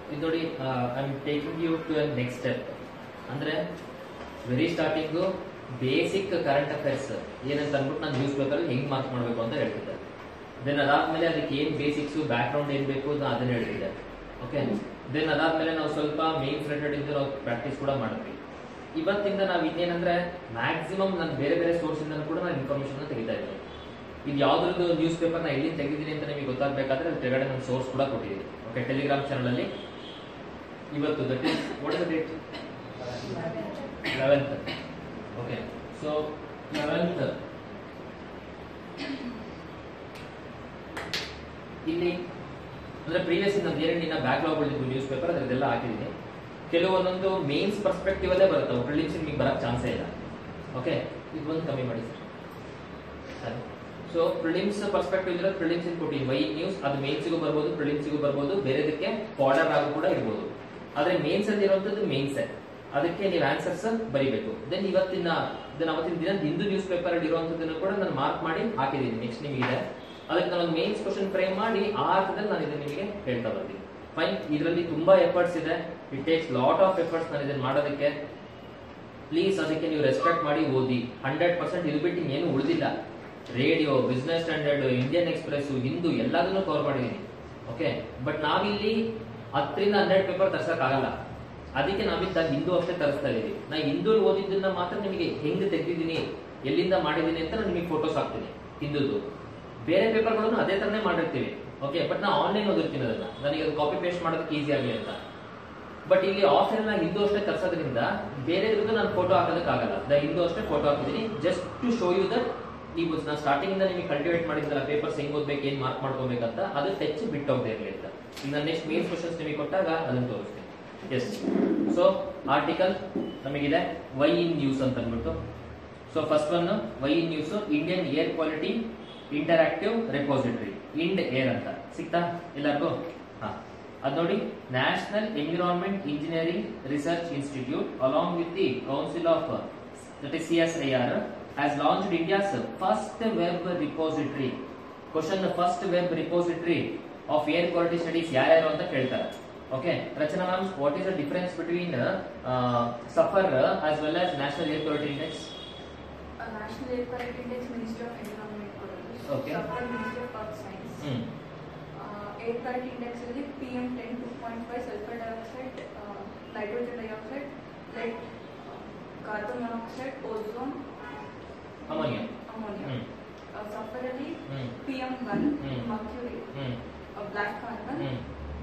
ಇದು ನೋಡಿ I am taking you to next step ಅಂದ್ರೆ very starting basic current affairs ಏನಂತ ಅಂದ್ಬಿಟ್ಟು ನಾನು ನ್ಯೂಸ್ ಪೇಪರ್ ಹೆಂಗ್ ಮಾರ್ಕ್ ಮಾಡಬೇಕು ಅಂತ ಹೇಳ್ತಿದ್ದೆ ದೆನ್ ಅದಾದ್ಮೇಲೆ ಅದಕ್ಕೆ ಏನ್ ಬೇಸಿಕ್ಸ್ ಬ್ಯಾಕ್ ಗ್ರೌಂಡ್ ಏನ್ ಬೇಕು ಅಂತ ಅದನ್ನ ಹೇಳ್ತಿದ್ದೆ ಓಕೆ ದೆನ್ ಅದಾದ್ಮೇಲೆ ನಾವು ಸ್ವಲ್ಪ ಮೇನ್ಸ್ ರಿಲೇಟೆಡ್ ಇದ್ದು ನಾವು ಪ್ರಾಕ್ಟೀಸ್ ಕೂಡ ಮಾಡಿದ್ವಿ ಇವತ್ತಿಂದ ನಾವು ಇನ್ನೇನಂದ್ರೆ ಮ್ಯಾಕ್ಸಿಮಮ್ ನಾನು ಬೇರೆ ಬೇರೆ ಸೋರ್ಸ್ ಇಂದ ಕೂಡ ನಾನು ಇನ್ಫಾರ್ಮೇಶನ್ ತೆಗಿತಾ ಇದ್ದೀನಿ ಇದು ಯಾವ್ದ್ರದ್ದು ನ್ಯೂಸ್ ಪೇಪರ್ ನಾ ಎಲ್ಲಿ ತೆಗೆದಿದ್ದೀನಿ ಅಂತ ನಿಮಗೆ ಗೊತ್ತಾಗಬೇಕಾದ್ರೆ ಅಲ್ಲಿ ಕೆಳಗಡೆ ನಾನು ಸೋರ್ಸ್ ಕೂಡ ಕೊಟ್ಟಿದ್ದೀನಿ ಓಕೆ ಟೆಲಿಗ್ರಾಮ್ ಚಾನಲ್ ಅಲ್ಲಿ ಇವತ್ತು that is what is date eleventh okay so eleventh ಇಲ್ಲಿ ಅಂದ್ರೆ ಪ್ರೀವಿಯಸ್ ನಮ್ದು ಏನೇನು ಇನ್ನ ಬ್ಯಾಕ್ಲಾಗ್ ಉಳಿದಿದ್ದು ನ್ಯೂಸ್ ಪೇಪರ್ ಅದರದೆಲ್ಲ ಹಾಕಿದ್ದೀನಿ ಕೆಲವೊಂದೊಂದು ಮೇನ್ಸ್ ಪರ್ಸ್ಪೆಕ್ಟಿವ್ ಅಲ್ಲೇ ಬರುತ್ತೆ ಪ್ರಿಲಿಮ್ಸ್ ನಿಮಗೆ ಬರಕ್ ಚಾನ್ಸೇ ಇಲ್ಲ ಓಕೆ ಇದು ಒಂದು ಕಮ್ಮಿ ಮಾಡಿ ಸರ್ ಸೊ ಪ್ರಿಲಿಮ್ಸ್ ಪರ್ಸ್ಪೆಕ್ಟಿವ್ ಇದ್ರೆ ಪ್ರಿಲಿಮ್ಸ್ ಕೊಟ್ಟಿದ್ದೀನಿ ವೈ ನ್ಯೂಸ್ ಅದು ಮೇನ್ಸ್ಗೂ ಬರ್ಬೋದು ಪ್ರಿಲಿಮ್ಸ್ಗೂ ಬರ್ಬೋದು ಬೇರೆದಕ್ಕೆ ಬಾರ್ಡರ್ ಆಗು ಕೂಡ ಇರ್ಬೋದು ಆದ್ರೆ ಮೇನ್ಸ್ ಅಲ್ಲಿ ಇರುವಂತದ್ದು ಮೇನ್ಸ್ ಅದಕ್ಕೆ ನೀವು ಆನ್ಸರ್ಸ್ ಬರಿಬೇಕು ದೆನ್ ಇವತ್ತಿನ ದೆನ್ ಅವತ್ತಿನ ದಿನ ಹಿಂದೂ ನ್ಯೂಸ್ ಪೇಪರ್ ಅಲ್ಲಿ ಇರುವಂತದ್ದನ್ನು ಕೂಡ ನಾನು ಮಾರ್ಕ್ ಮಾಡಿ ಹಾಕಿದ್ದೀನಿ ನೆಕ್ಸ್ಟ್ ನಿಮಗೆ ಅದಕ್ಕೆ ನಾನು ಒಂದು ಮೇನ್ಸ್ ಕ್ವಶನ್ ಫ್ರೇಮ್ ಮಾಡಿ ಆ ಅರ್ಥದಲ್ಲಿ ನಾನು ಇದನ್ನ ನಿಮಗೆ ಹೇಳ್ತಾ ಬರ್ತೀನಿ ಫೈನ್ ಇದರಲ್ಲಿ ತುಂಬಾ ಎಫರ್ಟ್ಸ್ ಇದೆ it takes lot of efforts ನಾನು ಇದನ್ನ ಮಾಡೋದಕ್ಕೆ ಪ್ಲೀಸ್ ಅದಕ್ಕೆ ನೀವು ರೆಸ್ಪೆಕ್ಟ್ ಮಾಡಿ ಓದಿ ಹಂಡ್ರೆಡ್ ಪರ್ಸೆಂಟ್ ಇದು ಬಿಟ್ಟು ಏನು ಉಳಿದಿಲ್ಲ radio Business Standard Indian Express Hindu ಎಲ್ಲದನ್ನು ಕವರ್ ಮಾಡಿದೀನಿ ಓಕೆ ಬಟ್ ನಾವಿಲ್ಲಿ ಹತ್ತರಿಂದ ಹನ್ನೆರಡು ಪೇಪರ್ ತರ್ಸಕ್ಕಾಗಲ್ಲ ಅದಕ್ಕೆ ನಾವಿದ್ದ ಹಿಂದೂ ಅಷ್ಟೇ ತರಿಸ್ತಾ ಇದೀವಿ ನಾ ಹಿಂದೂ ಓದಿದ್ದನ್ನ ಮಾತ್ರ ನಿಮಗೆ ಹೆಂಗ್ ತೆಗ್ದಿದ್ದೀನಿ ಎಲ್ಲಿಂದ ಮಾಡಿದ್ದೀನಿ ಅಂತ ನಾನು ನಿಮಗೆ ಫೋಟೋಸ್ ಹಾಕ್ತೀನಿ ಹಿಂದೂದು ಬೇರೆ ಪೇಪರ್ಗಳನ್ನು ಅದೇ ತರನೇ ಮಾಡಿರ್ತೀವಿ ಓಕೆ ಬಟ್ ನಾ ಆನ್ಲೈನ್ ಓದಿರ್ತೀನಿ ಅದನ್ನ ನನಗೆ ಅದು ಕಾಪಿ ಪೇಸ್ಟ್ ಮಾಡೋದಕ್ಕೆ ಈಸಿ ಆಗಲಿ ಅಂತ ಬಟ್ ಇಲ್ಲಿ ಆಫ್ಲೈನ್ ಆಗಿ ಹಿಂದೂ ಅಷ್ಟೇ ತರ್ಸೋದ್ರಿಂದ ಬೇರೆ ನಾನು ಫೋಟೋ ಹಾಕೋದಕ್ಕಾಗಲ್ಲ ದ ಹಿಂದೂ ಅಷ್ಟೇ ಫೋಟೋ ಹಾಕಿದ್ದೀನಿ just to show you that ನೀವು ನಾನು ಸ್ಟಾರ್ಟಿಂಗ್ ಇಂದ ನಿಮಗೆ ಕಲ್ಟಿವೇಟ್ ಮಾಡಿದ್ದಲ್ಲ ಪೇಪರ್ಸ್ ಹೆಂಗ್ ಓದ್ಬೇಕು ಏನ್ ಮಾರ್ಕ್ ಮಾಡ್ಕೋಬೇಕಂತ ಅದು ಟಚ್ ಬಿಟ್ಟೋಗದೆ ಇರಲಿ ಅಂತ ಈಗ ನಾನು ನೆಕ್ಸ್ಟ್ ಮೇನ್ ಕ್ವಶನ್ಸ್ ನಿಮಗೆ ಕೊಟ್ಟಾಗ ಅದನ್ನು ತೋರಿಸ್ತೀನಿ ಎಸ್ ಸೊ ಆರ್ಟಿಕಲ್ ನಮಗಿದೆ ವೈ ಇನ್ ನ್ಯೂಸ್ ಅಂತ ಅಂದ್ಬಿಟ್ಟು so first one why in news Indian air quality interactive repository IndAIR ಅಂತ ಸಿಗ್ತಾ ಎಲ್ಲರಿಗೂ ಹಾ ಅದ್ ನೋಡಿ National Environment Engineering Research Institute along with the Council of that is C S I R has launched India's first web repository question first web repository of air quality studies ಯಾರ್ಯಾರು ಅಂತ ಕೇಳ್ತಾರೆ okay Rachana ma'am what is the difference between SAFAR as well as National Air quality Index National Air Quality Index, Ministry of Environment ಕೊಡೋದು. Okay. Suffer Ministry of Earth Science. Hmm air quality index ಅಲ್ಲಿ P M ten two point five sulphur dioxide nitrogen dioxide lead carbon monoxide ozone ammonia ammonia hmm SAFAR ಅಲ್ಲಿ hmm P M one hmm. Mercury hmm black carbon hmm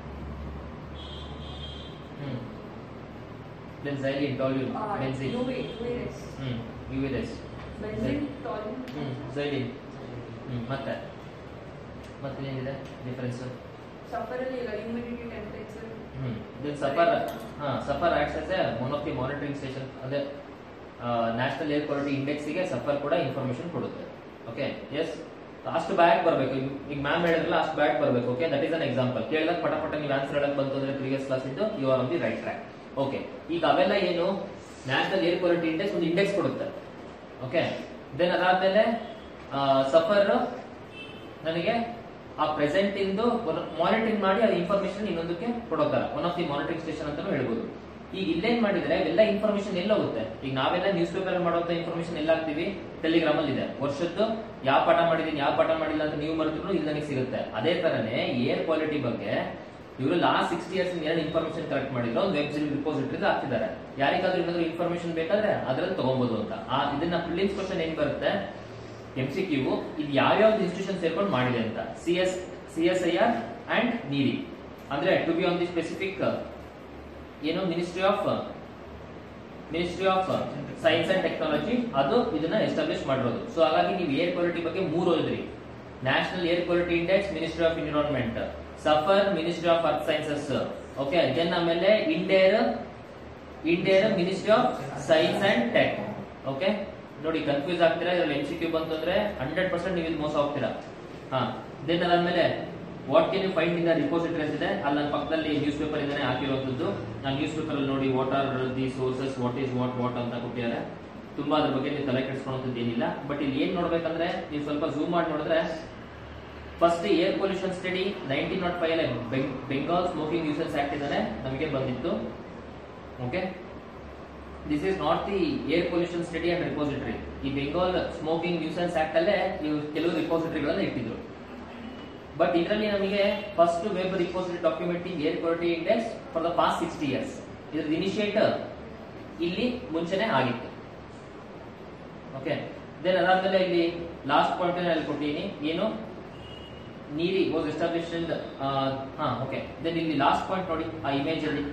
hmm then xylene toluene benzene UV UV rays hmm UV rays benzene toluene hmm xylene hmm ಮತ್ತೆ ಮತ್ತೆ ಏನಿದೆ difference SAFAR ಅಲ್ಲಿ ಇಲ್ಲ humidity temperature hmm then SAFAR ಹಾ SAFAR acts as A one of the monitoring station ಅದೇ National Air quality Index ಗೆ SAFAR ಕೂಡ information ಕೊಡುತ್ತೆ ಓಕೆ ಎಸ್ ಅಷ್ಟು ಬ್ಯಾಕ್ ಬರಬೇಕು ಈಗ ಮ್ಯಾಮ್ ಹೇಳಿದ್ರಲ್ಲ ಅಷ್ಟು ಬ್ಯಾಕ್ ಬರಬೇಕು okay that is an example ಕೇಳಿದಾಗ ಪಟ ಪಟ ನೀವು ಆನ್ಸರ್ ಹೇಳಕ್ ಬಂತು ಅಂದ್ರೆ ಪ್ರೀವಿಯಸ್ ಕ್ಲಾಸ್ ಇದ್ದು you are on the right track okay ಈಗ ಅವೆಲ್ಲ ಏನು ನ್ಯಾಷನಲ್ ಏರ್ ಕ್ವಾಲಿಟಿ ಇಂಡೆಕ್ಸ್ ಒಂದು ಇಂಡೆಕ್ಸ್ ಕೊಡುತ್ತೆ ಓಕೆ ದೆನ್ ಅದಾದ್ಮೇಲೆ ಸಫರ್ ನನಗೆ ಆ ಪ್ರೆಸೆಂಟ್ ಇಂದು ಮಾನಿಟರಿಂಗ್ ಮಾಡಿ ಅದು ಇನ್ಫಾರ್ಮೇಶನ್ ಇನ್ನೊಂದಕ್ಕೆ ಕೊಡೋತರ one of the monitoring station ಅಂತಾನು ಹೇಳ್ಬೋದು ಈಗ ಇಲ್ಲೇನ್ ಮಾಡಿದ್ರೆ ಎಲ್ಲ ಇನ್ಫಾರ್ಮೇಶನ್ ಎಲ್ಲ ಹೋಗುತ್ತೆ ಈಗ ನಾವೆಲ್ಲ ನ್ಯೂಸ್ ಪೇಪರ್ ಮಾಡುವಂತ ಇನ್ಫಾರ್ಮೇಶನ್ ಎಲ್ಲ ಹಾಕ್ತಿವಿ ಟೆಲಿಗ್ರಾಮ್ ಅಲ್ಲಿ ಇದೆ ವರ್ಷದ್ದು ಯಾವ ಪಾಠ ಮಾಡಿದೀನಿ ಯಾವ ಪಾಠ ಮಾಡಿಲ್ಲ ಅಂತ ನೀವು ಮರೆತರು ಇಲ್ಲಿ ನನಗೆ ಸಿಗುತ್ತೆ ಅದೇ ತರನೇ ಏರ್ ಕ್ವಾಲಿಟಿ ಬಗ್ಗೆ ಇವರು ಲಾಸ್ಟ್ ಸಿಕ್ಸ್ಟಿ ಇಯರ್ಸ್ ಎರಡು ಇನ್ಫಾರ್ಮೇಶನ್ ಕಲೆಕ್ಟ್ ಮಾಡಿದ್ರು ಒಂದು ವೆಬ್ ರಿಪೋಸಿಟರಿ ಹಾಕ್ತಿದ್ದಾರೆ ಯಾರಿಗಾದ್ರೂ ಏನಾದ್ರು ಇನ್ಫಾರ್ಮೇಶನ್ ಬೇಕಾದ್ರೆ ಅದ್ರಲ್ಲಿ ತಗೊಬಹುದು ಅಂತ ಆ ಇದನ್ನ ಪ್ರಿಲಿಮ್ಸ್ ಕ್ವಶನ್ ಏನ್ ಬರುತ್ತೆ ಎಂ ಸಿ ಕ್ಯೂ ಇದು ಯಾವ್ಯಾವ್ದು ಇನ್ಸ್ಟಿಟ್ಯೂಷನ್ ಸೇರ್ಕೊಂಡು ಮಾಡಿದೆ ಅಂತ C S C S I R and NEERI ಅಂದ್ರೆ to be on the specific ಏನು ministry of ministry of science and technology ಅದು ಇದನ್ನ ಎಸ್ಟಾಬ್ಲಿಷ್ ಮಾಡಿರೋದು ಸೊ ಹಾಗಾಗಿ ನೀವು ಏರ್ ಕ್ವಾಲಿಟಿ ಬಗ್ಗೆ ಮೂರು ಓದಿದ್ರಿ National Air quality Index Ministry of Environment SAFAR Ministry of Earth Sciences okay then ಆಮೇಲೆ IndAIR IndAIR Ministry of science and tech okay ನೋಡಿ ಕನ್ಫ್ಯೂಸ್ ಆಗ್ತೀರಾ ಇದ್ರಲ್ಲಿ ಎಂ ಸಿ ಕ್ಯೂ ಬಂತು ಅಂದ್ರೆ ಹಂಡ್ರೆಡ್ ಪರ್ಸೆಂಟ್ ನೀವು ಇಲ್ಲಿ ಮೋಸ ಹೋಗ್ತೀರಾ ಹಾ ದೆನ್ ಅದಾದ್ಮೇಲೆ what can you find in the repositories ಇದೆ ಅಲ್ಲಿ ನನ್ನ ಪಕ್ಕದಲ್ಲಿ ನ್ಯೂಸ್ ಪೇಪರ್ ಇದಾನೆ ಹಾಕಿರುವಂತದ್ದು ನಾನು ನ್ಯೂಸ್ ಪೇಪರ್ ಅಲ್ಲಿ ನೋಡಿ what are the sources what is what what ಅಂತ ಕೊಟ್ಟಿದ್ದಾರೆ ತುಂಬಾ ಅದ್ರ ಬಗ್ಗೆ ನೀವು ತಲೆ ಕೆಡಿಸ್ಕೊಳ್ಳೋಂಥದ್ದು ಏನಿಲ್ಲ ಬಟ್ ಇಲ್ಲಿ ಏನ್ ನೋಡ್ಬೇಕಂದ್ರೆ ನೀವು ಸ್ವಲ್ಪ ಝೂಮ್ ಮಾಡಿ ನೋಡಿದ್ರೆ first air pollution study nineteen naught five ಅಲ್ಲಿ ಬೆಂಗಾಲ್ ಸ್ಮೋಕಿಂಗ್ ನ್ಯೂಸೆನ್ಸ್ ಆಕ್ಟ್ ಇಂದಾನೆ ನಮಗೆ ಬಂದಿತ್ತು okay this is not the air pollution study and repository ಈ ಬೆಂಗಾಲ್ ಸ್ಮೋಕಿಂಗ್ ನ್ಯೂಸೆನ್ಸ್ ಆಕ್ಟ್ ಅಲ್ಲೇ ಇವು ಕೆಲವು ರಿಪೋಸಿಟರಿಗಳನ್ನ ಇಟ್ಟಿದ್ರು ಬಟ್ ಇದರಲ್ಲಿ ನಮಗೆ first web repository documenting air quality index for the past sixty years ಇದ್ರ ಇನಿಷಿಯೇಟರ್ ಇಲ್ಲಿ ಮುಂಚೆನೆ ಆಗಿತ್ತು ಓಕೆ ದೆನ್ ಅದಾದ್ಮೇಲೆ ಇಲ್ಲಿ ಲಾಸ್ಟ್ ಪಾಯಿಂಟ್ ಅಲ್ಲಿ ಕೊಟ್ಟಿದ್ದೀನಿ ಏನು ನೀರಿ ವಾಸ್ ಎಸ್ಟಾಬ್ಲಿಷ್ ಹಾ ಓಕೆ ದೆನ್ ಇಲ್ಲಿ ಲಾಸ್ಟ್ ಪಾಯಿಂಟ್ ನೋಡಿ ಆ ಇಮೇಜ್ ಅಲ್ಲಿ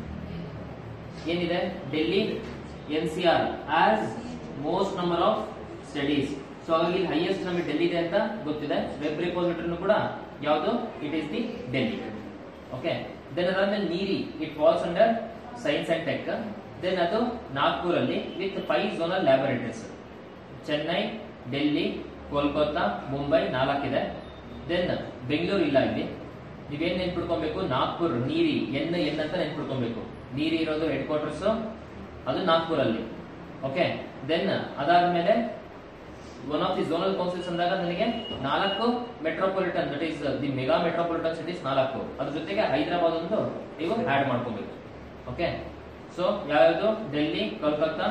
ಏನಿದೆ Delhi N C R as most number of studies so ಹಾಗಾಗಿ ಇಲ್ಲಿ ಹೈಯೆಸ್ಟ್ ನಮಗೆ ಡೆಲ್ಲಿ ಇದೆ ಅಂತ ಗೊತ್ತಿದೆ ವೆಬ್ ರಿಪೋಸಿಟರಿನು ಕೂಡ ಯಾವುದು it is the Delhi okay then ಅದಾದ್ಮೇಲೆ NEERI it falls under science and tech then ಅದು ನಾಗ್ಪುರ್ ಅಲ್ಲಿ with five zonal laboratories Chennai Delhi Kolkata Mumbai ನಾಲ್ಕಿದೆ ದೆನ್ ಬೆಂಗಳೂರು ಇಲ್ಲ ಇಲ್ಲಿ ನೀವೇನ್ ನೆನ್ಪಿಡ್ಕೊಬೇಕು ನಾಗ್ಪುರ್ ನೀರಿ ಎನ್ ಎನ್ ಅಂತ ನೆನ್ಪಿಡ್ಕೊಬೇಕು ನೀರಿ ಇರೋದು ಹೆಡ್ ಕ್ವಾರ್ಟರ್ಸ್ ಅದು ನಾಗ್ಪುರ್ ಅಲ್ಲಿ ಓಕೆ ದೆನ್ ಅದಾದ್ಮೇಲೆ one of the zonal councils ಅಂದಾಗ ನನಗೆ ನಾಲ್ಕು metropolitan that is the mega metropolitan cities ನಾಲ್ಕು ಅದ್ರ ಜೊತೆಗೆ ಹೈದರಾಬಾದ್ ಒಂದು ನೀವು ಆಡ್ ಮಾಡ್ಕೋಬೇಕು ಓಕೆ ಸೊ ಯಾವ್ಯಾವುದು ಡೆಲ್ಲಿ ಕೋಲ್ಕತ್ತಾ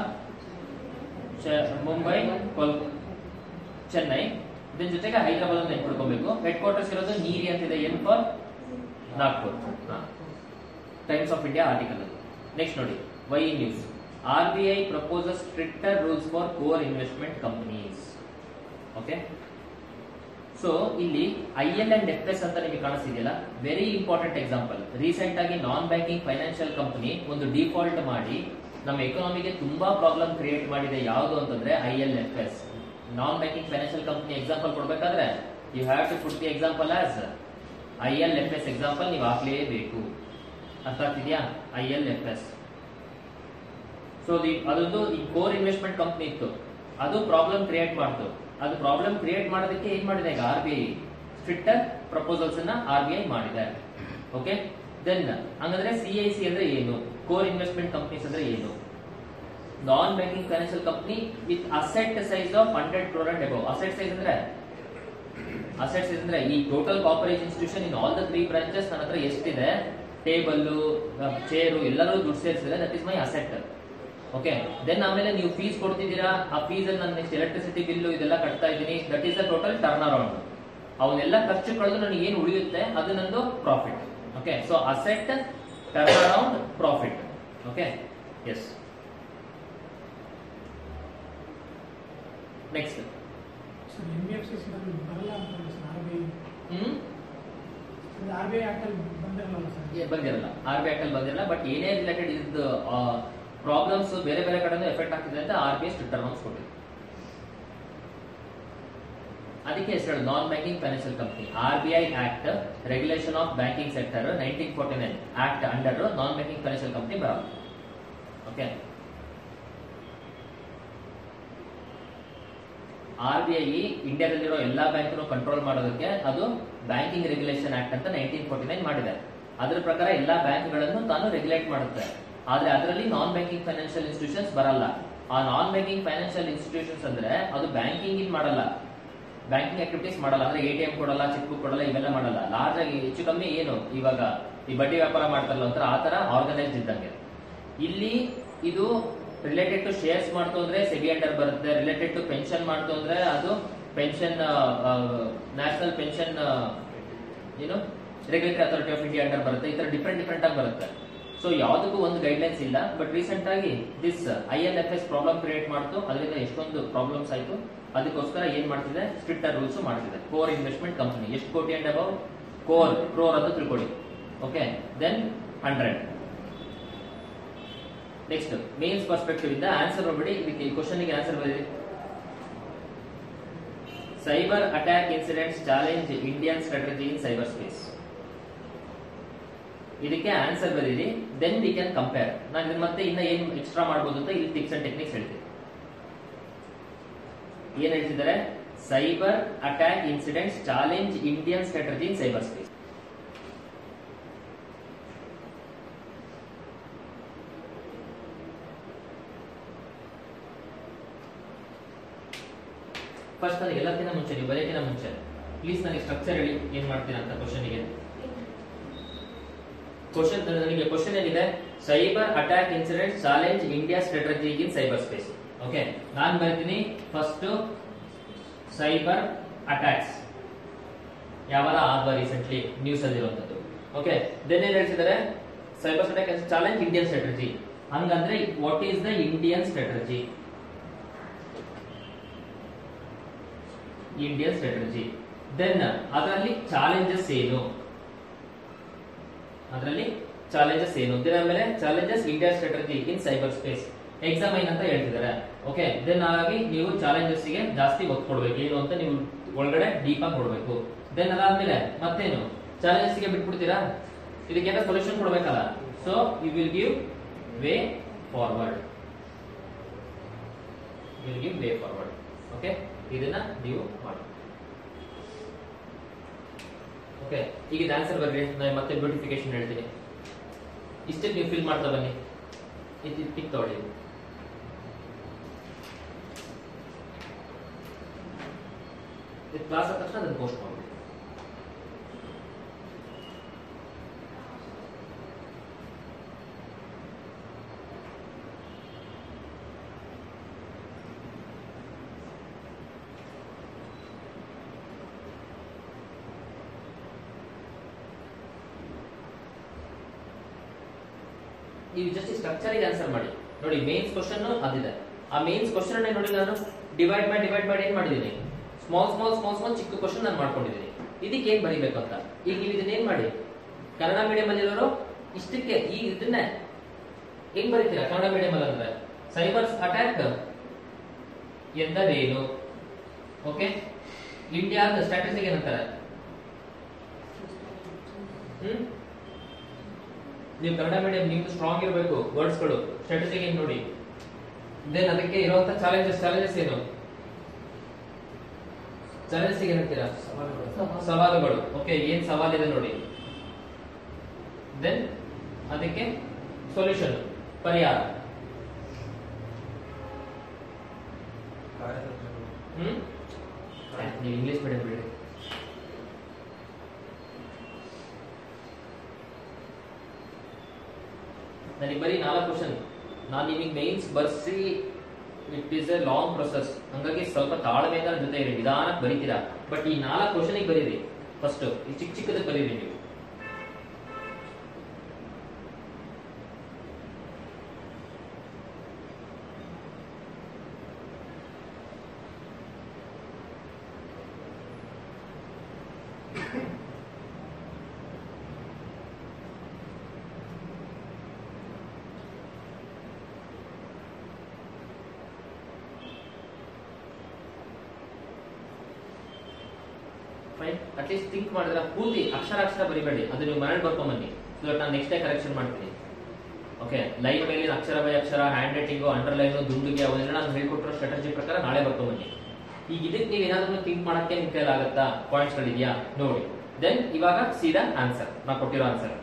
ಚ- ಮುಂಬೈ ಕೋಲ್ ಚೆನ್ನೈ ಇದ್ರ ಜೊತೆಗೆ ಹೈದರಾಬಾದ್ ಅಂತ ನೆನ್ಪಿಡ್ಕೋಬೇಕು ಹೆಡ್ ಕ್ವಾರ್ಟರ್ಸ್ ಇರೋದು ನೀರಿ ಅಂತಿದೆ N for Nagpur Times of India article next ನೋಡಿ why news R B I proposes stricter rules for core investment companies okay so ಇಲ್ಲಿ I L and F S ಅಂತ ನಿಮಗೆ ಕಾಣಿಸ್ತಿದೆಯಲ್ಲ ವೆರಿ ಇಂಪಾರ್ಟೆಂಟ್ ಎಕ್ಸಾಂಪಲ್ ರೀಸೆಂಟ್ ಆಗಿ non banking financial company ಒಂದು default ಮಾಡಿ ನಮ್ಮ ಎಕಾನಮಿಗೆ ತುಂಬಾ ಪ್ರಾಬ್ಲಮ್ ಕ್ರಿಯೇಟ್ ಮಾಡಿದೆ ಯಾವುದು ಅಂತಂದ್ರೆ I L F S non banking financial company example ಕೊಡ್ಬೇಕಾದ್ರೆ you have to put the example as I L F S example ನೀವು ಹಾಕ್ಲೇಬೇಕು ಅರ್ಥ ಆಗ್ತಿದ್ಯಾ I L F S so ಅದೊಂದು ಈ ಕೋರ್ ಇನ್ವೆಸ್ಟ್ಮೆಂಟ್ ಕಂಪ್ನಿ ಇತ್ತು ಅದು ಪ್ರಾಬ್ಲಮ್ ಕ್ರಿಯೇಟ್ ಮಾಡ್ತು ಅದು ಪ್ರಾಬ್ಲಮ್ ಕ್ರಿಯೇಟ್ ಮಾಡೋದಕ್ಕೆ ಏನ್ ಮಾಡಿದೆ ಈಗ R B I stricter proposals ಅನ್ನ ಆರ್ ಬಿ ಐ ಮಾಡಿದೆ ಓಕೆ ದೆನ್ ಹಂಗಂದ್ರೆ ಸಿ ಐ ಸಿ ಅಂದ್ರೆ ಏನು ಕೋರ್ ಇನ್ವೆಸ್ಟ್ಮೆಂಟ್ ಕಂಪ್ನೀಸ್ ಅಂದ್ರೆ ಏನು non banking financial company with asset size of hundred crore and above asset size ಅಂದ್ರೆ ಅಸೆಟ್ಸ್ ಅಂದ್ರೆ ಈ total corporate institution in all the three branches ನನ್ನ ಹತ್ರ ಎಷ್ಟಿದೆ ಟೇಬಲ್ ಚೇರು ಎಲ್ಲರೂ ದುಡ್ಡು ಸೇರಿಸಿದ್ರೆ that is my asset okay then ಆಮೇಲೆ ನೀವು ಫೀಸ್ ಕೊಡ್ತಿದ್ದೀರಾ ಆ ಫೀಸ್ ಅಲ್ಲಿ ನಾನು ನೆಕ್ಸ್ಟ್ ಎಲೆಕ್ಟ್ರಿಸಿಟಿ ಬಿಲ್ಲು ಇದೆಲ್ಲ ಕಟ್ತಾ ಇದ್ದೀನಿ that is the total turn around ಅವನ್ನೆಲ್ಲ ಖರ್ಚು ಕಳೆದು ನನಗೆ ಏನು ಉಳಿಯುತ್ತೆ ಅದು ನಂದು profit okay so asset turn around profit okay yes next sir N B F C ಬರಲ್ಲ ಅಂತ sir R B hmm I R B I actually ಬಂದಿರಲ್ಲ ಸರ್ ಏ, ಬಂದಿರಲ್ಲ ಆರ್ ಬಿ ಐ ಬಂದಿರಲ್ಲ ಬಟ್ ಏನೇ ರಿಲೇಟೆಡ್ ಇದ್ದು ಪ್ರಾಬ್ಲಮ್ಸ್ ಬೇರೆ ಬೇರೆ ಕಡೆನೂ ಎಫೆಕ್ಟ್ ಆಗ್ತಿದೆ ಅಂತ R B I strict announce ಕೊಟ್ಟಿದೆ ಅದಕ್ಕೆ ಹೆಸರು non banking financial company R B I act regulation of banking sector nineteen forty nine act under non banking financial company ಬರಲ್ಲ ಓಕೆ ಆರ್ ಬಿ ಐ ಇಂಡಿಯಾದಲ್ಲಿರೋ ಎಲ್ಲಾ ಬ್ಯಾಂಕ್ನು control ಮಾಡೋದಕ್ಕೆ ಅದು banking regulation act ಅಂತ ನೈನ್ಟೀನ್ ಫೋರ್ಟಿ ನೈನ್ ಮಾಡಿದೆ ಅದರ ಪ್ರಕಾರ ಎಲ್ಲಾ ಬ್ಯಾಂಕ್ಗಳನ್ನು ತಾನು ರೆಗ್ಯುಲೇಟ್ ಮಾಡುತ್ತೆ ಆದ್ರೆ ಅದರಲ್ಲಿ ನಾನ್ ಬ್ಯಾಂಕಿಂಗ್ ಫೈನಾನ್ಷಿಯಲ್ ಇನ್ಸ್ಟಿಟ್ಯೂಷನ್ಸ್ ಬರಲ್ಲ ಆ ನಾನ್ ಬ್ಯಾಂಕಿಂಗ್ ಫೈನಾನ್ಷಿಯಲ್ ಇನ್ಸ್ಟಿಟ್ಯೂಷನ್ಸ್ ಅಂದ್ರೆ ಅದು ಬ್ಯಾಂಕಿಂಗ್ ಇನ್ ಮಾಡಲ್ಲ ಬ್ಯಾಂಕಿಂಗ್ ಆಕ್ಟಿವಿಟೀಸ್ ಮಾಡಲ್ಲ ಅಂದ್ರೆ ಎ ಟಿ ಎಂ ಕೊಡಲ್ಲ ಚೆಕ್ ಬುಕ್ ಕೊಡಲ್ಲ ಇವೆಲ್ಲ ಮಾಡಲ್ಲ ಲಾರ್ಜ್ ಆಗಿ ಹೆಚ್ಚು ಕಮ್ಮಿ ಏನು ಇವಾಗ ಈ ಬಡ್ಡಿ ವ್ಯಾಪಾರ ಮಾಡ್ತಾರಲ್ಲ ಒಂಥರ ಆ ತರ ಆರ್ಗನೈಸ್ಡ್ ಇದ್ದಂಗೆ ಇಲ್ಲಿ ಇದು ರಿಲೇಟೆಡ್ ಟು ಶೇರ್ಸ್ ಮಾಡ್ತು ಅಂದ್ರೆ ಸೆಬಿ ಅಂಡರ್ ಬರುತ್ತೆ ರಿಲೇಟೆಡ್ ಟು ಪೆನ್ಷನ್ ಮಾಡ್ತು ಅಂದ್ರೆ ಅದು ಪೆನ್ಷನ್ ನ್ಯಾಷನಲ್ ಪೆನ್ಷನ್ ಏನು regulatory authority of India under ಬರುತ್ತೆ ಈ ತರ ಡಿಫ್ರೆಂಟ್ ಡಿಫ್ರೆಂಟ್ ಆಗಿ ಬರುತ್ತೆ ಸೊ ಯಾವುದಕ್ಕೂ ಒಂದು ಗೈಡ್ಲೈನ್ಸ್ ಇಲ್ಲ ಬಟ್ ರೀಸೆಂಟ್ ಆಗಿ this I L F S problem create ಮಾಡ್ತು ಅದರಿಂದ ಎಷ್ಟೊಂದು ಪ್ರಾಬ್ಲಮ್ಸ್ ಆಯ್ತು ಅದಕ್ಕೋಸ್ಕರ ಏನ್ ಮಾಡ್ತಿದೆ ಸ್ಟ್ರಿಕ್ಟರ್ ರೂಲ್ಸ್ ಮಾಡ್ತಿದೆ ಕೋರ್ ಇನ್ವೆಸ್ಟ್ಮೆಂಟ್ ಕಂಪನಿ ಎಷ್ಟು ಕೋಟಿ ಅಂಡ್ ಅಬೌವ್ ಕೋರ್ ಕ್ರೋರ್ ಅಂತ ತಿಳ್ಕೊಳ್ಳಿ okay then hundred next mains perspective ಇಂದ ಆನ್ಸರ್ ನೋಡ್ಬಿಡಿ ಇದಕ್ಕೆ ಈ ಕ್ವಶನ್ ಗೆ ಆನ್ಸರ್ ಬರೀರಿ cyber attack incidents challenge Indian strategy in cyber space ಇದಕ್ಕೆ ಆನ್ಸರ್ ಬರೀರಿ ದೆನ್ ವಿ ಕ್ಯಾನ್ ಕಂಪೇರ್ ನಾನು ಇದನ್ನ ಮತ್ತೆ ಇನ್ನ ಏನ್ ಎಕ್ಸ್ಟ್ರಾ ಮಾಡ್ಬೋದು ಅಂತ ಇಲ್ಲಿ ಟಿಪ್ಸ್ ಅಂಡ್ ಟೆಕ್ನಿಕ್ಸ್ ಹೇಳ್ತೀನಿ ಏನ್ ಹೇಳ್ತಿದ್ದಾರೆ cyber attack incidents challenge Indian strategy in cyber space first ನನಗೆ ಎಲ್ಲಕ್ಕಿಂತ ಮುಂಚೆ ನೀವು ಬರೆಯಕ್ಕಿಂತ ಮುಂಚೆ ಪ್ಲೀಸ್ ನನಗೆ ಸ್ಟ್ರಕ್ಚರ್ ಹೇಳಿ ಏನ್ ಮಾಡ್ತೀರಾ ಅಂತ ಕ್ವಶನ್ಗೆ ಕ್ವಶನ್ ನನಗೆ ಕ್ವಶನ್ ಏನಿದೆ cyber attack incident challenge India strategy in cyber space okay ನಾನು ಬರ್ತೀನಿ ಫಸ್ಟ್ ಸೈಬರ್ ಅಟ್ಯಾಕ್ಸ್ ಯಾವಾಗ ಆದ್ವಾ ರೀಸೆಂಟ್ಲಿ ನ್ಯೂಸ್ ಅಲ್ಲಿ ಇರುವಂತದ್ದು ಓಕೆ ದೆನ್ ಏನ್ ಹೇಳ್ತಿದ್ದಾರೆ cyber attack challenge Indian strategy ಹಂಗಂದ್ರೆ what is the Indian strategy Indian strategy then ಅದರಲ್ಲಿ ಚಾಲೆಂಜಸ್ ಏನು ಅದರಲ್ಲಿ ಚಾಲೆಂಜಸ್ ಏನು ದೆನ್ ಆಮೇಲೆ challenges India strategy in cyber space exam ಅಂತ ಹೇಳ್ತಿದ್ದಾರೆ ಓಕೆ ದೆನ್ ಹಾಗಾಗಿ ನೀವು challenges ಗೆ ಜಾಸ್ತಿ ಒತ್ತು ಕೊಡ್ಬೇಕು ಏನು ಅಂತ ನೀವು ಒಳಗಡೆ ಡೀಪ್ ಆಗಿ ಕೊಡ್ಬೇಕು ದೆನ್ ಅದಾದ್ಮೇಲೆ ಮತ್ತೇನು challenges ಗೆ ಬಿಟ್ಬಿಡ್ತೀರಾ ಇದಕ್ಕೆಲ್ಲ ಸೊಲ್ಯೂಷನ್ ಕೊಡ್ಬೇಕಲ್ಲ so you will give way forward will give way forward okay ಇದನ್ನ ನೀವು ಮಾಡಿ ಓಕೆ ಈಗ ಇದು ಆನ್ಸರ್ ಬರ್ರಿ ನಾನು ಮತ್ತೆ ಬ್ಯೂಟಿಫಿಕೇಶನ್ ಹೇಳ್ತೀನಿ ಇಷ್ಟೇ ನೀವು ಫಿಲ್ ಮಾಡ್ತಾ ಬನ್ನಿ ಇದು ಟಿಕ್ ತಗೊಳ್ಳಿ ಇದು ಕ್ಲಾಸ್ ಆದ ತಕ್ಷಣ ಅದನ್ನು ಪೋಸ್ಟ್ ಮಾಡಿ ನೀವು ಜಸ್ಟ್ ಸ್ಟ್ರಕ್ಚರ್ ಗೆ ಆನ್ಸರ್ ಮಾಡಿ ನೋಡಿ ಮೇನ್ಸ್ ಕ್ವಶನ್ ಅದಿದೆ ಆ ಮೇನ್ಸ್ ಕ್ವಶನ್ ನೋಡಿ ನಾನು ಡಿವೈಡ್ ಮಾಡಿ ಡಿವೈಡ್ ಮಾಡಿ ಏನ್ ಮಾಡಿದೀನಿ ಸ್ಮಾಲ್ ಸ್ಮಾಲ್ ಸ್ಮಾಲ್ ಸ್ಮಾಲ್ ಚಿಕ್ಕ ಕ್ವಶನ್ ನಾನು ಮಾಡ್ಕೊಂಡಿದ್ದೀನಿ ಇದಕ್ಕೆ ಏನ್ ಬರೀಬೇಕು ಅಂತ ಈಗ ನೀವು ಇದನ್ನ ಏನ್ ಮಾಡಿ ಕನ್ನಡ ಮೀಡಿಯಂ ಅಲ್ಲಿ ಇರೋರು ಇಷ್ಟಕ್ಕೆ ಈ ಇದನ್ನ ಹೆಂಗ್ ಬರೀತೀರಾ ಕನ್ನಡ ಮೀಡಿಯಂ ಅಲ್ಲಿ ಅಂದ್ರೆ ಸೈಬರ್ ಅಟ್ಯಾಕ್ ಎಂದರೇನು ಓಕೆ ಇಂಡಿಯಾದ ಸ್ಟ್ರಾಟಜಿಗೆ ಏನಂತಾರೆ ಹ್ಮ್ ನೀವು ಕನ್ನಡ ಮೀಡಿಯಂ ನಿಮ್ದು ಸ್ಟ್ರಾಂಗ್ ಇರಬೇಕು ವರ್ಡ್ಸ್ಗಳು ಸ್ಟ್ರಾಟಜಿಗೆ ನೋಡಿ ದೆನ್ ಅದಕ್ಕೆ ಇರುವಂತ ಚಾಲೆಂಜಸ್ ಚಾಲೆಂಜಸ್ ಏನು ಚಾಲೆಂಜಸ್ ಏನಂತೀರಾ ಸವಾಲುಗಳು ಓಕೆ ಏನ್ ಸವಾಲಿದೆ ನೋಡಿ ದೆನ್ ಅದಕ್ಕೆ ಸೊಲ್ಯೂಷನ್ ಪರಿಹಾರ ಹ್ಮ್ ಆಯ್ತು, ನೀವು ಇಂಗ್ಲಿಷ್ ಮೀಡಿಯಂ ಬಿಡಿ ನನಗೆ ಬರೀ ನಾಲ್ಕು ಕ್ವಶನ್ ನಾನು ನಿಮಗೆ ಮೇನ್ಸ್ ಬರ್ಸಿ it is a long process ಹಂಗಾಗಿ ಸ್ವಲ್ಪ ತಾಳ್ಮೆಯಿಂದ ನನ್ನ ಜೊತೆ ಇರಿ ನಿಧಾನಕ್ಕೆ ಬರೀತೀರಾ ಬಟ್ ಈ ನಾಲ್ಕು ಕ್ವಶನಿಗೆ ಬರೀರಿ ಫಸ್ಟ್ ಈ ಚಿಕ್ಕ ಚಿಕ್ಕದಕ್ಕೆ ಬರೀರಿ ನೀವು ಫೈನ್ ಅಟ್ಲೀಸ್ಟ್ ಥಿಂಕ್ ಮಾಡಿದ್ರೆ ಪೂರ್ತಿ ಅಕ್ಷರ ಅಕ್ಷರ ಬರಿಬೇಡಿ ಅದು ನೀವು ಮನೇಲಿ ಬರ್ಕೊಂಬನ್ನಿ ಸೊ ದಟ್ ನಾನು ನೆಕ್ಸ್ಟ್ ಡೇ ಕರೆಕ್ಷನ್ ಮಾಡ್ತೀನಿ ಓಕೆ ಲೈನ್ ಮೇಲಿನ ಅಕ್ಷರ ಬೈ ಅಕ್ಷರ ಹ್ಯಾಂಡ್ ರೈಟಿಂಗು ಅಂಡರ್ಲೈನು ದುಂಡುಗೆ ಅವನ್ನೆಲ್ಲ ನಾನು ಹೇಳ್ಕೊಟ್ಟಿರೋ ಸ್ಟ್ರಾಟಜಿ ಪ್ರಕಾರ ನಾಳೆ ಬರ್ಕೊಂಬನ್ನಿ ಈಗ ಇದಕ್ಕೆ ನೀವು ಏನಾದ್ರೂ ಥಿಂಕ್ ಮಾಡಕ್ಕೆ ನಿಮ್ ಕೈಲಾಗತ್ತಾ ಪಾಯಿಂಟ್ಸ್ ಗಳಿದೆಯಾ ನೋಡಿ ದೆನ್ ಇವಾಗ ಸೀದಾ ಆನ್ಸರ್ ನಾ ಕೊಟ್ಟಿರೋ ಆನ್ಸರ್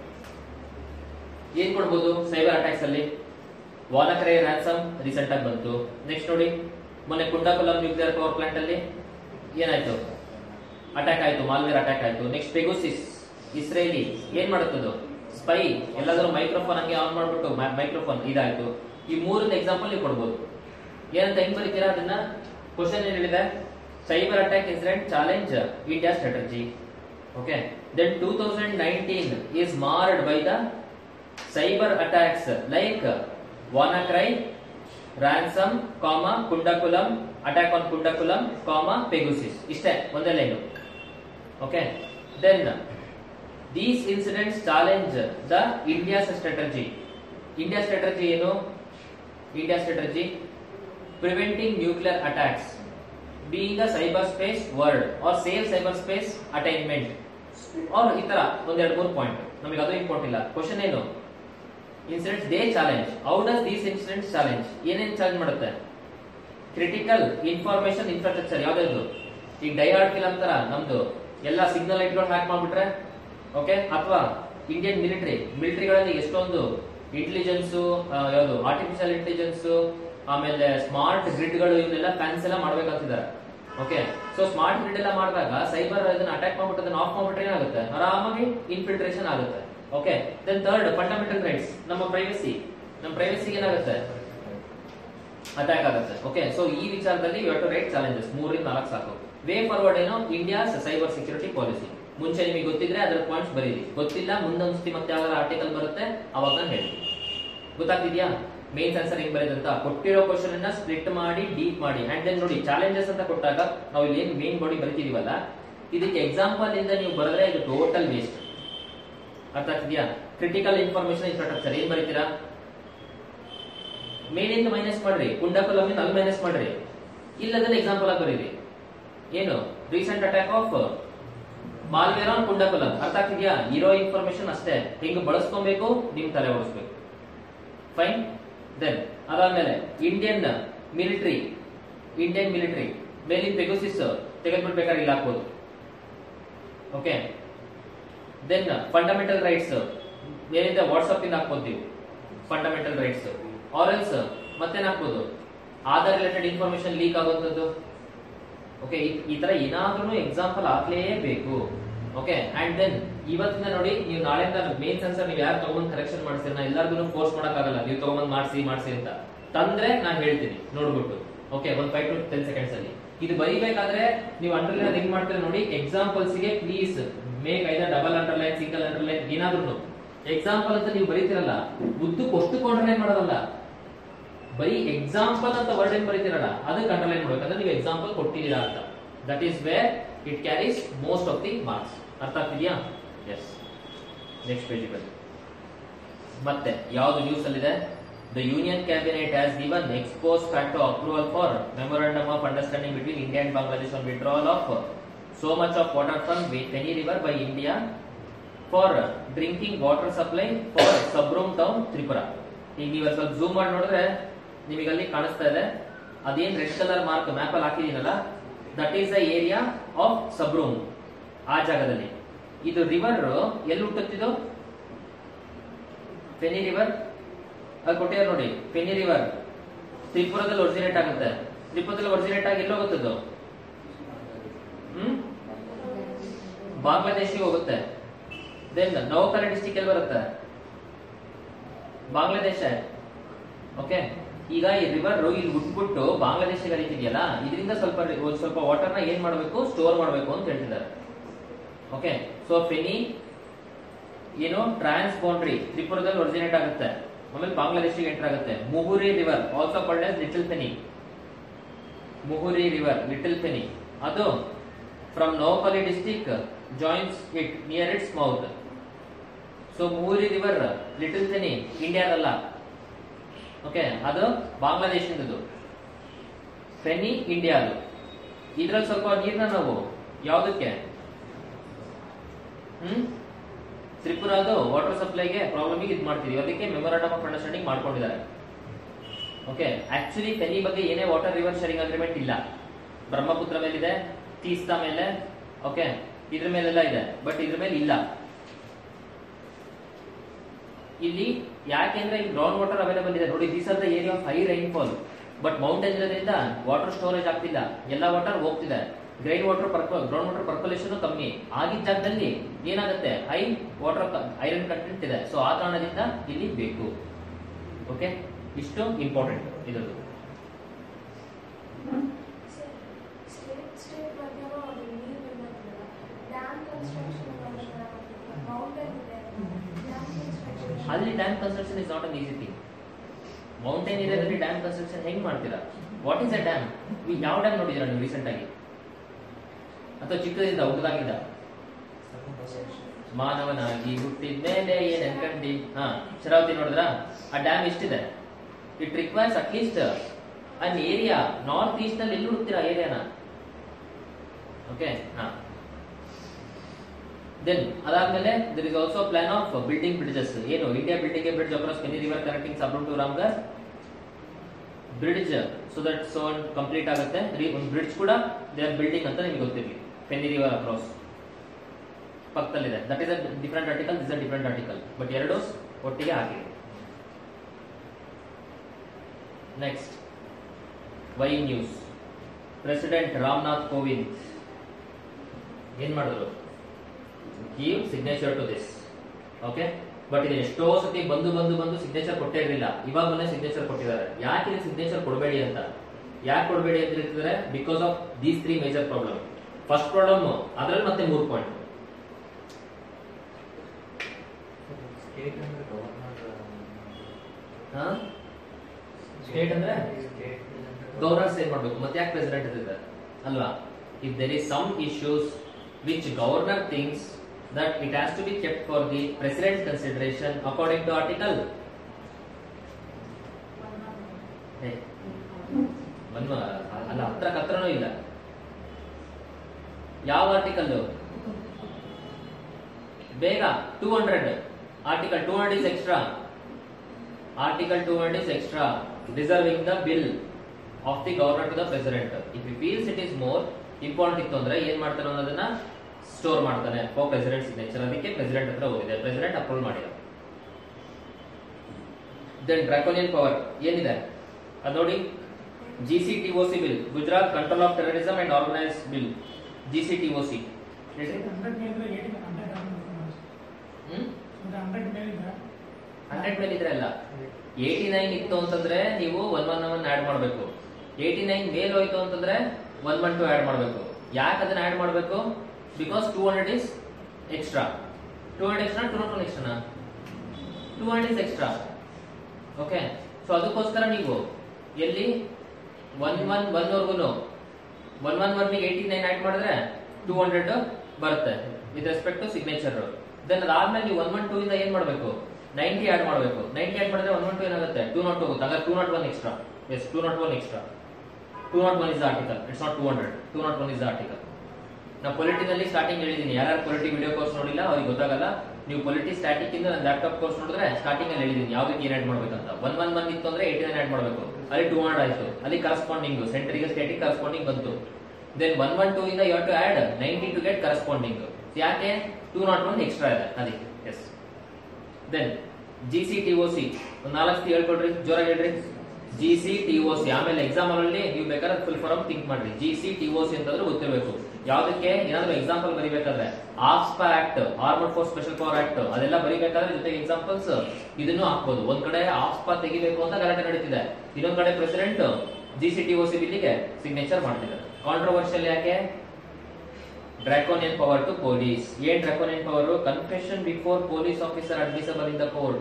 ಏನ್ ಕೊಡ್ಬೋದು ಸೈಬರ್ ಅಟ್ಯಾಕ್ಸ್ ಅಲ್ಲಿ ವಾನಕರೆ ರ್ಯಾನ್ಸಮ್ ರೀಸೆಂಟ್ ಆಗಿ ಬಂತು ನೆಕ್ಸ್ಟ್ ನೋಡಿ ಮೊನ್ನೆ ಕುಂಡಾಕುಲಂ ನ್ಯೂಕ್ಲಿಯರ್ ಪವರ್ ಪ್ಲಾಂಟ್ ಅಲ್ಲಿ ಏನಾಯ್ತು ಅಟ್ಯಾಕ್ ಆಯ್ತು ಮಾಲ್ವೇರ್ ಅಟ್ಯಾಕ್ ಆಯ್ತು ನೆಕ್ಸ್ಟ್ ಪೆಗೋಸಿಸ್ ಇಸ್ರೇಲಿ ಏನ್ ಮಾಡುತ್ತದು ಸ್ಪೈ ಎಲ್ಲಾದ್ರೂ ಮೈಕ್ರೋಫೋನ್ ಹಂಗೆ ಆನ್ ಮಾಡ್ಬಿಟ್ಟು ಮೈಕ್ರೋಫೋನ್ ಇದಾಯ್ತು ಈ ಮೂರನ್ನ ಎಕ್ಸಾಂಪಲ್ ನೀವು ಕೊಡ್ಬೋದು ಏನಂತ ಹೆಂಗ್ ಬರೀತೀರಾ ಅದನ್ನ ಕ್ವಶನ್ ಏನ್ ಹೇಳಿದೆ cyber attack incident challenge India strategy okay then two thousand nineteen is marred by the cyber attacks like WannaCry ransom comma Kudankulam attack on Kudankulam comma Pegasus ಇಷ್ಟೇ ಒಂದೇ line okay then these incidents challenge the India's strategy India strategy ಏನು India strategy preventing nuclear attacks being a cyber space world or safe cyber space attainment or ಈ ತರ ಒಂದೆರಡು ಮೂರು point ನಮಗೆ ಅದು important ಇಲ್ಲ ಕ್ವಶನ್ ಏನು incidents they challenge how does these incidents challenge ಏನೇನ್ ಚಾಲೆಂಜ್ ಮಾಡುತ್ತೆ ಕ್ರಿಟಿಕಲ್ ಇನ್ಫಾರ್ಮೇಶನ್ ಇನ್ಫ್ರಾಸ್ಟ್ರಕ್ಚರ್ ಯಾವ್ದು ಈಗ ಡೈಹಾರ್ಡ್ ಕಿಲ್ ಅಂತಾರ ನಮ್ದು ಎಲ್ಲ ಸಿಗ್ನಲ್ ಲೈಟ್ಗಳು ಹ್ಯಾಕ್ ಮಾಡ್ಬಿಟ್ರೆ ಓಕೆ ಅಥವಾ ಇಂಡಿಯನ್ ಮಿಲಿಟರಿ ಮಿಲಿಟರಿಗಳಲ್ಲಿ ಎಷ್ಟೊಂದು ಇಂಟೆಲಿಜೆನ್ಸ್ ಯಾವುದು ಆರ್ಟಿಫಿಷಿಯಲ್ ಇಂಟೆಲಿಜೆನ್ಸ್ ಆಮೇಲೆ ಸ್ಮಾರ್ಟ್ ಗ್ರಿಡ್ಗಳು ಇವನ್ನೆಲ್ಲ ಫ್ಯಾನ್ಸ್ ಎಲ್ಲ ಮಾಡ್ಬೇಕಂತಿದ್ದಾರೆ ಓಕೆ ಸೊ ಸ್ಮಾರ್ಟ್ ಗ್ರಿಡ್ ಎಲ್ಲ ಮಾಡಿದಾಗ ಸೈಬರ್ ಇದನ್ನ ಅಟ್ಯಾಕ್ ಮಾಡ್ಬಿಟ್ಟು ಅದನ್ನ ಆಫ್ ಮಾಡ್ಬಿಟ್ರೆ ಏನಾಗುತ್ತೆ ಆರಾಮಾಗಿ ಇನ್ಫಿಲ್ಟ್ರೇಷನ್ ಆಗುತ್ತೆ okay then third fundamental rights ನಮ್ಮ ಪ್ರೈವಸಿ ನಮ್ಮ ಪ್ರೈವಸಿಗೆ ಏನಾಗುತ್ತೆ ಅಟ್ಯಾಕ್ ಆಗುತ್ತೆ ಓಕೆ ಸೊ ಈ ವಿಚಾರದಲ್ಲಿ ಯು ಟು ರೈಟ್ ಚಾಲೆಂಜಸ್ ಮೂರಿಂದ ನಾಲ್ಕು ಸಾಕು ವೇ ಫಾರ್ವರ್ಡ್ ಏನೋ ಇಂಡಿಯಾ ಸೈಬರ್ ಸೆಕ್ಯೂರಿಟಿ ಪಾಲಿಸಿ ಮುಂಚೆ ನಿಮಗೆ ಗೊತ್ತಿದ್ರೆ ಅದರ ಪಾಯಿಂಟ್ಸ್ ಬರೀರಿ ಗೊತ್ತಿಲ್ಲ ಮುಂದೊಂದ್ಸತಿ ಮತ್ತೆ ಯಾವಾಗ ಆರ್ಟಿಕಲ್ ಬರುತ್ತೆ ಅವಾಗ ನಾನು ಹೇಳ್ತೀನಿ ಗೊತ್ತಾಗ್ತಿದ್ಯಾ ಮೇನ್ ಆನ್ಸರ್ ಹೆಂಗ್ ಬರೆದಂತ ಕೊಟ್ಟಿರೋ ಕ್ವಶನ್ ಅನ್ನ ಸ್ಪ್ಲಿಟ್ ಮಾಡಿ ಡೀಪ್ ಮಾಡಿ ಅಂಡ್ ದೆನ್ ನೋಡಿ ಚಾಲೆಂಜಸ್ ಅಂತ ಕೊಟ್ಟಾಗ ನಾವು ಇಲ್ಲಿ ಏನ್ ಮೇನ್ ಬಾಡಿ ಬರಿತಿದೀವಲ್ಲ ಇದಕ್ಕೆ ಎಕ್ಸಾಂಪಲ್ ಇಂದ ನೀವು ಬರೆದ್ರೆ ಇದು ಟೋಟಲ್ ವೇಸ್ಟ್ ಅರ್ಥ ಆಗ್ತಿದ್ಯಾ ಕ್ರಿಟಿಕಲ್ ಇನ್ಫಾರ್ಮೇಶನ್ ಇನ್ಫ್ರಾಸ್ಟ್ರಕ್ಚರ್ ಏನ್ ಬರೀತೀರಾ ಮೇಲಿಂದ ಮೈನಸ್ ಮಾಡ್ರಿ ಕುಂಡಕುಲಮ್ ಅಲ್ಲಿ ಮೈನಸ್ ಮಾಡ್ರಿ ಇಲ್ಲದನ್ನ ಎಕ್ಸಾಂಪಲ್ ಆಗಿ ಬರೀರಿ ಏನು recent attack of malware on Kudankulam ಅರ್ಥ ಆಗ್ತಿದ್ಯಾ ಇರೋ ಇನ್ಫಾರ್ಮೇಶನ್ ಅಷ್ಟೇ ಹೆಂಗ್ ಬಳಸ್ಕೊಬೇಕು ನಿಮ್ ತಲೆ ಓಡಿಸ್ಬೇಕು ಫೈನ್ ದೆನ್ ಅದಾದ್ಮೇಲೆ ಇಂಡಿಯನ್ ಮಿಲಿಟರಿ ಇಂಡಿಯನ್ ಮಿಲಿಟರಿ ಮೇಲಿನ ಪೆಗೋಸಿಸ್ ತೆಗೆದ್ಬಿಡ್ಬೇಕಾದ್ರೆ ಇಲ್ಲಿ ಹಾಕ್ಬೋದು ಓಕೆ ದೆನ್ ಫಂಡಮೆಂಟಲ್ ರೈಟ್ಸ್ ಮೇಲಿಂದ ವಾಟ್ಸ್ಆಪ್ ಇಂದ ಹಾಕ್ಬೋದು ನೀವು ಫಂಡಮೆಂಟಲ್ ರೈಟ್ಸ್ ಆರಲ್ಸ್ ಮತ್ತೇನ್ ಹಾಕ್ಬೋದು ಆಧಾರ್ ರಿಲೇಟೆಡ್ ಇನ್ಫಾರ್ಮೇಶನ್ ಲೀಕ್ ಆಗುವಂಥದ್ದು ಓಕೆ ಈ ತರ ಏನಾದ್ರೂ ಎಕ್ಸಾಂಪಲ್ ಹಾಕ್ಲೇಬೇಕು ಓಕೆ ಅಂಡ್ ದೆನ್ ಇವತ್ತಿನ ನೋಡಿ ನೀವು ನಾಳೆಯಿಂದ ಮೇನ್ ಸೆನ್ಸರ್ ನೀವು ಯಾರು ತಗೊಂಡ್ ಕರೆಕ್ಷನ್ ಮಾಡಿಸ್ತೀರ ನಾ ಎಲ್ಲರಿಗೂ ಫೋರ್ಸ್ ಆಗಲ್ಲ ನೀವು ತಗೊಂಡ್ ಮಾಡಿಸಿ ಮಾಡಿಸಿ ಅಂತ ತಂದ್ರೆ ನಾನು ಹೇಳ್ತೀನಿ ನೋಡ್ಬಿಟ್ಟು ಓಕೆ ಒಂದ್ ಫೈವ್ ಟು ಟೆನ್ ಸೆಕೆಂಡ್ಸ್ ಅಲ್ಲಿ ಇದು ಬರಿಬೇಕಾದ್ರೆ ನೀವು ಅಂಡರ್ಲೈನ್ ಹೆಂಗ್ ಮಾಡ್ತೀರಾ ನೋಡಿ ಎಕ್ಸಾಂಪಲ್ಸ್ ಗೆ please make either double underline single underline ಏನಾದ್ರು ಎಕ್ಸಾಂಪಲ್ ಅಂತ ನೀವು ಬರೀತಿರಲ್ಲ ಉದ್ದಕ್ಕೆ ಅಷ್ಟು ಅಂಡರ್ಲೈನ್ ಮಾಡೋದಲ್ಲ ಬರೀ ಎಕ್ಸಾಂಪಲ್ ಅಂತ ವರ್ಡ್ ಏನ್ ಬರೀತಿರಲ್ಲ ಅದಕ್ಕೆ ಅಂಡರ್ಲೈನ್ ಮಾಡ್ಬೇಕಂದ್ರೆ ನೀವು ಎಕ್ಸಾಂಪಲ್ ಕೊಟ್ಟಿದ್ದೀರಾ ಅಂತ that is where it carries most of the marks ಅರ್ಥ ಆಗ್ತಿದ್ಯಾ ಎಸ್ ನೆಕ್ಸ್ಟ್ ಪೇಜ್ ಬನ್ನಿ ಮತ್ತೆ ಯಾವ್ದು ನ್ಯೂಸ್ ಅಲ್ಲಿದೆ the union cabinet has given ex post facto approval for memorandum of understanding between India and Bangladesh on withdrawal of so much of water from Feni river by India for drinking water supply for Sabroom town Tripura ಈಗ ನೀವು ಸ್ವಲ್ಪ zoom ಮಾಡಿ ನೋಡಿದ್ರೆ ನಿಮಗೆ ಅಲ್ಲಿ ಕಾಣಿಸ್ತಾ ಇದೆ ಅದೇನ್ ರೆಡ್ ಕಲರ್ ಮಾರ್ಕ್ ಮ್ಯಾಪ್ ಅಲ್ಲಿ ಹಾಕಿದೀನಲ್ಲ that is the area of Sabroom ಆ ಜಾಗದಲ್ಲಿ ಇದು ರಿವರ್ ಎಲ್ಲಿ ಹುಟ್ಟುತ್ತಿದ್ದು ಫೆನಿ ರಿವರ್ ಅಲ್ಲಿ ಕೊಟ್ಟಿದ್ದಾರೆ ನೋಡಿ ಫೆನಿ ರಿವರ್ ತ್ರಿಪುರದಲ್ಲಿ ಒರಿಜಿನೇಟ್ ಆಗುತ್ತೆ ತ್ರಿಪುರದಲ್ಲಿ ಒರಿಜಿನೇಟ್ ಆಗಿ ಎಲ್ಲಿ ಹೋಗುತ್ತದು ಹ್ಮ್ ಬಾಂಗ್ಲಾದೇಶಿಗೆ ಹೋಗುತ್ತೆ ದೆನ್ ನೌಕರ ಡಿಸ್ಟಿಕ್ ಎಲ್ಲಿ ಬರುತ್ತೆ ಬಾಂಗ್ಲಾದೇಶ ಓಕೆ ಈಗ ಈ ರಿವರ್ ಇಲ್ಲಿ ಹುಟ್ಬಿಟ್ಟು ಬಾಂಗ್ಲಾದೇಶಿಗೆ ಹರಿತಿದೆಯಲ್ಲ ಇದರಿಂದ ಸ್ವಲ್ಪ ರಿ- ಒಂದ್ ಸ್ವಲ್ಪ ವಾಟರ್ ನ ಏನ್ ಮಾಡಬೇಕು ಸ್ಟೋರ್ ಮಾಡಬೇಕು ಅಂತ ಹೇಳ್ತಿದ್ದಾರೆ ಓಕೆ ಸೊ ಫೆನಿ ಏನು ಟ್ರಾನ್ಸ್ ಬೌಂಡ್ರಿ ತ್ರಿಪುರದಲ್ಲಿ ಒರಿಜಿನೇಟ್ ಆಗುತ್ತೆ ಆಮೇಲೆ ಬಾಂಗ್ಲಾದೇಶಿಗೆ ಎಂಟರ್ ಆಗುತ್ತೆ Muhuri river also called as little Feni Muhuri river little Feni ಅದು from Noakhali district joins it near its mouth so Muhuri river little Feni ಇಂಡಿಯಾದಲ್ಲ ಓಕೆ ಅದು ಬಾಂಗ್ಲಾದೇಶಿಂದದು ಫೆನಿ ಇಂಡಿಯಾದು ಇದ್ರಲ್ಲಿ ಸ್ವಲ್ಪ ನೀರ್ನ ನಾವು ಯಾವ್ದಕ್ಕೆ ಹ್ಮ್ ತ್ರಿಪುರಾದು ವಾಟರ್ ಸಪ್ಲೈಗೆ ಪ್ರಾಬ್ಲಮ್ ಇದು ಮಾಡ್ತೀವಿ ಅದಕ್ಕೆ ಮೆಮೊರಾಂಡಮ್ ಆಫ್ ಅಂಡರ್ಸ್ಟ್ಯಾಂಡಿಂಗ್ ಮಾಡ್ಕೊಂಡಿದ್ದಾರೆ ಓಕೆ ಆಕ್ಚುಲಿ ಫೆನಿ ಬಗ್ಗೆ ಏನೇ ವಾಟರ್ ರಿವರ್ ಶೇರಿಂಗ್ ಅಗ್ರಿಮೆಂಟ್ ಇಲ್ಲ ಬ್ರಹ್ಮಪುತ್ರ ಮೇಲಿದೆ ತೀಸ್ತಾ ಮೇಲೆ ಓಕೆ ಇದ್ರ ಮೇಲೆಲ್ಲ ಇದೆ ಬಟ್ ಇದ್ರ ಮೇಲೆ ಇಲ್ಲ ಇಲ್ಲಿ ಯಾಕೆಂದ್ರೆ ಇಲ್ಲಿ ಗ್ರೌಂಡ್ ವಾಟರ್ ಅವೈಲೇಬಲ್ ಇದೆ ನೋಡಿ these are the area of high rainfall but mountain ಇರೋದ್ರಿಂದ ವಾಟರ್ ಸ್ಟೋರೇಜ್ ಆಗ್ತಿಲ್ಲ ಎಲ್ಲ ವಾಟರ್ ಹೋಗ್ತಿದೆ ಗ್ರೈನ್ ವಾಟರ್ ಗ್ರೌಂಡ್ ವಾಟರ್ ಪರ್ಕುಲೇಷನ್ ಕಮ್ಮಿ ಆಗಿದ್ದ ಜಾಗದಲ್ಲಿ ಏನಾಗುತ್ತೆ ಹೈ ವಾಟರ್ ಐರನ್ ಕಂಟೆಂಟ್ ಇದೆ ಸೊ ಆ ಕಾರಣದಿಂದ ಇಲ್ಲಿ ಬೇಕು ಓಕೆ ಇಷ್ಟು ಇಂಪಾರ್ಟೆಂಟ್ ಇದರದ್ದು ಸ್ಟೇಟ್ ಸ್ಟೇಟ್ ಮಧ್ಯಮ ಒಂದು ನೀರು ಬಿಡೋದಿಲ್ಲ ಡ್ಯಾಮ್ ಕನ್ಸ್ಟ್ರಕ್ಷನ್ ಮೌಂಟೇನ್ ಇದೆ ಡ್ಯಾಮ್ ಕನ್ಸ್ಟ್ರಕ್ಷನ್ ಅಲ್ಲಿ dam construction is not an easy thing mountain ಏರಿಯಾದಲ್ಲಿ ಡ್ಯಾಮ್ ಕನ್ಸ್ಟ್ರಕ್ಷನ್ ಹೆಂಗ್ ಮಾಡ್ತೀರಾ ವಾಟ್ ಇಸ್ ಅ ಡ್ಯಾಮ್ ಯಾವ ಡ್ಯಾಮ್ ನೋಡಿದ್ದೀರಾ ನೀವು ರೀಸೆಂಟ್ ಆಗಿ ಅಥವಾ ಚಿಕ್ಕದಿಂದ ಹುಡುಗಾಗಿದ್ದ ಮಾನವನಾಗಿ ಹುಟ್ಟಿದ ಮೇಲೆ ಏನ್ ಅನ್ಕಂಡಿ ಹಾ ಶರಾವತಿ ನೋಡಿದ್ರ ಆ ಡ್ಯಾಮ್ ಎಷ್ಟಿದೆ it requires at least an area north east ನಲ್ಲಿ ಎಲ್ಲಿ ಹುಡುಕ್ತೀರಾ ಏರಿಯಾನ ಓಕೆ ಹಾ ದೆನ್ ಅದಾದ್ಮೇಲೆ there is also plan of building bridges ಏನು India building a bridge across Feni river connecting Sabroom to Ramgarh bridge so that so complete ಆಗುತ್ತೆ ರಿ- ಒಂದು ಬ್ರಿಡ್ಜ್ ಕೂಡ ದೇ ಆರ್ ಬಿಲ್ಡಿಂಗ್ ಅಂತ ನಿಮಗೆ ಗೊತ್ತಿರಲಿ ಫೆನಿ ರಿವರ್ ಅಕ್ರಾಸ್ ಪಕ್ಕದಲ್ಲಿದೆ that is a different article this a different article but ಎರಡು ಒಟ್ಟಿಗೆ ಆಗಿದೆ next why news president Ramnath Kovind ಏನ್ ಮಾಡಿದ್ರು give signature to this okay but ಇದು ಎಷ್ಟೋ ಸತಿ ಬಂದು ಬಂದು ಬಂದು ಸಿಗ್ನೇಚರ್ ಕೊಟ್ಟೇ ಇರಲಿಲ್ಲ ಇವಾಗ ಮೊನ್ನೆ ಸಿಗ್ನೇಚರ್ ಕೊಟ್ಟಿದ್ದಾರೆ ಯಾಕೆ ಇದು ಸಿಗ್ನೇಚರ್ ಕೊಡಬೇಡಿ ಅಂತ ಯಾಕೆ ಕೊಡಬೇಡಿ ಅಂತ ಹೇಳ್ತಿದ್ದಾರೆ because of these three major problem first problem ಅದ್ರಲ್ಲಿ ಮತ್ತೆ ಮೂರು ಪಾಯಿಂಟ್ ಸ್ಟೇಟ್ ಅಂದ್ರೆ ಗವರ್ನರ್ ಸ್ಟೇಟ್ ಅಂದ್ರೆ ಗವರ್ನರ್ಸ್ ಏನ್ ಮಾಡ್ಬೇಕು ಮತ್ತೆ ಯಾಕೆ ಪ್ರೆಸಿಡೆಂಟ್ ಇದ್ದಾರೆ ಅಲ್ವಾ if there is some issues which governor things that it has to be kept for the president consideration according to article ಬನ್ವ ಅಲ್ಲ ಹತ್ರ ಹತ್ರನೂ ಇಲ್ಲ ಯಾವ ಆರ್ಟಿಕಲ್ ಬೇಗ two hundred article two hundred is extra article two hundred is extra reserving the bill of the governor to the president if you feels it is more important ಇತ್ತು ಅಂದ್ರೆ ಏನ್ ಮಾಡ್ತಾನೆ ಅನ್ನೋದನ್ನ ಸ್ಟೋರ್ ಮಾಡ್ತಾನೆ ಫಾರ್ ಪ್ರೆಸಿಡೆಂಟ್ ಸಿಗ್ನೇಚರ್ ಅದಕ್ಕೆ president ಹತ್ರ ಹೋಗಿದೆ president approve ಮಾಡಿದ ದೆನ್ ಡ್ರಾಕೋನಿಯನ್ ಪವರ್ ಏನಿದೆ ಅದು ನೋಡಿ G C T O C bill Gujarat control of terrorism and organise bill G C T O C hundred ಮೇಲಿದ್ರೆ ಏಯ್ಟಿ ಹಂಡ್ರೆಡ್ ಹಂಡ್ರೆಡ್ ಮೇಲಿದ್ರೆ ಹಂಡ್ರೆಡ್ ಮೇಲೆ ಇದ್ರೆ ಅಲ್ಲ ಏಯ್ಟಿ ನೈನ್ ಇತ್ತು ಅಂತಂದ್ರೆ ನೀವು ಒನ್ ಒನ್ ಒನ್ ಆಡ್ ಮಾಡಬೇಕು ಏಯ್ಟಿ ನೈನ್ ಮೇಲ್ ಹೋಯ್ತು ಅಂತಂದ್ರೆ ಒನ್ ಒನ್ ಟು ಆಡ್ ಮಾಡಬೇಕು ಯಾಕೆ ಅದನ್ನ ಆಡ್ ಮಾಡಬೇಕು because two hundred is extra two hundred extra two nought one extra two hundred is extra okay so ಅದಕ್ಕೋಸ್ಕರ ನೀವು ಎಲ್ಲಿ ಒನ್ ಒನ್ ಒನ್ ವರ್ಗುನು one one one eighty nine add ಮಾಡಿದ್ರೆ two hundred ಬರುತ್ತೆ with respect to signature then ಅದಾದ್ಮೇಲೆ ನೀವು one one two ಇಂದ ಏನ್ ಮಾಡಬೇಕು ನೈಂಟಿ ಆಡ್ ಮಾಡಬೇಕು ನೈಂಟಿ ಆಡ್ ಮಾಡಿದ್ರೆ ಒನ್ ಒನ್ ಟೂ ಏನಾಗುತ್ತೆ ಟೂ ನಾಟ್ ಹೋಗುತ್ತೆ ಹಾಗಾದ್ರೆ two nought one extra S two nought one extra two nought one is article it's not two hundred two nought one is article ನಾವು ಪೊಲಿಟಿನಲ್ಲಿ starting ಹೇಳಿದೀನಿ ಯಾರ್ಯಾರು polity video course ನೋಡಿಲ್ಲ ಅವ್ರಿಗೆ ಗೊತ್ತಾಗಲ್ಲ ನೀವು ಪೊಲಿಟಿ ಸ್ಟಾಟಿಕ್ ಇಂದ ನನ್ನ ಲ್ಯಾಪ್ಟಾಪ್ ಕೋರ್ಸ್ ನೋಡಿದ್ರೆ ಸ್ಟಾರ್ಟಿಂಗ್ ಅಲ್ಲಿ ಹೇಳಿದೀನಿ ಯಾವ್ದಕ್ಕೆ ಏನ್ ಆಡ್ ಮಾಡ್ಬೇಕಂತ ಒನ್ ಒನ್ ಒನ್ ಇತ್ತು ಅಂದ್ರೆ ಏಯ್ಟಿ ನೈನ್ ಆಡ್ ಮಾಡಬೇಕು ಅಲ್ಲಿ ಟೂ ಹಂಡ್ರೆಡ್ ಆಯ್ತು ಅಲ್ಲಿ ಕರಸ್ಪಾಂಡಿಂಗ್ ಸೆಂಟ್ರಿಗೆ ಸ್ಟೇಟಿಗೆ ಕರಸ್ಪಾಂಡಿಂಗ್ ಬಂತು ದೆನ್ ಒನ್ ಒನ್ ಟೂ ಇಂದ you to add ninety to get corresponding ಯಾಕೆ ಟೂ ನಾಟ್ ಒನ್ ಎಕ್ಸ್ಟ್ರಾ ಇದೆ ಅದಕ್ಕೆ yes then G C T O C ಒಂದು ನಾಲ್ಕು ಹೇಳ್ಕೊಡ್ರಿ ಜೋರಾಗಿ ಹೇಳ್ರಿ G C T O C ಆಮೇಲೆ ಎಕ್ಸಾಮ್ ಅಲ್ಲಿ ನೀವು ಬೇಕಾದ್ರೆ ಫುಲ್ ಫಾರಮ್ ಥಿಂಕ್ ಮಾಡ್ರಿ G C T O C ಅಂತಂದ್ರೆ ಗೊತ್ತಿರಬೇಕು ಯಾವ್ದಕ್ಕೆ ಏನಾದ್ರು ಎಕ್ಸಾಂಪಲ್ ಬರಿಬೇಕಾದ್ರೆ AFSPA act armed force special power act ಅದೆಲ್ಲ ಬರಿಬೇಕಾದ್ರೆ ಜೊತೆಗೆ ಎಕ್ಸಾಂಪಲ್ಸ್ ಇದನ್ನು ಹಾಕ್ಬೋದು ಒಂದ್ ಕಡೆ ಆಫ್ಸ್ಪಾ ತೆಗಿಬೇಕು ಅಂತ ಗಲಾಟೆ ನಡೀತಿದೆ ಇನ್ನೊಂದ್ ಕಡೆ president G C T O C ಬಿಲ್ಲಿಗೆ ಸಿಗ್ನೇಚರ್ ಮಾಡ್ತಿದ್ದಾರೆ ಕಾಂಟ್ರವರ್ಷಿಯಲ್ ಯಾಕೆ ಡ್ರಾಕೋನಿಯನ್ ಪವರ್ ಟು ಪೊಲೀಸ್ ಏನ್ draconian power confession before police officer admissible in the court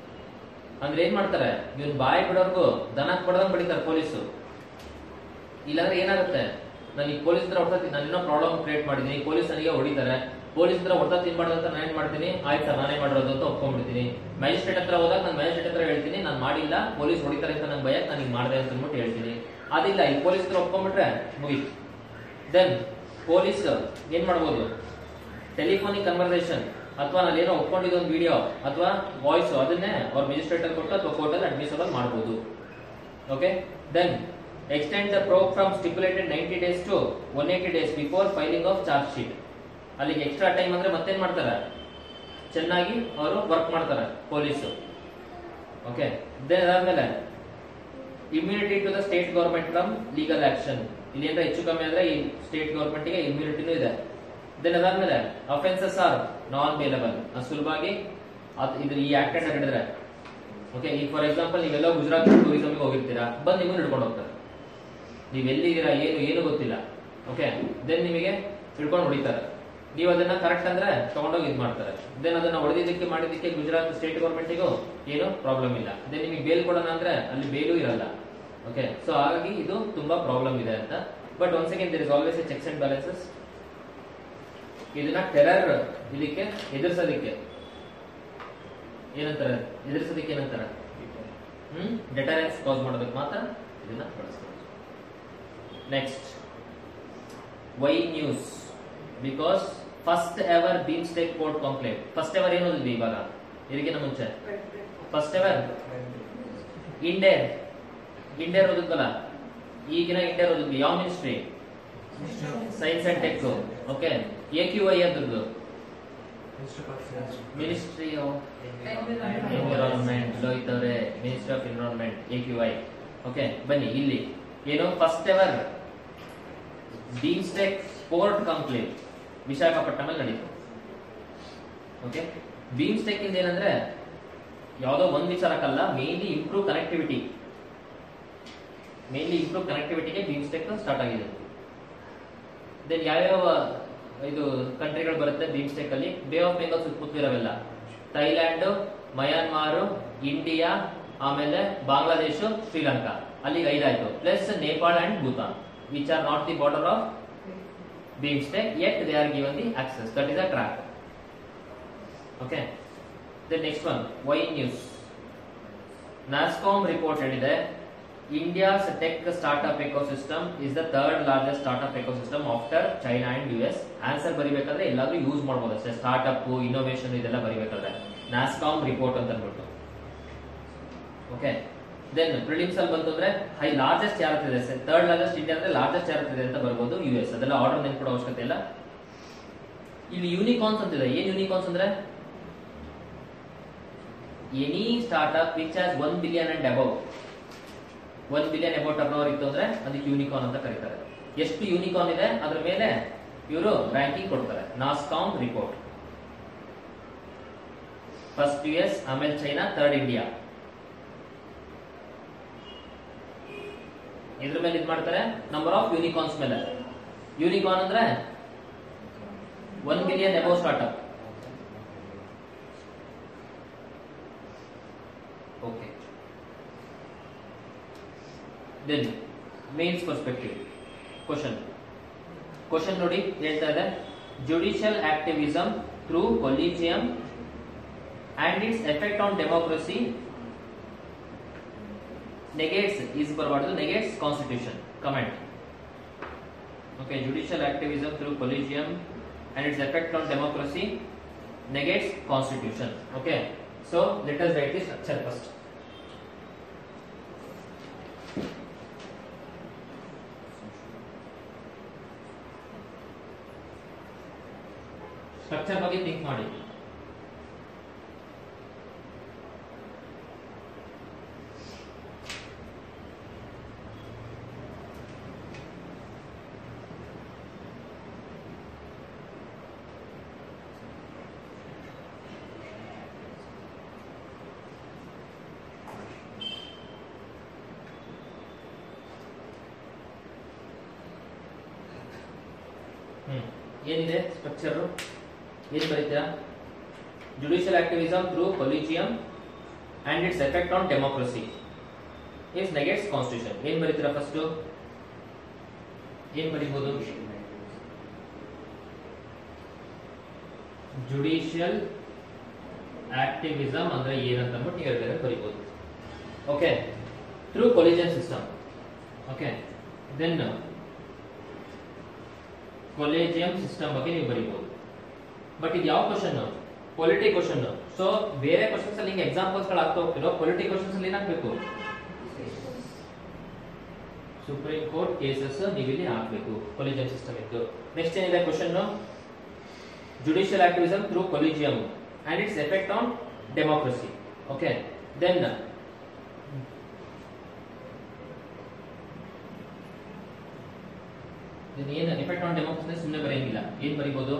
ಅಂದ್ರೆ ಏನ್ ಮಾಡ್ತಾರೆ ಇವನ್ ಬಾಯಿ ಬಿಡೋರ್ಗು ದನಕ್ ಬಡದಂಗ್ ಬಡಿತಾರೆ ಪೊಲೀಸು ಇಲ್ಲಾಂದ್ರೆ ಏನಾಗುತ್ತೆ ನಾನು ಈ ಪೊಲೀಸ್ ಹತ್ರ ಹೊಡ್ತಾ ನಾನು ಇನ್ನೂ ಪ್ರಾಬ್ಲಮ್ ಕ್ರಿಯೇಟ್ ಮಾಡಿದೀನಿ ಪೊಲೀಸ್ ನನಗೆ ಹೊಡಿತಾರೆ ಪೊಲೀಸ್ ಹತ್ರ ಹೊಡ್ತಾ ತಿನ್ಬಾರ್ದು ಅಂತ ನಾನು ಏನ್ ಮಾಡ್ತೀನಿ ಆಯ್ತು ಸರ್ ನಾನೇ ಮಾಡಿರೋದು ಅಂತ ಒಪ್ಕೊಂಡ್ಬಿಡ್ತೀನಿ ಮ್ಯಾಜಿಸ್ಟ್ರೇಟ್ ಹತ್ರ ಹೋದಾಗ ನಾನು ಮ್ಯಾಜಿಸ್ಟ್ರೇಟ್ ಹತ್ರ ಹೇಳ್ತೀನಿ ನಾನು ಮಾಡಿಲ್ಲ ಪೊಲೀಸ್ ಹೊಡಿತಾರೆ ಅಂತ ನಂಗೆ ಭಯ ನಾನು ಹಿಂಗ್ ಮಾಡಿದೆ ಅಂತ ಅಂದ್ಬಿಟ್ಟು ಹೇಳ್ತೀನಿ ಅದಿಲ್ಲ ಈ ಪೊಲೀಸ್ ಹತ್ರ ಒಪ್ಕೊಂಡ್ಬಿಟ್ರೆ ಮುಗೀತು ದೆನ್ ಪೊಲೀಸ್ ಏನ್ ಮಾಡ್ಬೋದು ಟೆಲಿಫೋನಿಕ್ ಕನ್ವರ್ಸೇಷನ್ ಅಥವಾ ನಾನು ಏನೋ ಒಪ್ಕೊಂಡಿದ್ದ ಒಂದು ವಿಡಿಯೋ ಅಥವಾ ವಾಯ್ಸ್ ಅದನ್ನೇ ಅವ್ರ ಮ್ಯಾಜಿಸ್ಟ್ರೇಟ್ ಕೊಟ್ಟು ಅಥವಾ ಕೋರ್ಟಲ್ಲಿ ಅಡ್ಮಿಸಬಲ್ ಮಾಡ್ಬೋದು okay then extend the probe from stipulated ninety days to one eighty days before filing of charge sheet ಅಲ್ಲಿಗೆ ಎಕ್ಸ್ಟ್ರಾ ಟೈಮ್ ಅಂದ್ರೆ ಮತ್ತೇನ್ ಮಾಡ್ತಾರೆ ಚೆನ್ನಾಗಿ ಅವರು ವರ್ಕ್ ಮಾಡ್ತಾರೆ ಪೊಲೀಸು ಓಕೆ ದೆನ್ ಅದಾದ್ಮೇಲೆ immunity to the state government from legal action ಇಲ್ಲಿ ಏನಾರ ಹೆಚ್ಚು ಕಮ್ಮಿ ಅಂದ್ರೆ ಈ ಸ್ಟೇಟ್ ಗೌರ್ಮೆಂಟ್ ಗೆ ಇಮ್ಯುನಿಟಿನೂ ಇದೆ ದೆನ್ ಅದಾದ್ಮೇಲೆ ಅಫೆನ್ಸಸ್ ಆರ್ ನಾನ್ ಬೇಲಬಲ್ ಸುಲಭವಾಗಿ ಅದ್- ಇದ್ರ ಈ ಆಕ್ಟ್ ಅನ್ನ ಹಿಡಿದ್ರೆ ಓಕೆ ಈಗ ಫಾರ್ ಎಕ್ಸಾಂಪಲ್ ನೀವೆಲ್ಲ ಗುಜರಾತ್ ಟೂರಿಸಮ್ಗೆ ಹೋಗಿರ್ತೀರಾ ಬಂದು ನಿಮ್ಮನ್ನು ಹಿಡ್ಕೊಂಡು ಹೋಗ್ತಾರೆ ನೀವು ಎಲ್ಲಿದ್ದೀರಾ ಏನು ಏನು ಗೊತ್ತಿಲ್ಲ ಓಕೆ ದೆನ್ ನಿಮಗೆ ಹಿಡ್ಕೊಂಡು ಹೊಡಿತಾರೆ ನೀವು ಅದನ್ನ ಕರೆಕ್ಟ್ ಅಂದ್ರೆ ತಗೊಂಡೋಗಿ ಇದು ಮಾಡ್ತಾರೆ ದೆನ್ ಅದನ್ನ ಹೊಡೆದಿದ್ದಕ್ಕೆ ಮಾಡಿದ್ದಕ್ಕೆ ಗುಜರಾತ್ ಸ್ಟೇಟ್ ಗೌರ್ಮೆಂಟಿಗೂ ಏನು ಪ್ರಾಬ್ಲಮ್ ಇಲ್ಲ ದೆನ್ ನಿಮಗೆ ಬೇಲ್ ಕೊಡೋಣ ಅಂದ್ರೆ ಅಲ್ಲಿ ಬೇಲು ಇರಲ್ಲ ಓಕೆ ಸೊ ಹಾಗಾಗಿ ಇದು ತುಂಬಾ ಪ್ರಾಬ್ಲಮ್ ಇದೆ ಅಂತ but once again there is always a checks and balances ಇದನ್ನ ಟೆರರ್ ಇದಕ್ಕೆ ಎದುರಿಸೋದಕ್ಕೆ ಏನಂತಾರೆ ಎದುರಿಸೋದಕ್ಕೆ ಏನಂತಾರೆ ಹ್ಮ್ ಡೆಟರೆನ್ಸ್ ಕಾಸ್ ಮಾಡೋದಕ್ಕೆ ಮಾತ್ರ ಇದನ್ನ ಬಳಸ್ತಾರೆ next why news because first ever BIMSTEC court complaint first ever ಏನು ಓದಿದ್ವಿ ಇವಾಗ ಇದಕ್ಕಿಂತ ಮುಂಚೆ ಫಸ್ಟ್ ಎವರ್ ಇಂಡೇರ್ ಇಂಡೇರ್ ಓದಿದ್ವಲ್ಲ ಈಗಿನ ಇಂಡೇರ್ ಓದಿದ್ವಿ ಯಾವ ministry science and tech okay A Q I ಅದ್ರದ್ದು ಮಿನಿಸ್ಟ್ರಿ ಆಫ್ ಎನ್ವಿರಾನ್ಮೆಂಟ್ ಲೋಹಿತ್ ಅವರೇ ministry of environment A Q I okay ಬನ್ನಿ ಇಲ್ಲಿ ಏನು first ever BIMSTEC sport conclave Visakhapatnam ನಡೀತು ಓಕೆ ಬೀಮ್ಸ್ಟೆಕ್ ಇಂದ ಏನಂದ್ರೆ ಯಾವುದೋ ಒಂದ್ ವಿಚಾರಕ್ಕಲ್ಲ mainly improve connectivity mainly improve ಕನೆಕ್ಟಿವಿಟಿಗೆ ಬೀಮ್ಸ್ಟೆಕ್ ಸ್ಟಾರ್ಟ್ ಆಗಿದೆ ದೆನ್ ಯಾವ್ಯಾವ ಇದು ಕಂಟ್ರಿಗಳು ಬರುತ್ತೆ ಬೀಮ್ಸ್ಟೆಕ್ ಅಲ್ಲಿ ಬೇ ಆಫ್ ಬೆಂಗಾಲ್ ಸುತ್ತಮುತ್ತಲಿರೋವೆಲ್ಲ ಥೈಲ್ಯಾಂಡ್ ಮಯನ್ಮಾರ್ ಇಂಡಿಯಾ ಆಮೇಲೆ ಬಾಂಗ್ಲಾದೇಶ ಶ್ರೀಲಂಕಾ ಅಲ್ಲಿಗೆ ಐದಾಯ್ತು plus Nepal and Bhutan which are not the border of BIMSTEC yet they are given the access that is a track okay the next one why news NASSCOM report ಹೇಳಿದೆ India's tech startup ecosystem is the third largest startup ecosystem after China and U S answer ಬರಿಬೇಕಾದ್ರೆ ಎಲ್ಲಾದ್ರೂ use ಮಾಡ್ಬೋದು ಅಷ್ಟೇ startup innovation ಇದೆಲ್ಲ ಬರಿಬೇಕಾದ್ರೆ ನಾಸ್ಕಾಮ್ report ಅಂತ ಅಂದ್ಬಿಟ್ಟು okay then prelims ಅಲ್ಲಿ ಬಂತಂದ್ರೆ ಹೈ ಲಾರ್ಜೆಸ್ಟ್ ಯಾರತ್ತಿದೆ ಥರ್ಡ್ ಲಾರ್ಜೆಸ್ಟ್ ಇಂಡಿಯಾ ಅಂದ್ರೆ ಲಾರ್ಜೆಸ್ಟ್ ಯಾರತ್ತಿದೆ ಅಂತ ಬರ್ಬೋದು ಯು ಎಸ್ ಅದೆಲ್ಲ ಆರ್ಡರ್ ನೆನ್ಕೊಡೋ ಅವಶ್ಯಕತೆ ಇಲ್ಲ ಇಲ್ಲಿ ಯೂನಿಕಾನ್ಸ್ ಅಂತಿದೆ ಏನ್ ಯೂನಿಕಾನ್ಸ್ ಅಂದ್ರೆ any startup which has one billion and above one billion above turnover ಇತ್ತು ಅಂದ್ರೆ ಅದಕ್ಕೆ ಯೂನಿಕಾನ್ ಅಂತ ಕರೀತಾರೆ ಎಷ್ಟು ಯೂನಿಕಾನ್ ಇದೆ ಅದ್ರ ಮೇಲೆ ಇವರು ರ್ಯಾಂಕಿಂಗ್ ಕೊಡ್ತಾರೆ NASSCOM report first U S ಆಮೇಲೆ ಚೈನಾ ಥರ್ಡ್ ಇಂಡಿಯಾ ಇದ್ರ ಮೇಲೆ ಇದ್ ಮಾಡ್ತಾರೆ ನಂಬರ್ ಆಫ್ ಯೂನಿಕಾನ್ಸ್ ಮೇಲೆ ಯೂನಿಕಾನ್ ಅಂದ್ರೆ one billion above startup okay then mains perspective question question ನೋಡಿ ಹೇಳ್ತಾ ಇದೆ judicial activism through collegium and its effect on democracy negates is ಬರಬಾರ್ದು negates constitution comment okay judicial activism through collegium and its effect on democracy negates constitution okay so let us write the structure first structure ಬಗ್ಗೆ think ಮಾಡಿ hmm ಏನಿದೆ structure ಏನ್ ಬರೀತೀರಾ judicial activism through collegium and its effect on democracy is negates constitution ಏನ್ ಬರೀತೀರಾ first ಏನ್ ಬರೀಬಹುದು judicial activism ಅಂದ್ರೆ ಏನಂತ ಅಂದ್ಬಿಟ್ಟು ನೀವು ಹೇಳ್ತಾರೆ ಬರೀಬಹುದು okay through collegium system okay then collegium system ಬಗ್ಗೆ ನೀವು ಬರೀಬಹುದು ಬಟ್ ಇದು ಯಾವ ಕ್ವಶನ್ ಪೊಲಿಟಿ ಕ್ವಶನ್ ಸೊ ಬೇರೆ ಕ್ವಶನ್ಸ್ ಅಲ್ಲಿ ಹಿಂಗೆ ಎಕ್ಸಾಂಪಲ್ಸ್ ಗಳು ಆಗ್ತಾ ಹೋಗ್ತಿರೋ ಪೊಲಿಟಿ ಕ್ವಶನ್ಸ್ ಅಲ್ಲಿ ಏನಾಗಬೇಕು ಸುಪ್ರೀಂ ಕೋರ್ಟ್ ಕೇಸಸ್ ನೀವು ಇಲ್ಲಿ ಹಾಕ್ಬೇಕು ಕೊಲಿಜಿಯಂ ಸಿಸ್ಟಮ್ ಇತ್ತು ನೆಕ್ಸ್ಟ್ ಏನಿದೆ question judicial activism through collegium and its effect on democracy okay then ಏನು ಎಫೆಕ್ಟ್ ಆನ್ ಡೆಮೋಕ್ರಸಿ ಸುಮ್ಮನೆ ಬರೆಯಂಗಿಲ್ಲ ಏನ್ ಬರೀಬಹುದು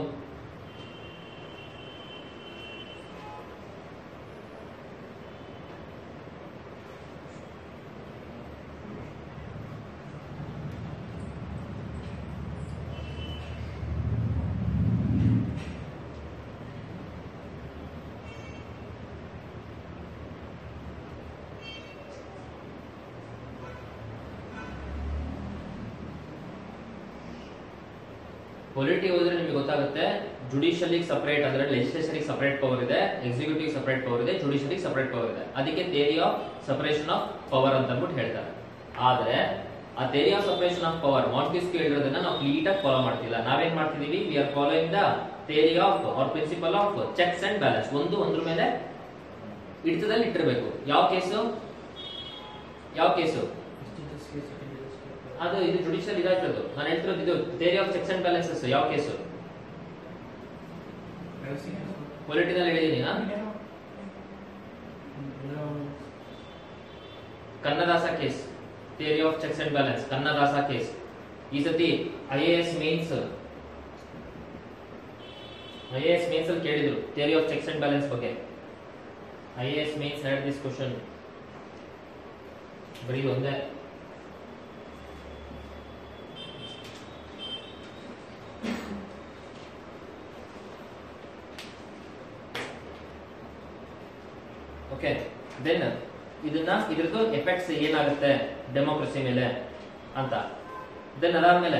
ಪೊಲಿಟಿ ಹೋದ್ರೆ ನಿಮಗೆ ಗೊತ್ತಾಗುತ್ತೆ ಜುಡಿಷಿಯಲಿಗೆ ಸಪರೇಟ್ ಅಂದ್ರೆ ಲೆಜಿಸ್ಲೇಷನ್ ಸಪರೇಟ್ ಪವರ್ ಇದೆ ಎಕ್ಸಿಕ್ಯೂಟಿವ್ ಸಪರೇಟ್ ಪವರ್ ಇದೆ ಜುಡಿಷಿಯಲಿಗೆ ಸಪರೇಟ್ ಪವರ್ ಇದೆ ಅದಕ್ಕೆ theory of separation of power ಅಂತ ಅಂದ್ಬಿಟ್ಟು ಹೇಳ್ತಾರೆ ಆದ್ರೆ ಆ theory of separation of power Montesquieu ಹೇಳಿರೋದನ್ನ ನಾವು ಕ್ಲೀಟ್ ಆಗಿ ಫಾಲೋ ಮಾಡ್ತಿಲ್ಲ ನಾವೇನ್ ಮಾಡ್ತಿದೀವಿ we are following the theory of or principle of checks and balance ಒಂದು ಒಂದ್ರ ಮೇಲೆ ಹಿಡಿತದಲ್ಲಿ ಇಟ್ಟಿರ್ಬೇಕು ಯಾವ ಕೇಸು ಯಾವ ಕೇಸು ಅದು ಇದು ಜುಡಿಷಿಯಲ್ ಇದಾಯ್ತದು ನಾನು ಹೇಳ್ತಿರೋದು ಇದು theory of checks and balances ಯಾವ ಕೇಸು ಪೊಲಿಟಿನಲ್ಲಿ ಹೇಳಿದೀನಿ ಆ? ಕನ್ನದಾಸ case theory of checks and balance ಕನ್ನದಾಸ ಕೇಸ್ ಈ ಸತಿ I A S mains I A S mains ಅಲ್ಲಿ ಕೇಳಿದ್ರು theory of checks and balance ಬಗ್ಗೆ I A S mains had this question ಬರೀ ಒಂದೇ ಓಕೆ ದೆನ್ ಇದನ್ನ ಇದ್ರದ್ದು ಎಫೆಕ್ಟ್ಸ್ ಏನಾಗುತ್ತೆ ಡೆಮೋಕ್ರಸಿ ಮೇಲೆ ಅಂತ ದೆನ್ ಅದಾದ್ಮೇಲೆ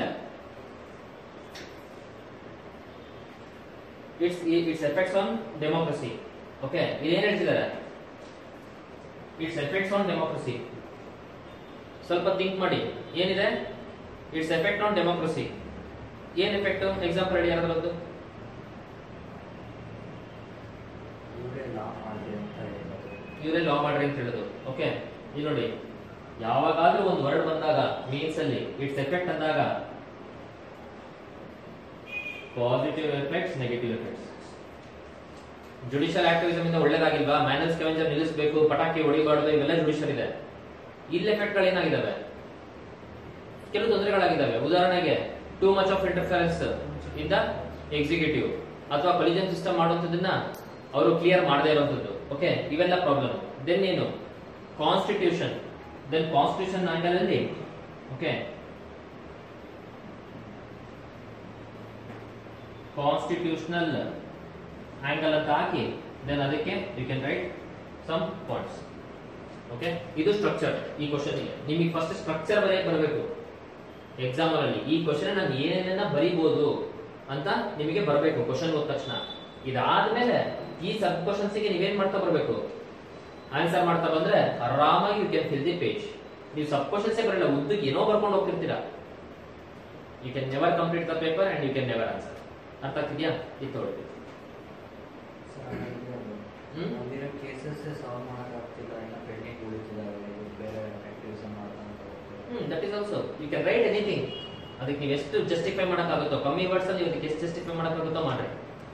its its effects on democracy okay ಇದೇನ್ ಹೇಳ್ತಿದ್ದಾರೆ ಇಟ್ಸ್ ಎಫೆಕ್ಟ್ಸ್ ಆನ್ ಡೆಮೋಕ್ರಸಿ ಸ್ವಲ್ಪ ಥಿಂಕ್ ಮಾಡಿ ಏನಿದೆ ಇಟ್ಸ್ ಎಫೆಕ್ಟ್ ಆನ್ ಡೆಮೋಕ್ರಸಿ ಏನ್ ಎಫೆಕ್ಟ್ ಎಕ್ಸಾಂಪಲ್ ರೆಡಿ ಯಾರದ್ದು ಇವರೇ ಲಾ ಮಾಡಿ ಅಂತ ಹೇಳಿದ್ರು ಇವರೇ ಲಾ ಮಾಡ್ರಿ ಅಂತ ಹೇಳುದು ಓಕೆ ಇಲ್ಲಿ ನೋಡಿ ಯಾವಾಗಾದ್ರೂ ಒಂದು ವರ್ಡ್ ಬಂದಾಗ ಮೀನ್ಸ್ ಅಲ್ಲಿ ಇಟ್ಸ್ ಎಫೆಕ್ಟ್ ಅಂದಾಗ positive effects negative effects judicial activism ಇಂದ ಒಳ್ಳೇದಾಗಿಲ್ವಾ ಮ್ಯಾನಲ್ ಸ್ಕೆವೆಂಜರ್ ನಿಲ್ಲಿಸಬೇಕು ಪಟಾಕಿ ಹೊಡಿಬಾರ್ದು ಇವೆಲ್ಲ ಜುಡಿಷಿಯಲ್ ಇದೆ ಇಲ್ಲಿ ಎಫೆಕ್ಟ್ ಗಳು ಏನಾಗಿದಾವೆ ಕೆಲವು ತೊಂದರೆಗಳಾಗಿದ್ದಾವೆ ಉದಾಹರಣೆಗೆ ಟೂ ಮಚ್ ಆಫ್ ಇಂಟರ್ಫರೆನ್ಸ್ ಇಂದ ಎಕ್ಸಿಕ್ಯೂಟಿವ್ ಅಥವಾ ಕೊಲಿಜನ್ ಸಿಸ್ಟಮ್ ಮಾಡುವಂಥದ್ದನ್ನ ಅವರು ಕ್ಲಿಯರ್ ಮಾಡದೇ ಇರುವಂಥದ್ದು ಓಕೆ ಇವೆಲ್ಲ ಪ್ರಾಬ್ಲಮ್ ದೆನ್ ಏನು ಕಾನ್ಸ್ಟಿಟ್ಯೂಷನ್ ದೆನ್ ಕಾನ್ಸ್ಟಿಟ್ಯೂಷನ್ ಆಂಗಲ್ ಅಲ್ಲಿ ಓಕೆ ಕಾನ್ಸ್ಟಿಟ್ಯೂಷನಲ್ ಆಂಗಲ್ ಅಂತ ಹಾಕಿ ದೆನ್ ಅದಕ್ಕೆ you can write some points okay ಇದು ಸ್ಟ್ರಕ್ಚರ್ ಈ ಕ್ವಶನ್ ನಿಮಗೆ ಫಸ್ಟ್ ಸ್ಟ್ರಕ್ಚರ್ ಬರೆಯಕ್ಕೆ ಬರಬೇಕು ಎಕ್ಸಾಮ್ ಅಲ್ಲಿ ಈ ಕ್ವಶನ್ ನಾನು ಏನೇನ ಬರಿಬಹುದು ಅಂತ ನಿಮಗೆ ಬರಬೇಕು ಕ್ವಶನ್ ಓದ ತಕ್ಷಣ ಇದಾದ್ಮೇಲೆ ಈ ಸಬ್ ಕ್ವಶನ್ಸ್ ಗೆ ನೀವೇನ್ ಮಾಡ್ತಾ ಬರಬೇಕು ಆನ್ಸರ್ ಮಾಡ್ತಾ ಬಂದ್ರೆ ಆರಾಮಾಗಿ you can fill the page ನೀವು ಸಬ್ ಕ್ವಶನ್ಸ್ ಬರಲ್ಲ ಉದ್ದಕ್ಕೆ ಏನೋ ಬರ್ಕೊಂಡು ಹೋಗ್ತಿರ್ತೀರಾ you can never complete the paper and you can never answer ಅರ್ಥ ಆಗ್ತಿದ್ಯಾ ಇದು ತಗೊಳ್ಳಿ ಹ್ಮ್? ಒಂದಿನ ಕೇಸಸ್ ಸಾಲ್ವ್ ಮಾಡೋಕ್ಕಾಗ್ತಿಲ್ಲ ಇನ್ನ ಪೆಂಡಿಂಗ್ ಉಳಿತಿದ್ದಾವೆ ಇವ್ರು ಬೇರೆ ಆಕ್ಟಿವಿಸಮ್ ಮಾಡ್ಕೊಂತ ಹೋಗ್ತಾರೆ hmm that is also you can write anything ಅದಕ್ಕೆ ನೀವು ಎಷ್ಟು ಜಸ್ಟಿಫೈ ಮಾಡೋಕ್ಕಾಗುತ್ತೋ ಕಮ್ಮಿ ವರ್ಡ್ಸ್ ಅಲ್ಲಿ ಅದಕ್ಕೆ ಎಷ್ಟು ಜಸ್ಟಿಫೈ ಮಾಡೋಕ್ಕಾಗುತ್ತೋ ಮಾಡ್ರಿ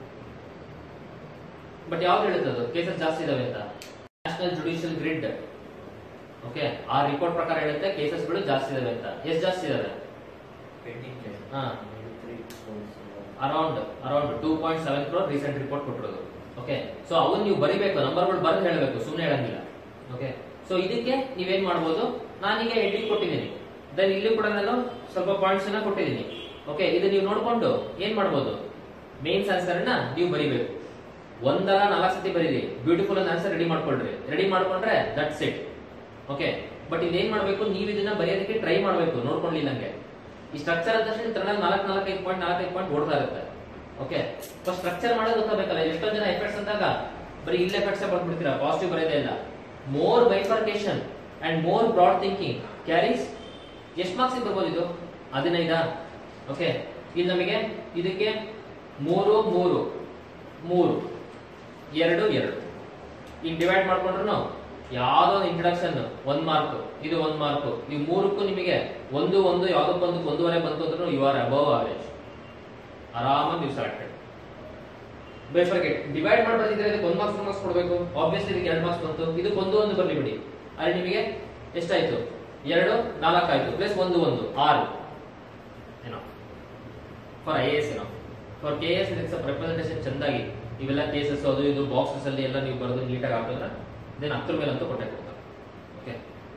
ಬಟ್ ಯಾವ್ದು ಹೇಳುತ್ತೆ ಅದು ಕೇಸಸ್ ಜಾಸ್ತಿ ಇದಾವೆ ಅಂತ ನ್ಯಾಷನಲ್ ಜುಡಿಷಿಯಲ್ ಗ್ರಿಡ್ ಓಕೆ ಆ ರಿಪೋರ್ಟ್ ಪ್ರಕಾರ ಹೇಳುತ್ತೆ ಕೇಸಸ್ಗಳು ಜಾಸ್ತಿ ಇದಾವೆ ಅಂತ ಎಷ್ಟು ಜಾಸ್ತಿ ಇದಾವೆ ಪೆಂಡಿಂಗ್ ಹಾ. Three crores around around two point seven crore recent report ಕೊಟ್ಟಿರೋದು ಓಕೆ ಸೊ ಅವನ್ ನೀವು ಬರಿಬೇಕು ನಂಬರ್ಗಳು ಬರೆದು ಹೇಳಬೇಕು ಸುಮ್ಮನೆ ಹೇಳಂಗಿಲ್ಲ ಓಕೆ ಸೊ ಇದಕ್ಕೆ ನೀವೇನ್ ಮಾಡ್ಬೋದು ನಾನೀಗ ಹೆಡ್ಡಿಂಗ್ ಕೊಟ್ಟಿದ್ದೀನಿ ದೆನ್ ಇಲ್ಲಿ ಕೂಡ ನಾನು ಸ್ವಲ್ಪ ಪಾಯಿಂಟ್ಸ್ ಅನ್ನ ಕೊಟ್ಟಿದ್ದೀನಿ ಓಕೆ ಇದು ನೀವು ನೋಡ್ಕೊಂಡು ಏನ್ ಮಾಡ್ಬೋದು ಮೇನ್ಸ್ ಆನ್ಸರ್ ನ ನೀವು ಬರಿಬೇಕು ಒಂದಲ್ಲ ನಾಲ್ಕು ಸತಿ ಬರೀರಿ ಬ್ಯೂಟಿಫುಲ್ ಅಂತ ಆನ್ಸರ್ ರೆಡಿ ಮಾಡ್ಕೊಳ್ರಿ ರೆಡಿ ಮಾಡ್ಕೊಂಡ್ರೆ ದಟ್ಸ್ ಇಟ್ ಓಕೆ ಬಟ್ ಇದೇನ್ ಮಾಡ್ಬೇಕು ನೀವು ಇದನ್ನ ಬರೆಯೋದಕ್ಕೆ ಟ್ರೈ ಮಾಡ್ಬೇಕು ನೋಡ್ಕೊಂಡಿಲ್ಲಂಗೆ ಈ ಸ್ಟ್ರಕ್ಚರ್ ಆದ ತಕ್ಷಣ ತರನಾಗಿ ನಾಲ್ಕು ನಾಲ್ಕೈದು ಪಾಯಿಂಟ್ ನಾಲ್ಕೈದು ಪಾಯಿಂಟ್ ಓಡ್ತಾ ಇರುತ್ತೆ ಓಕೆ ಫಸ್ಟ್ ಸ್ಟ್ರಕ್ಚರ್ ಮಾಡೋದು ಗೊತ್ತಾಗಬೇಕಲ್ಲ ಎಷ್ಟೊಂದು ಜನ ಎಫೆಕ್ಟ್ಸ್ ಅಂದಾಗ ಬರೀ ಇಲ್ಲಿ ಎಫೆಕ್ಟ್ಸ್ ಬರ್ಬಿಡ್ತೀರಾ ಪಾಸಿಟಿವ್ ಬರೋದೇ ಇಲ್ಲ more bifurcation and more broad thinking carries ಎಷ್ಟು ಮಾರ್ಕ್ಸ್ ಬರ್ಬೋದು ಇದು ಹದಿನೈದಾ ಓಕೆ ಇಲ್ಲಿ ನಮಗೆ ಇದಕ್ಕೆ ಮೂರು ಮೂರು ಮೂರು ಎರಡು ಎರಡು ಈಗ ಡಿವೈಡ್ ಮಾಡ್ಕೊಂಡ್ರು ಯಾವ್ದೋ ಇಂಟ್ರಡಕ್ಷನ್ ಒಂದ್ ಮಾರ್ಕ್ ಇದು ಒಂದ್ ಮಾರ್ಕ್ ಈ ಮೂರಕ್ಕೂ ನಿಮಗೆ ಒಂದು ಒಂದು ಯಾವ್ದಕ್ಕೊಂದು ಒಂದೂವರೆ ಬಂತು ಅಂದ್ರೂ ಯು ಆರ್ ಅಬೌವ್ ಅವರೇಜ್ ಆರಾಮಾಗಿ ನೀವು ಸೆಲೆಕ್ಟೆಡ್ ಬೈಫರ್ಗೆಟ್ ಡಿವೈಡ್ ಮಾಡ್ಬಾರ್ದಿದ್ರೆ ಇದಕ್ಕೆ ಒಂದು ಮಾರ್ಕ್ಸ್ ಮಾರ್ಕ್ಸ್ ಕೊಡಬೇಕು ಆಬ್ವಿಯಸ್ಲಿ ಇದಕ್ಕೆ ಎರಡು ಮಾರ್ಕ್ಸ್ ಬಂತು ಇದಕ್ಕೆ ಒಂದು ಒಂದು ಬರ್ಲಿ ಬಿಡಿ ಅಲ್ಲಿ ನಿಮಗೆ ಎಷ್ಟಾಯ್ತು ಎರಡು ನಾಲ್ಕು ಆಯ್ತು ಪ್ಲಸ್ ಒಂದು ಒಂದು ಆರು ಏನೋ ಫಾರ್ ಐ ಎಸ್ ಏನೋ ಫಾರ್ ಕೆ ಎಸ್ ಇದಕ್ಕೆ ಸ್ವಲ್ಪ ರೆಪ್ರೆಸೆಂಟೇಷನ್ ಚೆಂದಾಗಿ ಇವೆಲ್ಲ ಕೇಸಸ್ ಅದು ಇದು ಬಾಕ್ಸಸ್ ಅಲ್ಲಿ ಎಲ್ಲ ನೀವು ಬರೆದು ನೀಟಾಗಿ ಹಾಕಿದ್ರೆ ದೆನ್ ಹತ್ರ ಮೇಲೆ ಅಂತೂ ಕೊಟ್ಟೆ ಕೊಡ್ತಾರೆ ಓಕೆ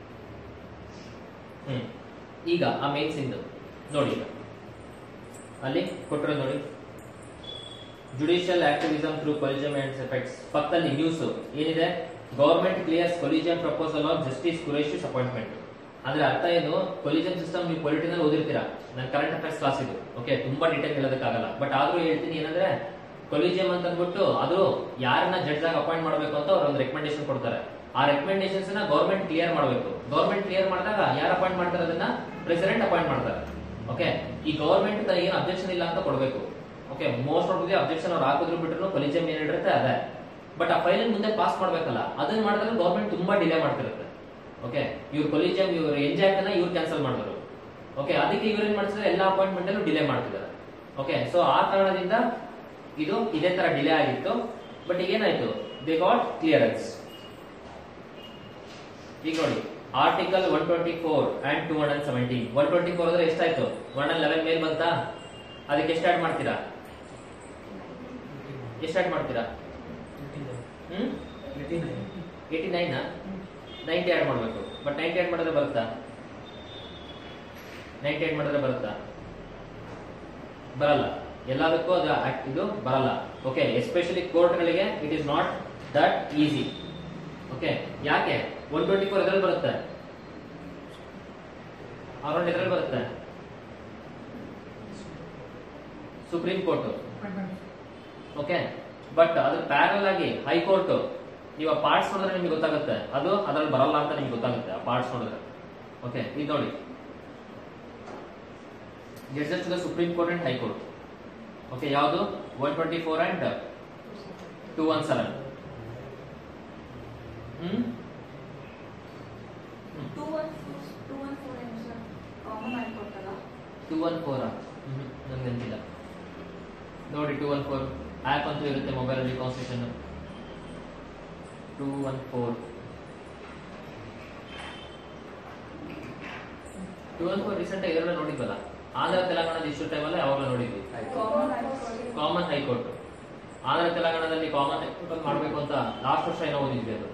ಹ್ಮ್ ಈಗ ಆ ಮೇನ್ಸ್ ಇಂದು ನೋಡಿ ಈಗ ಅಲ್ಲಿ ಕೊಟ್ಟರೆ ನೋಡಿ judicial activism through collegium and effects ಪಕ್ಕದಲ್ಲಿ ನ್ಯೂಸ್ ಏನಿದೆ government clears collegium proposal on justice Qureshi's appointment ಅಂದ್ರೆ ಅರ್ಥ ಏನು ಕೊಲಿಜಿಯಂ ಸಿಸ್ಟಮ್ ನೀವು ಪೊಲಿಟಿಕಲ್ ಓದಿರ್ತೀರಾ ನನ್ನ ಕರೆಂಟ್ ಅಫೇರ್ಸ್ ಕ್ಲಾಸ್ ಇದು ಓಕೆ ತುಂಬಾ ಡೀಟೇಲ್ ಹೇಳೋದಕ್ಕಾಗಲ್ಲ ಬಟ್ ಆದ್ರೂ ಹೇಳ್ತೀನಿ ಏನಂದ್ರೆ ಕೊಲಿಜಿಯಂ ಅಂತ ಅಂದ್ಬಿಟ್ಟು ಅದು ಯಾರನ್ನ ಜಡ್ಜ್ ಆಗಿ ಅಪಾಯಿಂಟ್ ಮಾಡಬೇಕು ಅಂತ ಅವ್ರು ಒಂದು ರೆಕಮೆಂಡೇಶನ್ ಕೊಡ್ತಾರೆ ಆ ರೆಕಮೆಂಡೇಶನ್ಸ್ ನ ಗೌರ್ಮೆಂಟ್ ಕ್ಲಿಯರ್ ಮಾಡಬೇಕು ಗೌರ್ಮೆಂಟ್ ಕ್ಲಿಯರ್ ಮಾಡಿದಾಗ ಯಾರು ಅಪಾಯಿಂಟ್ ಮಾಡ್ತಾರೆ ಅದನ್ನ ಪ್ರೆಸಿಡೆಂಟ್ ಅಪಾಯಿಂಟ್ ಮಾಡ್ತಾರೆ ಓಕೆ ಈ ಗೌರ್ಮೆಂಟ್ ಏನು ಅಬ್ಜೆಕ್ಷನ್ ಇಲ್ಲ ಅಂತ ಕೊಡಬೇಕು okay most of the objection ಅವ್ರು ಹಾಕಿದ್ರು ಬಿಟ್ರು ಕೊಲಿಜಿಯಂ ಏನ್ ಹೇಳಿರುತ್ತೆ ಅದೇ ಬಟ್ ಆ ಫೈಲ್ ಮುಂದೆ ಪಾಸ್ ಮಾಡ್ಬೇಕಲ್ಲ ಅದನ್ನ ಮಾಡಿದ್ರೆ ಗೌರ್ಮೆಂಟ್ ತುಂಬಾ ಡಿಲೇ ಮಾಡ್ತಿರುತ್ತೆ ಓಕೆ ಇವ್ರ ಕೊಲಿಜಿಯಂ ಇವ್ರ ಎಂಜಾಕ್ಟ್ ಅನ್ನ ಇವ್ರು ಕ್ಯಾನ್ಸಲ್ ಮಾಡಿದ್ರು ಓಕೆ ಅದಕ್ಕೆ ಇವ್ರು ಏನ್ ಮಾಡ್ತಿದ್ದಾರೆ ಎಲ್ಲ ಅಪಾಯಿಂಟ್ಮೆಂಟ್ ಅಲ್ಲೂ ಡಿಲೇ ಮಾಡ್ತಿದ್ದಾರೆ ಓಕೆ ಸೊ ಆ ಕಾರಣದಿಂದ ಇದು ಇದೇ ತರ ಡಿಲೇ ಆಗಿತ್ತು ಬಟ್ ಈಗ ಏನಾಯ್ತು ದೇ ಗಾಟ್ ಕ್ಲಿಯರೆನ್ಸ್ ಈಗ ನೋಡಿ article one twenty four and two hundred seventeen one twenty four ಅಂದ್ರೆ ಎಷ್ಟಾಯ್ತು ಒನ್ ಅಂಡ್ ಲೆವೆನ್ ಮೇಲ್ ಬಂತಾ ಅದಕ್ಕೆ ಎಷ್ಟು ಆಡ್ ಮಾಡ್ತೀರಾ ಎಷ್ಟು ಆಡ್ ಮಾಡ್ತೀರಾ hmm eighty nine ninety add ಮಾಡಬೇಕು ಬಟ್ ನೈಂಟಿ ಆಡ್ ಮಾಡಿದ್ರೆ ಬರುತ್ತಾ ನೈಂಟಿ ಆಡ್ ಮಾಡಿದ್ರೆ ಬರುತ್ತಾ ಬರಲ್ಲ ಎಲ್ಲದಕ್ಕೂ ಅದು act- ಇದು ಬರಲ್ಲ ಓಕೆ ಎಸ್ಪೆಷಲಿ ಕೋರ್ಟ್ಗಳಿಗೆ it is not that easy okay ಯಾಕೆ ಒನ್ ಟ್ವೆಂಟಿ ಫೋರ್ ಎದ್ರಲ್ಲಿ ಬರುತ್ತೆ ಅರೌಂಡ್ ಎದ್ರಲ್ಲಿ ಬರುತ್ತೆ ಸುಪ್ರೀಂ ಕೋರ್ಟ್ ಓಕೆ ಬಟ್ ಅದ್ರ ಪ್ಯಾರಲ್ ಆಗಿ ಹೈಕೋರ್ಟ್ ನೀವು ಆ ಪಾರ್ಟ್ಸ್ ನೋಡಿದ್ರೆ ನಿಮ್ಗೆ ಗೊತ್ತಾಗುತ್ತೆ ಅದು ಅದ್ರಲ್ಲಿ ಬರಲ್ಲ ಅಂತ ನಿಮ್ಗೆ ಗೊತ್ತಾಗುತ್ತೆ ಆ ಪಾರ್ಟ್ಸ್ ನೋಡಿದ್ರೆ ಓಕೆ ಇದು ನೋಡಿ judges to the supreme court and high court okay ಯಾವುದು one twenty four and two one seven hmm two one two one four ಏನು ಸರ್ ಕಾಮನ್ ಆಗಿಕೊಟ್ಟಲ್ಲ ಟೂ ಒನ್ ಫೋರ್ ನನ್ಗೆ ನೆನಪಿಲ್ಲ ನೋಡಿ ಟೂ ಒನ್ ಫೋರ್ ಆ್ಯಪ್ ಅಂತೂ ಇರುತ್ತೆ ಮೊಬೈಲಲ್ಲಿ constitution two one four two one four recent ಇದೆಲ್ಲ ನೋಡಿದ್ವಲ್ಲ ಆಂಧ್ರ ತೆಲಂಗಾಣದ ಇಷ್ಟು ಟೈಮಲ್ಲಿ ಯಾವಾಗಲೂ ನೋಡಿದ್ವಿ ಕಾಮನ್ ಆಗಿಕೊಟ್ಟು ಕಾಮನ್ ಹೈಕೋರ್ಟ್ ಆಂಧ್ರ ತೆಲಂಗಾಣದಲ್ಲಿ ಕಾಮನ್ ಹೈಕೋರ್ಟ್ ಮಾಡಬೇಕು ಅಂತ ಲಾಸ್ಟ್ ವರ್ಷ ಏನೋ ಓದಿದ್ವಿ ಅದು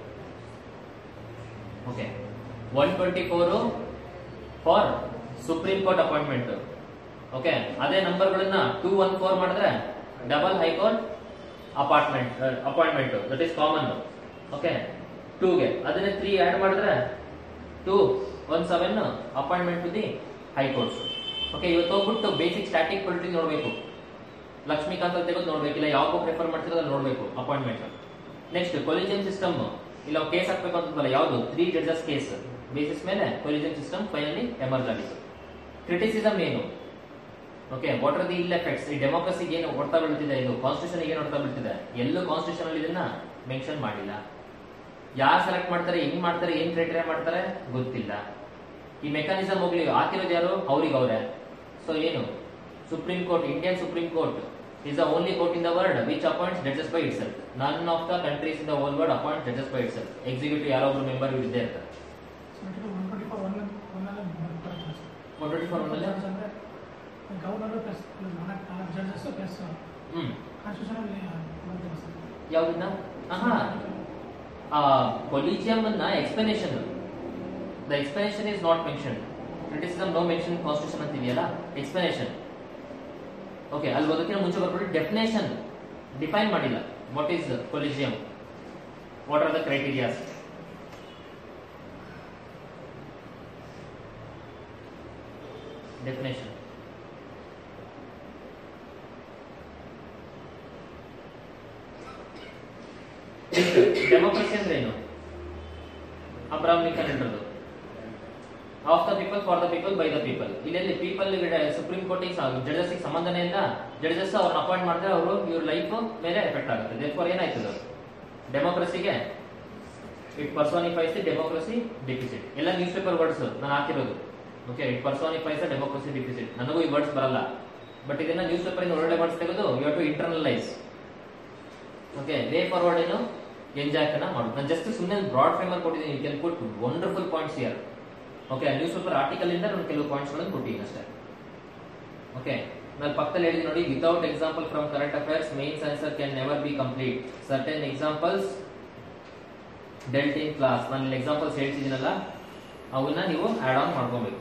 okay one twenty four for supreme court appointment okay ಅದೇ ನಂಬರ್ಗಳನ್ನ ಟೂ ಒನ್ ಫೋರ್ ಮಾಡಿದ್ರೆ double high court apartment appointment that is common okay ಟೂಗೆ ಅದನ್ನೇ ತ್ರೀ ಆ್ಯಡ್ ಮಾಡಿದ್ರೆ two one seven appointment to the high courts okay ಇವತ್ತು ಹೋಗ್ಬಿಟ್ಟು ಬೇಸಿಕ್ ಸ್ಟ್ಯಾಟಿಕ್ ಪೊಲಿಟಿ ನೋಡಬೇಕು ಲಕ್ಷ್ಮೀಕಾಂತ್ ಅಂತ ತೆಗೆದು ನೋಡ್ಬೇಕಿಲ್ಲ ಯಾವ ಪ್ರಿಫರ್ ಮಾಡ್ತಿರೋ ಅದ್ರಲ್ಲಿ ನೋಡಬೇಕು ಅಪಾಯಿಂಟ್ಮೆಂಟ್ ನೆಕ್ಸ್ಟ್ ಕೊಲಿಜಿಯಂ ಸಿಸ್ಟಮ್ ಇಲ್ಲ ಕೇಸ್ ಹಾಕ್ಬೇಕು ಅಂತಂದಲ್ಲ ಯಾವುದು ತ್ರೀ ಜಡ್ಜಸ್ ಕೇಸ್ ಬೇಸಿಸ್ ಮೇಲೆ ಕೊಲಿಜಿಯಂ ಸಿಸ್ಟಮ್ ಫೈನಲಿ ಎಮರ್ಜ್ ಆಗಿತ್ತು ಕ್ರಿಟಿಸಿಸಮ್ ಏನು okay what are the ill effects ಈ ಡೆಮೋಕ್ರಸಿಗೆ ಏನು ಹೊಡ್ತಾ ಬೀಳ್ತಿದೆ ಇದು ಕಾನ್ಸ್ಟಿಟ್ಯೂಷನ್ ಏನು ಹೊಡ್ತಾ ಬೀಳ್ತಿದೆ ಎಲ್ಲೂ ಕಾನ್ಸ್ಟಿಟ್ಯೂಷನ್ ಅಲ್ಲಿ ಇದನ್ನ ಮೆನ್ಷನ್ ಮಾಡಿಲ್ಲ ಯಾರು ಸೆಲೆಕ್ಟ್ ಮಾಡ್ತಾರೆ ಹೆಂಗ್ ಮಾಡ್ತಾರೆ ಏನ್ ಕ್ರೈಟೀರಿಯಾ ಮಾಡ್ತಾರೆ ಗೊತ್ತಿಲ್ಲ ಈ ಮೆಕಾನಿಸಮ್ ಹೋಗ್ಲಿ ಹಾಕಿರೋದು ಯಾರು ಅವ್ರಿಗೆ ಅವರೇ ಸೊ ಏನು supreme court Indian supreme court is the only court in the world which appoints judges by itself none of the countries in the whole world appoint judges by itself executive ಯಾರೋ ಒಬ್ರು member ಇದ್ದೇ ಇರ್ತಾರೆ one twenty four one ಒನ್ನಲ್ಲಿ ಬರುತ್ತೆ one twenty four ಒನ್ನಲ್ಲಿ ಅಂದರೆ governor plus ನಾಲ್ಕು ನಾಲ್ಕು ಜಡ್ಜಸ್ ಪ್ಲಸ್ ಹ್ಮ್ ಕಾನ್ಸ್ಟಿಟ್ಯೂಷನಲ್ಲಿ ಬರುತ್ತೆ ಸರ್ ಯಾವ್ದನ್ನ ಆಹಾ ಆ ಕೊಲಿಜಿಯಂ ಅನ್ನ explanation the explanation is not mention criticism no mention constitution ಅಂತ ಇದೆಯಲ್ಲ ಎಕ್ಸ್ಪ್ಲನೇಷನ್ ಓಕೆ ಅಲ್ಲಿ ಓದೋಕ್ಕಿಂತ ಮುಂಚೆ ಬರ್ಬಿಟ್ಟು ಡೆಫಿನೇಷನ್ ಡಿಫೈನ್ ಮಾಡಿಲ್ಲ what is collegium what are the criterias definition democracy ಅಂದ್ರೆ ಏನು ಅಬ್ರಾಮ್ ಲಿಂಕನ್ ಹೇಳಿರೋದು of the people for the people by the people ಇಲ್ಲೆಲ್ಲಿ ಪೀಪಲ್ ಸುಪ್ರೀಂ ಕೋರ್ಟ್ ಜಡ್ಜಸ್ ಸಂಬಂಧನೇ ಇಲ್ಲ ಜಡ್ಜಸ್ ಅವ್ರನ್ನ ಅಪಾಯಿಂಟ್ ಮಾಡಿದ್ರೆ ಅವರು ಇವ್ರ ಲೈಫ್ ಮೇಲೆ ಎಫೆಕ್ಟ್ ಆಗುತ್ತೆ ದೇರ್ಫೋರ್ ಏನಾಯ್ತದ ಡೆಮೋಕ್ರಸಿಗೆ it personifies the democracy deficit ಎಲ್ಲ ನ್ಯೂಸ್ ಪೇಪರ್ ವರ್ಡ್ಸ್ ನಾನು ಹಾಕಿರೋದು okay it personifies the democracy deficit ನನಗೂ ಈ ವರ್ಡ್ಸ್ ಬರಲ್ಲ ಬಟ್ ಇದನ್ನ ನ್ಯೂಸ್ ಪೇಪರ್ ಇಂದ ಒಳ್ಳೆ ವರ್ಡ್ಸ್ ತೆಗೆದು you to internalise okay way forward ಏನು ಎಂಜಾಯ್ ಅನ್ನ ಮಾಡೋದು ನಾನು ಜಸ್ಟ್ ಸುಮ್ಮನೆ ಬ್ರಾಡ್ ಫ್ರೇಮರ್ ಕೊಟ್ಟಿದ್ದೀನಿ you can put wonderful points here okay newspaper article ಇಂದ ನಾನು ಕೆಲವು ಪಾಯಿಂಟ್ಸ್ ಗಳನ್ನು ಕೊಟ್ಟಿದ್ದೀನಿ ಅಷ್ಟೇ ಓಕೆ ನಾನು ಪಕ್ಕದಲ್ಲಿ ಹೇಳಿದ್ದೀನಿ ನೋಡಿ without example from current affairs mains answer can never be complete certain examples dealt in class ನಾನು ಇಲ್ಲಿ ಎಕ್ಸಾಂಪಲ್ಸ್ ಹೇಳ್ತಿದ್ದೀನಲ್ಲ ಅವನ್ನ ನೀವು ಆಡ್ ಆನ್ ಮಾಡ್ಕೊಬೇಕು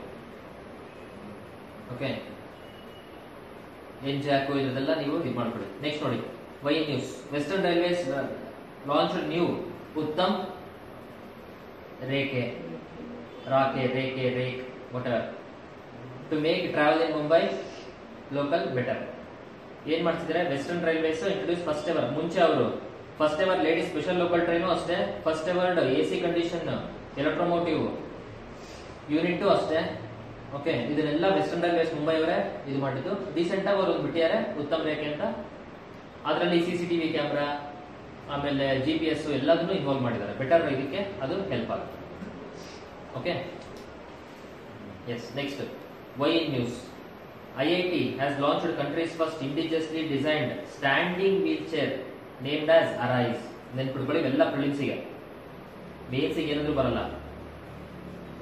ಓಕೆ ಏನ್ ಜಾಕು ಇದೆಲ್ಲ ನೀವು ಇದು ಮಾಡ್ಕೊಳ್ಳಿ ನೆಕ್ಸ್ಟ್ ನೋಡಿ why news Western Railways launch new Uttam ರೇಖೆ ರಾಕೆ ರೇಖೆ rake water to make travel in Mumbai local better ಏನ್ ಮಾಡ್ತಿದ್ದಾರೆ Western Railways introduce first ever ಮುಂಚೆ ಅವರು first ever ladies special local train ಅಷ್ಟೇ first ever A C condition electromotive unit ಅಷ್ಟೇ okay ಇದನ್ನೆಲ್ಲ Western Railways Mumbai ಅವರೇ ಇದು ಮಾಡಿದ್ದು ರೀಸೆಂಟ್ ಆಗಿ ಅವರು ಬಿಟ್ಟಿದ್ದಾರೆ ಉತ್ತಮ್ ರೇಖೆ ಅಂತ ಅದರಲ್ಲಿ ಸಿ ಸಿ ಟಿವಿ ಕ್ಯಾಮ್ರಾ ಆಮೇಲೆ ಜಿ ಪಿ ಎಸ್ ಎಲ್ಲದನ್ನು ಇನ್ವಾಲ್ವ್ ಮಾಡಿದ್ದಾರೆ ಬೆಟರ್ ಇದಕ್ಕೆ ಅದು ಹೆಲ್ಪ್ ಆಗುತ್ತೆ okay yes next why in news IIT has launched country's first indigenously designed standing wheelchair named as arise ನೆನ್ಪಿಟ್ಕೊಳ್ಳಿ ಇವೆಲ್ಲ ಪ್ರಿಲಿಮ್ಸಿಗೆ ಮೇನ್ಸಿಗೆ ಏನಾದ್ರೂ ಬರಲ್ಲ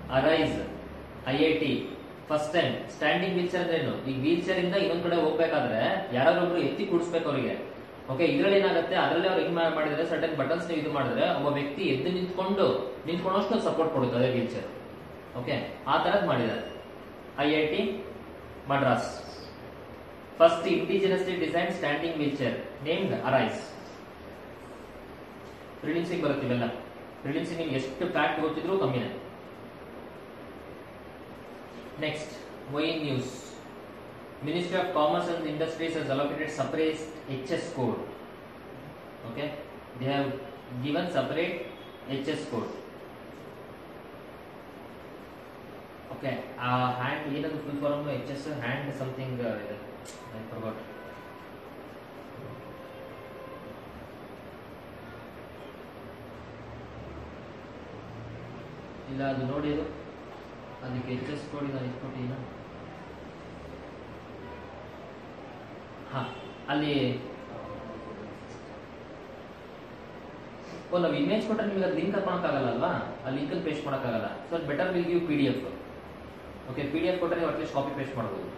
arise I I T first time standing wheelchair ಅಂದ್ರೆ ಏನು ಈಗ ವೀಲ್ ಚೇರ್ ಇಂದ ಇನ್ನೊಂದ್ ಕಡೆ ಹೋಗ್ಬೇಕಾದ್ರೆ ಯಾರಾದ್ರೊಬ್ರು ಎತ್ತಿ ಕೂಡಿಸ್ಬೇಕು ಅವರಿಗೆ ಓಕೆ ಇದ್ರಲ್ಲಿ ಏನಾಗುತ್ತೆ ಅದರಲ್ಲಿ ಅವ್ರು ಹೆಂಗ್ ಮಾಡಿದ್ರೆ ಸರ್ಟನ್ ಬಟನ್ಸ್ ನೀವು ಇದು ಮಾಡಿದ್ರೆ ಒಬ್ಬ ವ್ಯಕ್ತಿ ಎದ್ದು ನಿಂತ್ಕೊಂಡು ನಿಂತ್ಕೊಂಡಷ್ಟು ಸಪೋರ್ಟ್ ಕೊಡುತ್ತೆ ಅದೇ ವೀಲ್ ಚೇರ್ ಓಕೆ ಆ ತರದ್ ಮಾಡಿದ್ದಾರೆ I I T Madras first indigenously design standing wheelchair named arise ಪ್ರಿಲಿಮ್ಸಿಗೆ ಬರುತ್ತೆ ಇವೆಲ್ಲ ಪ್ರಿಲಿಮ್ಸಿಗೆ ನಿಮ್ಗೆ ಎಷ್ಟು ಫ್ಯಾಕ್ಟ್ ಗೊತ್ತಿದ್ರು ಕಮ್ಮಿನೇ next why news ministry of commerce and industries has allocated separate HS code. Okay, they have given separate HS code. Okay ಆ hand ಏನದು full form H S hand something ಇದೆ ಐ ಫರ್ಗಾಟ್ ಇಲ್ಲ ಅದು ನೋಡಿ ಅದು ಅದಕ್ಕೆ ಎಚ್ ಎಸ್ ಕೋಡ್ ನಾನು ಇಟ್ಕೊಟ್ಟಿನ ಹಾ ಅಲ್ಲಿ ಓ ನಾವು ಇಮೇಜ್ ಕೊಟ್ಟರೆ ನಿಮಗೆ ಅದು ಲಿಂಕ್ ಹಾಕೊಳಕ್ಕಾಗಲ್ಲ ಅಲ್ವಾ ಆ ಲಿಂಕ್ ಪೇಸ್ಟ್ ಮಾಡೋಕ್ಕಾಗಲ್ಲ ಸೊ ಅದು better will give P D F okay P D F ಕೊಟ್ಟರೆ ನೀವು ಅಟ್ಲೀಸ್ಟ್ ಕಾಪಿ ಪೇಸ್ಟ್ ಮಾಡ್ಬೋದು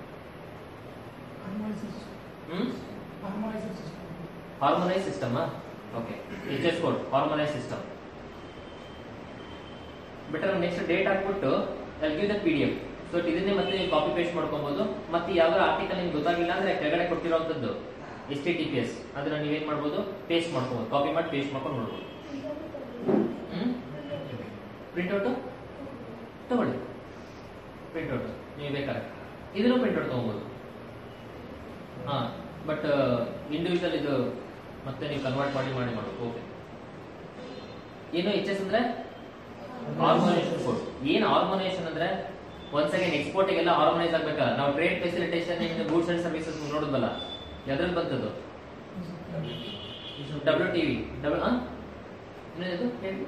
hmm harmonise system okay H S code harmonise system better next date ಹಾಕ್ಬಿಟ್ಟು ಅಲ್ಲಿ give the P D F so ಇದನ್ನೇ ಮತ್ತೆ ನೀವು copy paste ಮಾಡ್ಕೊಬಹುದು ಮತ್ತೆ ಯಾವ ಆರ್ಟಿಕಲ್ ನಿಮ್ಗೆ ಗೊತ್ತಾಗಿಲ್ಲ ಅಂದ್ರೆ ಕೆಳಗಡೆ ಕೊಟ್ಟಿರೋಂಥದ್ದು S T T P S ಅದನ್ನ ನೀವೇನ್ ಮಾಡ್ಬೋದು ಪೇಸ್ಟ್ ಮಾಡ್ಕೋಬಹುದು ಕಾಪಿ ಮಾಡಿ ಪೇಸ್ಟ್ ಮಾಡ್ಕೊಂಡು ನೋಡ್ಬೋದು ಹ್ಮ್ ಪ್ರಿಂಟ್ಔಟ್ ತಗೊಳ್ಳಿ ಪ್ರಿಂಟ್ಔಟ್ ನೀವು ಬೇಕಾದ್ರೆ ಇದನ್ನು ಪ್ರಿಂಟ್ಔಟ್ ತಗೋಬಹುದು ಹಾ ಬಟ್ ಇಂಡಿವಿಜುವಲ್ ಇದು ಮತ್ತೆ ನೀವು ಕನ್ವರ್ಟ್ ಮಾಡಿ ಮಾಡಿ ಮಾಡಬೇಕು ಓಕೆ ಏನು ಎಚ್ ಎಸ್ ಅಂದ್ರೆ ಹಾರ್ಮೋನೇಷನ್ ಕೋಡ್ ಏನ್ ಹಾರ್ಮೋನೇಷನ್ ಅಂದ್ರೆ ಒಂದ್ ಸೆಕೆಂಡ್ ಎಕ್ಸ್ಪೋರ್ಟ್ ಗೆಲ್ಲ ಹಾರ್ಮೋನೈಸ್ ಆಗ್ಬೇಕಲ್ಲ ನಾವು trade facilitation in goods and services ನೋಡಿದ್ವಲ್ಲ ಎದ್ರಲ್ಲಿ ಬಂತದ್ದು ಡಬ್ಲ್ಯೂ ಟಿವಿ ಡಬ್ಲ್ಯೂ ಏನಿದು ಹೇಳಿ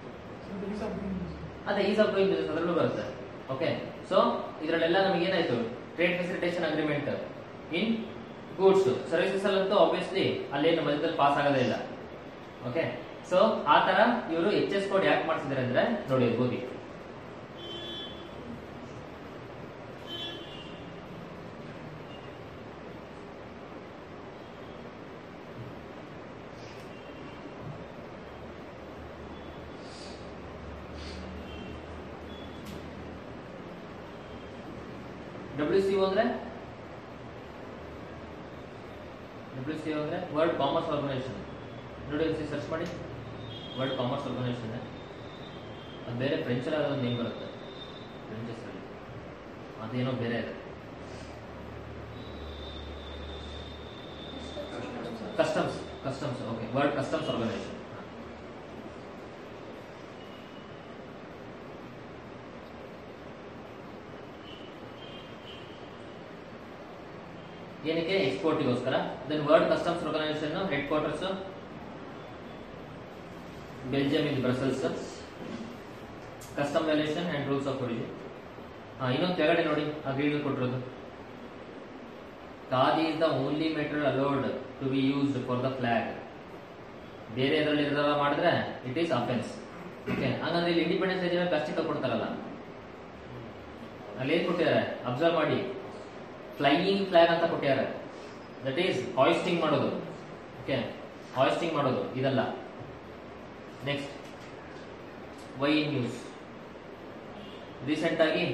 ಅದೇ ಈಸ್ ಆಫ್ ಡೂಯಿಂಗ್ ಬಿಸ್ನೆಸ್ ಅದರಲ್ಲೂ ಬರುತ್ತೆ ಓಕೆ ಸೊ ಇದರಲ್ಲೆಲ್ಲ ನಮಗೆ ಏನಾಯ್ತು trade facilitation agreement in goods services ಅಲ್ಲಂತೂ ಆಬ್ವಿಯಸ್ಲಿ ಅಲ್ಲೇನು ಮಧ್ಯದಲ್ಲಿ ಪಾಸ್ ಆಗೋದೇ ಇಲ್ಲ ಓಕೆ ಸೊ ಆ ತರ ಇವರು ಎಚ್ ಎಸ್ ಕೋಡ್ ಯಾಕೆ ಮಾಡ್ತಿದ್ದಾರೆ ಅಂದ್ರೆ ನೋಡಿ ಓದಿ ಡಬ್ಲ್ಯೂ ಸಿ ಅಂದ್ರೆ ಡಬ್ಲ್ಯೂ ಸಿ ಅಂದ್ರೆ ವರ್ಲ್ಡ್ ಕಾಮರ್ಸ್ ಆರ್ಗನೈಸೇಷನ್ ನೋಡಿ ಒಂದ್ಸರಿ ಸರ್ಚ್ ಮಾಡಿ ವರ್ಲ್ಡ್ ಕಾಮರ್ಸ್ ಆರ್ಗನೈಸೇಷನ್ ಅದು ಬೇರೆ ಫ್ರೆಂಚಲ್ಲಿ ಅದೊಂದು ನೇಮ್ ಬರುತ್ತೆ ಫ್ರೆಂಚ್ ಹೆಸರಲ್ಲಿ ಅದೇನೋ ಬೇರೆ ಇದೆ customs customs okay world customs organisation ಏನಕ್ಕೆ ಎಕ್ಸ್ಪೋರ್ಟಿಗೋಸ್ಕರ then world customs organisation headquarters Belgium in Brussels custom valuation and rules of origin ಹಾ ಇನ್ನೊಂದು ಕೆಳಗಡೆ ನೋಡಿ ಆ ಗ್ರೀನ್ ಕೊಟ್ಟಿರೋದು khadi is the only material allowed to be used for the flag ಬೇರೆ ಇದರಲ್ಲಿ ಇರೋದೆಲ್ಲ ಮಾಡಿದ್ರೆ ಇಟ್ ಈಸ್ ಅಫೆನ್ಸ್ ಓಕೆ ಹಂಗಂದ್ರೆ ಇಲ್ಲಿ ಇಂಡಿಪೆಂಡೆನ್ಸ್ ಡೇ ಪ್ಲಾಸ್ಟಿಕ್ ಕೊಡ್ತಾರಲ್ಲ ಅಲ್ಲಿ ಏನ್ ಕೊಟ್ಟಿದ್ದಾರೆ ಅಬ್ಸರ್ವ್ ಮಾಡಿ ಫ್ಲೈಯಿಂಗ್ ಫ್ಲಾಗ್ ಅಂತ ಕೊಟ್ಟಿದ್ದಾರೆ ದಟ್ ಈಸ್ ಹಾಯಿಸ್ಟಿಂಗ್ ಮಾಡೋದು ಓಕೆ ಹಾಯಿಸ್ಟಿಂಗ್ ಮಾಡೋದು ಇದಲ್ಲ ನೆಕ್ಸ್ಟ್ ವೈ ನ್ಯೂಸ್ ರೀಸೆಂಟ್ ಆಗಿ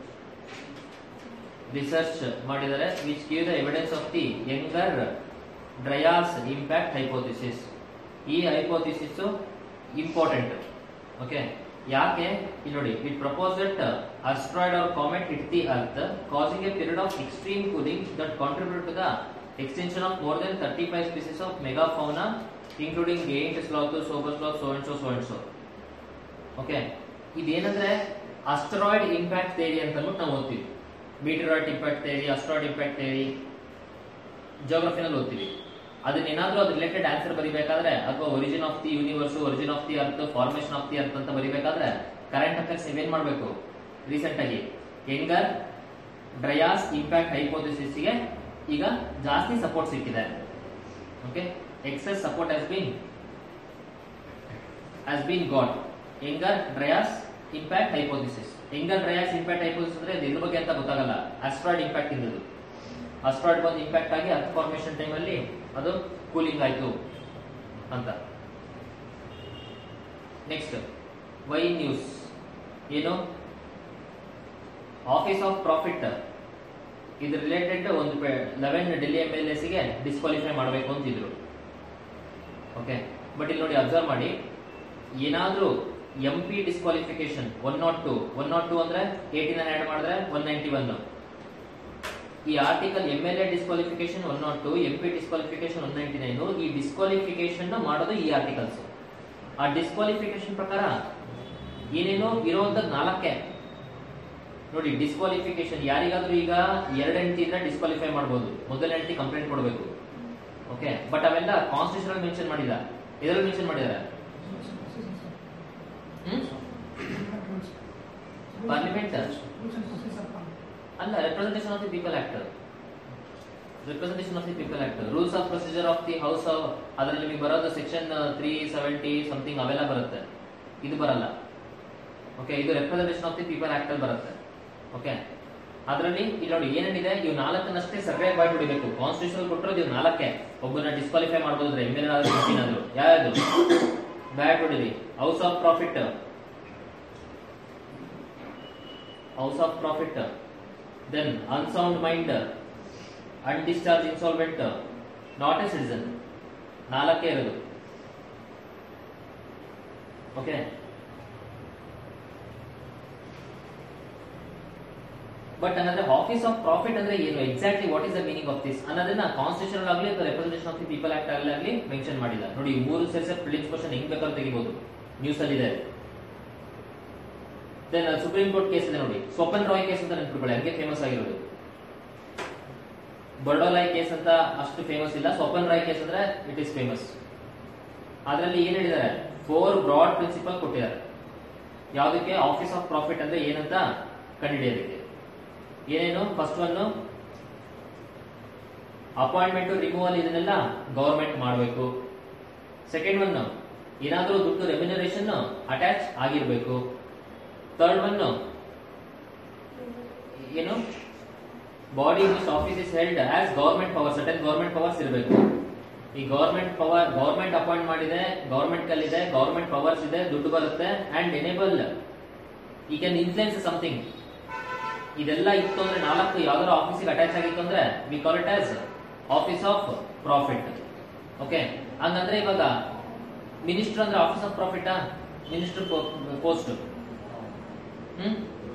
ರಿಸರ್ಚ್ ಮಾಡಿದ್ದಾರೆ which give the evidence of the Younger Dryas impact hypothesis ಈ ಹೈಪೋಥಿಸಿಸ್ ಇಂಪಾರ್ಟೆಂಟ್ ಓಕೆ ಯಾಕೆ ಇಲ್ಲಿ ನೋಡಿ it propose that asteroid or comet hit the earth causing a period of extreme cooling that contribute to the extension of more than thirty five species of megafauna including giant sloth sober sloth so and so so and so okay ಇದೇನಂದ್ರೆ asteroid impact theory ಅಂತ ಅಂದ್ಬಿಟ್ಟು ನಾವು ಓದ್ತೀವಿ meteoroid impact theory asteroid impact theory ಜೋಗ್ರಫಿನಲ್ಲಿ ಓದ್ತೀವಿ ಅದನ್ನೇನಾದ್ರೂ ಅದು related answer ಬರಿಬೇಕಾದ್ರೆ ಅಥವಾ origin of the universe origin of the earth formation of the earth ಅಂತ ಬರಿಬೇಕಾದ್ರೆ ಕರೆಂಟ್ ಅಫೇರ್ಸ್ ನೀವೇನ್ ಮಾಡಬೇಕು ರೀಸೆಂಟ್ ಆಗಿ ಯಂಗರ್ ಡ್ರಯಾಸ್ ಇಂಪ್ಯಾಕ್ಟ್ ಹೈಪೋಥಿಸಿಸ್ಗೆ ಈಗ ಜಾಸ್ತಿ ಸಪೋರ್ಟ್ ಸಿಕ್ಕಿದೆ okay excess support has been has been got Younger Dryas impact hypothesis younger Dryas impact hypothesis ಅಂದ್ರೆ ಇದು ಇದ್ರ ಬಗ್ಗೆ ಅಂತ ಗೊತ್ತಾಗಲ್ಲ ಅಸ್ಟ್ರಾಯ್ಡ್ ಇಂಪ್ಯಾಕ್ಟ್ ಇಂದದು ಅಸ್ಟ್ರಾಯ್ಡ್ ಬಂದು ಇಂಪ್ಯಾಕ್ಟ್ ಆಗಿ ಅರ್ತ್ ಫಾರ್ಮೇಶನ್ ಟೈಮಲ್ಲಿ ಅದು ಕೂಲಿಂಗ್ ಆಯ್ತು ಅಂತ ನೆಕ್ಸ್ಟ್ ವೈ ನ್ಯೂಸ್ ಏನು ಆಫೀಸ್ ಆಫ್ ಪ್ರಾಫಿಟ್ ಇದು ರಿಲೇಟೆಡ್ ಒಂದು ಲೆವೆನ್ ಡೆಲ್ಲಿ ಎಂ ಎಲ್ ಎಸ್ಗೆ ಡಿಸ್ಕ್ವಾಲಿಫೈ ಮಾಡಬೇಕು ಅಂತಿದ್ರು ಓಕೆ ಬಟ್ ಇಲ್ಲಿ ನೋಡಿ ಅಬ್ಸರ್ವ್ ಮಾಡಿ ಏನಾದ್ರೂ M P disqualification one nought two one nought two ಅಂದ್ರೆ ಏಯ್ಟೀನ್ ಆ್ಯಡ್ ಮಾಡಿದ್ರೆ ಒನ್ ನೈಂಟಿ ಒನ್ ಈ article M L A disqualification one nought two M P disqualification one ninety nine ಈ disqualification ಮಾಡೋದು ಈ ಆರ್ಟಿಕಲ್ಸ್ ಆ disqualification ಪ್ರಕಾರ ಏನೇನು ಇರುವಂತದ್ದು ನಾಲ್ಕೇ ನೋಡಿ ಡಿಸ್ಕ್ವಾಲಿಫಿಕೇಶನ್ ಯಾರಿಗಾದ್ರೂ ಈಗ ಎರಡು ಹೆಂಡತಿ ಇದ್ರೆ ಡಿಸ್ಕ್ವಾಲಿಫೈ ಮಾಡ್ಬೋದು ಮೊದಲ ಹೆಂಡತಿ ಕಂಪ್ಲೇಂಟ್ ಕೊಡಬೇಕು ಓಕೆ ಬಟ್ ಅವೆಲ್ಲ ಕಾನ್ಸ್ಟಿಟ್ಯೂಷನ್ ಮೆನ್ಷನ್ ಮಾಡಿಲ್ಲ ಇದರಲ್ಲಿ ಮೆನ್ಷನ್ ಮಾಡಿದ್ದಾರೆ ಹ್ಮ್ ಪಾರ್ಲಿಮೆಂಟ್ ಅಲ್ಲ representation of the people act representation of the people act rules of procedure of the house ಅದರಲ್ಲಿ ನಿಮಗೆ ಬರೋದು ಸೆಕ್ಷನ್ ತ್ರೀ ಸೆವೆಂಟಿ ಸಮಥಿಂಗ್ ಅವೆಲ್ಲ ಬರುತ್ತೆ ಇದು ಬರಲ್ಲ ಓಕೆ ಇದು representation of the people act ಅಲ್ಲಿ ಬರುತ್ತೆ ಓಕೆ ಅದರಲ್ಲಿ ಇಲ್ಲಿ ನೋಡಿ ಏನೇನಿದೆ ಇವು ನಾಲ್ಕನ್ನಷ್ಟೇ ಸರಿಯಾಗಿ ಬಾಯ್ ಹೊಡಿಬೇಕು ಕಾನ್ಸ್ಟಿಟ್ಯೂಷನ್ ಕೊಟ್ಟರು ಇವು ನಾಲ್ಕೇ ಒಬ್ಬನ ಡಿಸ್ಕ್ವಾಲಿಫೈ ಮಾಡ್ಬೋದ್ರೆ ಎಮ್ ಎಲ್ ಆದ್ರೂ MP ನಾದ್ರೂ ಯಾವ್ದು ಬ್ಯಾಟ್ ಹೊಡಿರಿ house of profit house of profit then unsound mind undischarge insolvent not a citizen ನಾಲ್ಕೇ ಇರೋದು ಓಕೆ ಬಟ್ ಹಂಗಂದ್ರೆ ಆಫೀಸ್ ಆಫ್ ಪ್ರಾಫಿಟ್ ಅಂದ್ರೆ ಏನು exactly what is the meaning of this ಅನ್ನೋದನ್ನ ಕಾನ್ಸ್ಟಿಟ್ಯೂಷನ್ ಆಗಲಿ ಅಥವಾ representation of the people act ಆಗಲಿ ಆಗಲಿ ಮೆನ್ಷನ್ ಮಾಡಿಲ್ಲ ನೋಡಿ ಈ ಮೂರು ಸೇರಿಸಿ ಪ್ರಿಲಿಮ್ಸ್ ಕ್ವಶನ್ ಹೆಂಗ್ ಬೇಕಾದ್ರೂ ತೆಗಿಬಹುದು ನ್ಯೂಸ್ ಅಲ್ಲಿ ಇದೆ ದೆನ್ ಸುಪ್ರೀಂ ಕೋರ್ಟ್ ಕೇಸ್ ಇದೆ ನೋಡಿ ಸ್ವಪನ್ ರಾಯ್ ಕೇಸ್ ಅಂತ ನೆನ್ಪಿಟ್ಕೊಳ್ಳಿ ಹಂಗೆ ಫೇಮಸ್ ಆಗಿರೋದು ಬರ್ಡೋಲಾಯ್ ಕೇಸ್ ಅಂತ ಅಷ್ಟು ಫೇಮಸ್ ಇಲ್ಲ ಸ್ವಪನ್ ರಾಯ್ ಕೇಸ್ ಅಂದ್ರೆ ಇಟ್ ಇಸ್ ಫೇಮಸ್ ಅದರಲ್ಲಿ ಏನ್ ಹೇಳಿದ್ದಾರೆ ಫೋರ್ ಬ್ರಾಡ್ ಪ್ರಿನ್ಸಿಪಲ್ ಕೊಟ್ಟಿದ್ದಾರೆ ಯಾವುದಕ್ಕೆ ಆಫೀಸ್ ಆಫ್ ಪ್ರಾಫಿಟ್ ಅಂದ್ರೆ ಏನಂತ ಕಂಡುಹಿಡಿಯೋದಕ್ಕೆ ಏನೇನು ಫಸ್ಟ್ ಒನ್ ಅಪಾಯಿಂಟ್ಮೆಂಟ್ ರಿಮೂವಲ್ ಇದನ್ನೆಲ್ಲ ಗವರ್ಮೆಂಟ್ ಮಾಡಬೇಕು ಸೆಕೆಂಡ್ ಒನ್ ಏನಾದ್ರೂ ದುಡ್ಡು ರೆಮ್ಯುನರೇಷನ್ ಅಟ್ಯಾಚ್ ಆಗಿರ್ಬೇಕು ಥರ್ಡ್ ಒನ್ ಏನು body this office is held as government power certain government powers ಇರಬೇಕು ಈ ಗವರ್ಮೆಂಟ್ ಪವರ್ ಗವರ್ಮೆಂಟ್ ಅಪಾಯಿಂಟ್ ಮಾಡಿದೆ ಗವರ್ಮೆಂಟ್ ಕಲ್ಲಿದೆ ಗವರ್ಮೆಂಟ್ ಪವರ್ಸ್ ಇದೆ ದುಡ್ಡು ಬರುತ್ತೆ ಅಂಡ್ ಎನೇಬಲ್ ಈ ಕ್ಯಾನ್ ಇನ್ಫ್ಲುಯೆನ್ಸ್ ಸಮಥಿಂಗ್ ಇದೆಲ್ಲ ಇತ್ತು ಅಂದ್ರೆ ನಾಲ್ಕು ಯಾವ್ದಾದ್ರು ಆಫೀಸಿಗೆ ಅಟ್ಯಾಚ್ ಆಗಿತ್ತು ಅಂದ್ರೆ we call it as office of profit okay ಹಂಗಂದ್ರೆ ಇವಾಗ ಮಿನಿಸ್ಟರ್ ಅಂದ್ರೆ ಆಫೀಸ್ ಆಫ್ ಪ್ರಾಫಿಟಾ ಮಿನಿಸ್ಟರ್ ಪೋಸ್ಟ್ ಹ್ಮ್